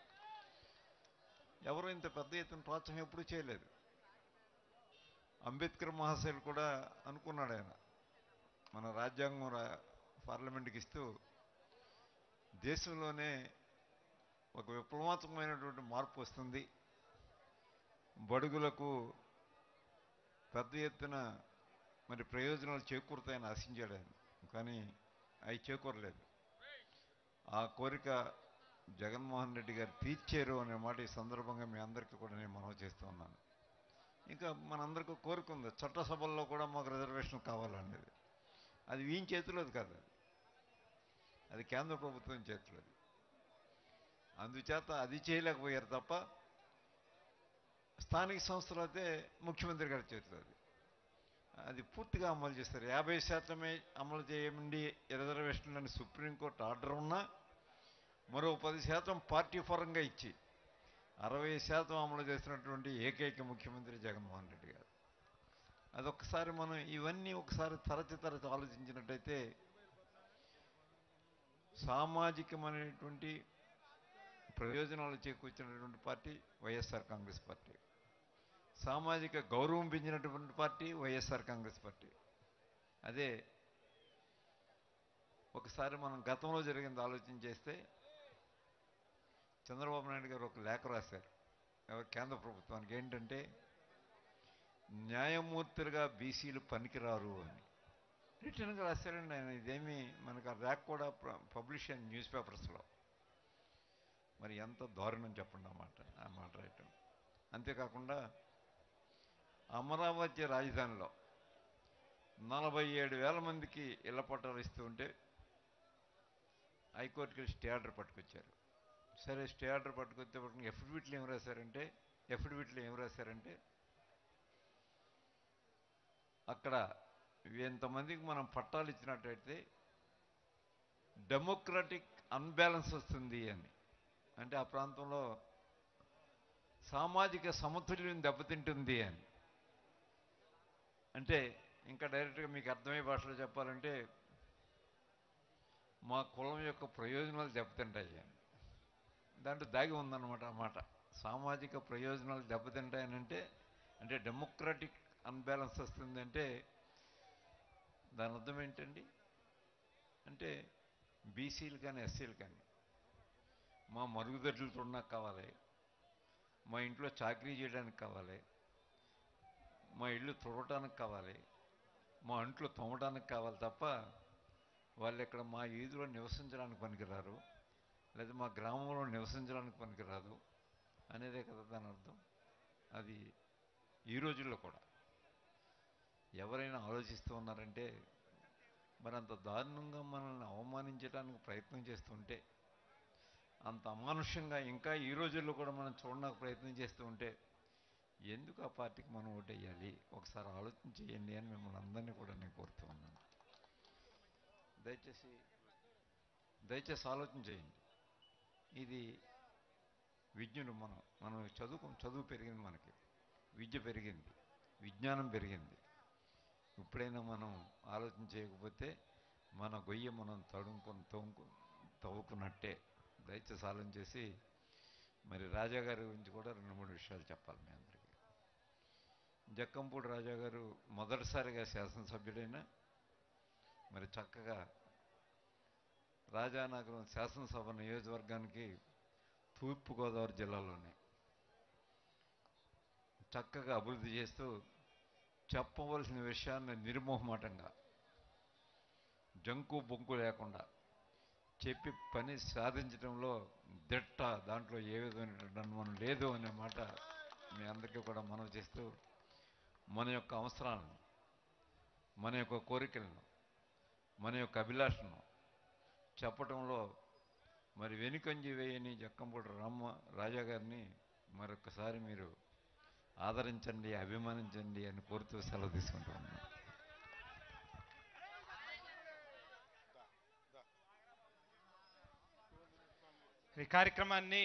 ఎవరు ఇంత పెద్ద ఎత్తున ప్రోత్సాహం ఎప్పుడూ చేయలేదు అంబేద్కర్ మహాశయులు కూడా అనుకున్నాడు ఆయన మన రాజ్యాంగం రా పార్లమెంట్కి ఇస్తూ దేశంలోనే ఒక విప్లవాత్మకమైనటువంటి మార్పు వస్తుంది బడుగులకు పెద్ద ఎత్తున మరి ప్రయోజనాలు చేకూరుతాయని ఆశించాడు ఆయన కానీ అవి చేకూరలేదు ఆ కోరిక జగన్మోహన్ రెడ్డి గారు తీర్చారు అనే మాట ఈ సందర్భంగా మీ అందరికీ కూడా నేను మనవి చేస్తూ ఉన్నాను ఇంకా మనందరికీ కోరిక ఉంది చట్టసభల్లో కూడా మాకు రిజర్వేషన్ కావాలనేది అది వీం చేతిలోది కాదు అది అది కేంద్ర ప్రభుత్వం చేతిలోది అందుచేత అది చేయలేకపోయారు తప్ప స్థానిక సంస్థలు అయితే ముఖ్యమంత్రి గారి చేతిలో అది అది పూర్తిగా అమలు చేస్తారు యాభై శాతమే అమలు చేయమండి రిజర్వేషన్లని సుప్రీంకోర్టు ఆర్డర్ ఉన్నా మరో పది శాతం పార్టీ పరంగా ఇచ్చి అరవై శాతం అమలు చేసినటువంటి ఏకైక ముఖ్యమంత్రి జగన్మోహన్ రెడ్డి గారు అదొకసారి మనం ఇవన్నీ ఒకసారి తరచి తరచి ఆలోచించినట్టయితే సామాజికమైనటువంటి ప్రయోజనాలు చేకూర్చినటువంటి పార్టీ వైఎస్ఆర్ కాంగ్రెస్ పార్టీ సామాజిక గౌరవం పెంచినటువంటి పార్టీ వైఎస్ఆర్ కాంగ్రెస్ పార్టీ అదే ఒకసారి మనం గతంలో జరిగింది ఆలోచన చేస్తే చంద్రబాబు నాయుడు గారు ఒక లేఖ రాశారు ఎవరు కేంద్ర ప్రభుత్వానికి ఏంటంటే న్యాయమూర్తులుగా బీసీలు పనికిరారు అని రిటర్న్గా రాశారండి ఆయన ఇదేమి మనకు ఆ ర్యాక్ కూడా పబ్లిష్ అయింది న్యూస్ పేపర్స్లో మరి ఎంత దారుణం చెప్పండి ఆ మాట ఆ మాట రాయటం అంతేకాకుండా అమరావతి రాజధానిలో నలభై ఏడు వేల మందికి ఇళ్ల పట్టాలు ఇస్తూ ఉంటే హైకోర్టుకి స్టే ఆర్డర్ పట్టుకొచ్చారు సరే స్టే ఆర్డర్ పట్టుకొచ్చే పట్టుకుని ఎఫిడవిట్లు ఏం రాశారంటే ఎఫిడవిట్లు ఏం రాశారంటే అక్కడ ఎంతమందికి మనం పట్టాలు ఇచ్చినట్టయితే డెమోక్రటిక్ అన్బ్యాలెన్స్ వస్తుంది అని అంటే ఆ ప్రాంతంలో సామాజిక సమతుల్యం దెబ్బతింటుంది అని అంటే ఇంకా డైరెక్ట్గా మీకు అర్థమయ్యే భాషలో చెప్పాలంటే మా కులం యొక్క ప్రయోజనాలు దెబ్బతింటాయి అని దాంట్లో దాగి ఉందన్నమాట ఆ మాట సామాజిక ప్రయోజనాలు దెబ్బతింటాయనంటే అంటే డెమోక్రటిక్ అన్బ్యాలెన్స్ వస్తుంది అంటే దాని అర్థం ఏంటండి అంటే బీసీలు కానీ ఎస్సీలు కానీ మా మరుగుదొడ్లు చూడడానికి కావాలి మా ఇంట్లో చాకరీ చేయడానికి కావాలి మా ఇల్లు తుడవడానికి కావాలి మా ఇంట్లో తోమడానికి కావాలి తప్ప వాళ్ళు ఇక్కడ మా ఈదులో నివసించడానికి పనికిరారు లేదా మా గ్రామంలో నివసించడానికి పనికిరాదు అనేదే కదా దాని అర్థం అది ఈ రోజుల్లో కూడా ఎవరైనా ఆలోచిస్తూ ఉన్నారంటే మరి అంత దారుణంగా మనల్ని అవమానించడానికి ప్రయత్నం చేస్తుంటే అంత అమానుష్యంగా ఇంకా ఈ రోజుల్లో కూడా మనం చూడడానికి ప్రయత్నం చేస్తూ ఉంటే ఎందుకు ఆ పార్టీకి మనం ఓటేయాలి ఒకసారి ఆలోచన చేయండి అని మిమ్మల్ని అందరినీ కూడా నేను కోరుతూ ఉన్నాను దయచేసి దయచేసి ఆలోచన చేయండి ఇది విజ్ఞులు మనం మనం చదువు చదువు పెరిగింది మనకి విద్య పెరిగింది విజ్ఞానం పెరిగింది ఇప్పుడైనా మనం ఆలోచన చేయకపోతే మన గొయ్య మనం తడుముకొని తోముకు తవ్వుకున్నట్టే దయచేసి ఆలోచన చేసి మరి రాజా గారి గురించి కూడా రెండు మూడు విషయాలు చెప్పాలి మీ అందరికీ జక్కంపూడి రాజా గారు మొదటిసారిగా శాసనసభ్యుడైన మరి చక్కగా రాజానగరం శాసనసభ నియోజకవర్గానికి తూర్పుగోదావరి జిల్లాలోనే చక్కగా అభివృద్ధి చేస్తూ చెప్పవలసిన విషయాన్ని నిర్మోహమాటంగా జంకు బొంకు లేకుండా చెప్పి పని సాధించడంలో దిట్ట దాంట్లో ఏ విధమైన మనం లేదు అనే మాట మీ అందరికీ కూడా మనవి చేస్తూ మన యొక్క అవసరాలను మన యొక్క కోరికలను మన యొక్క అభిలాషను చెప్పటంలో మరి వెనుకంజి వేయని జక్కంపూడి రామ రాజా గారిని మరొకసారి మీరు ఆదరించండి అభిమానించండి అని కోరుతూ సెలవు తీసుకుంటూ ఉన్నాను ఈ కార్యక్రమాన్ని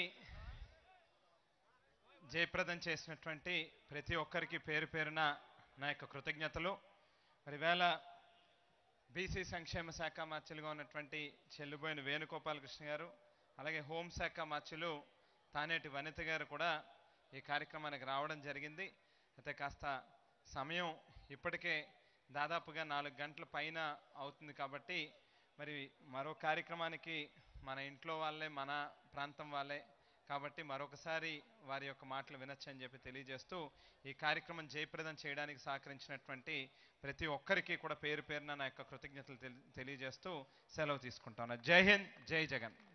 జయప్రదం చేసినటువంటి ప్రతి ఒక్కరికి పేరు పేరున నా యొక్క కృతజ్ఞతలు మరి వేళ బీసీ సంక్షేమ శాఖ మార్చులుగా ఉన్నటువంటి చెల్లుబోయిన వేణుగోపాలకృష్ణ గారు అలాగే హోంశాఖ మార్చులు తానేటి వనిత గారు కూడా ఈ కార్యక్రమానికి రావడం జరిగింది అయితే కాస్త సమయం ఇప్పటికే దాదాపుగా నాలుగు గంటల పైన అవుతుంది కాబట్టి మరి మరో కార్యక్రమానికి మన ఇంట్లో వాళ్ళే మన ప్రాంతం వాళ్ళే కాబట్టి మరొకసారి వారి యొక్క మాటలు వినొచ్చు అని చెప్పి తెలియజేస్తూ ఈ కార్యక్రమం జయప్రదం చేయడానికి సహకరించినటువంటి ప్రతి ఒక్కరికి కూడా పేరు పేరున నా యొక్క కృతజ్ఞతలు తెలి- తెలియజేస్తూ సెలవు తీసుకుంటాను జై హింద్ జై జగన్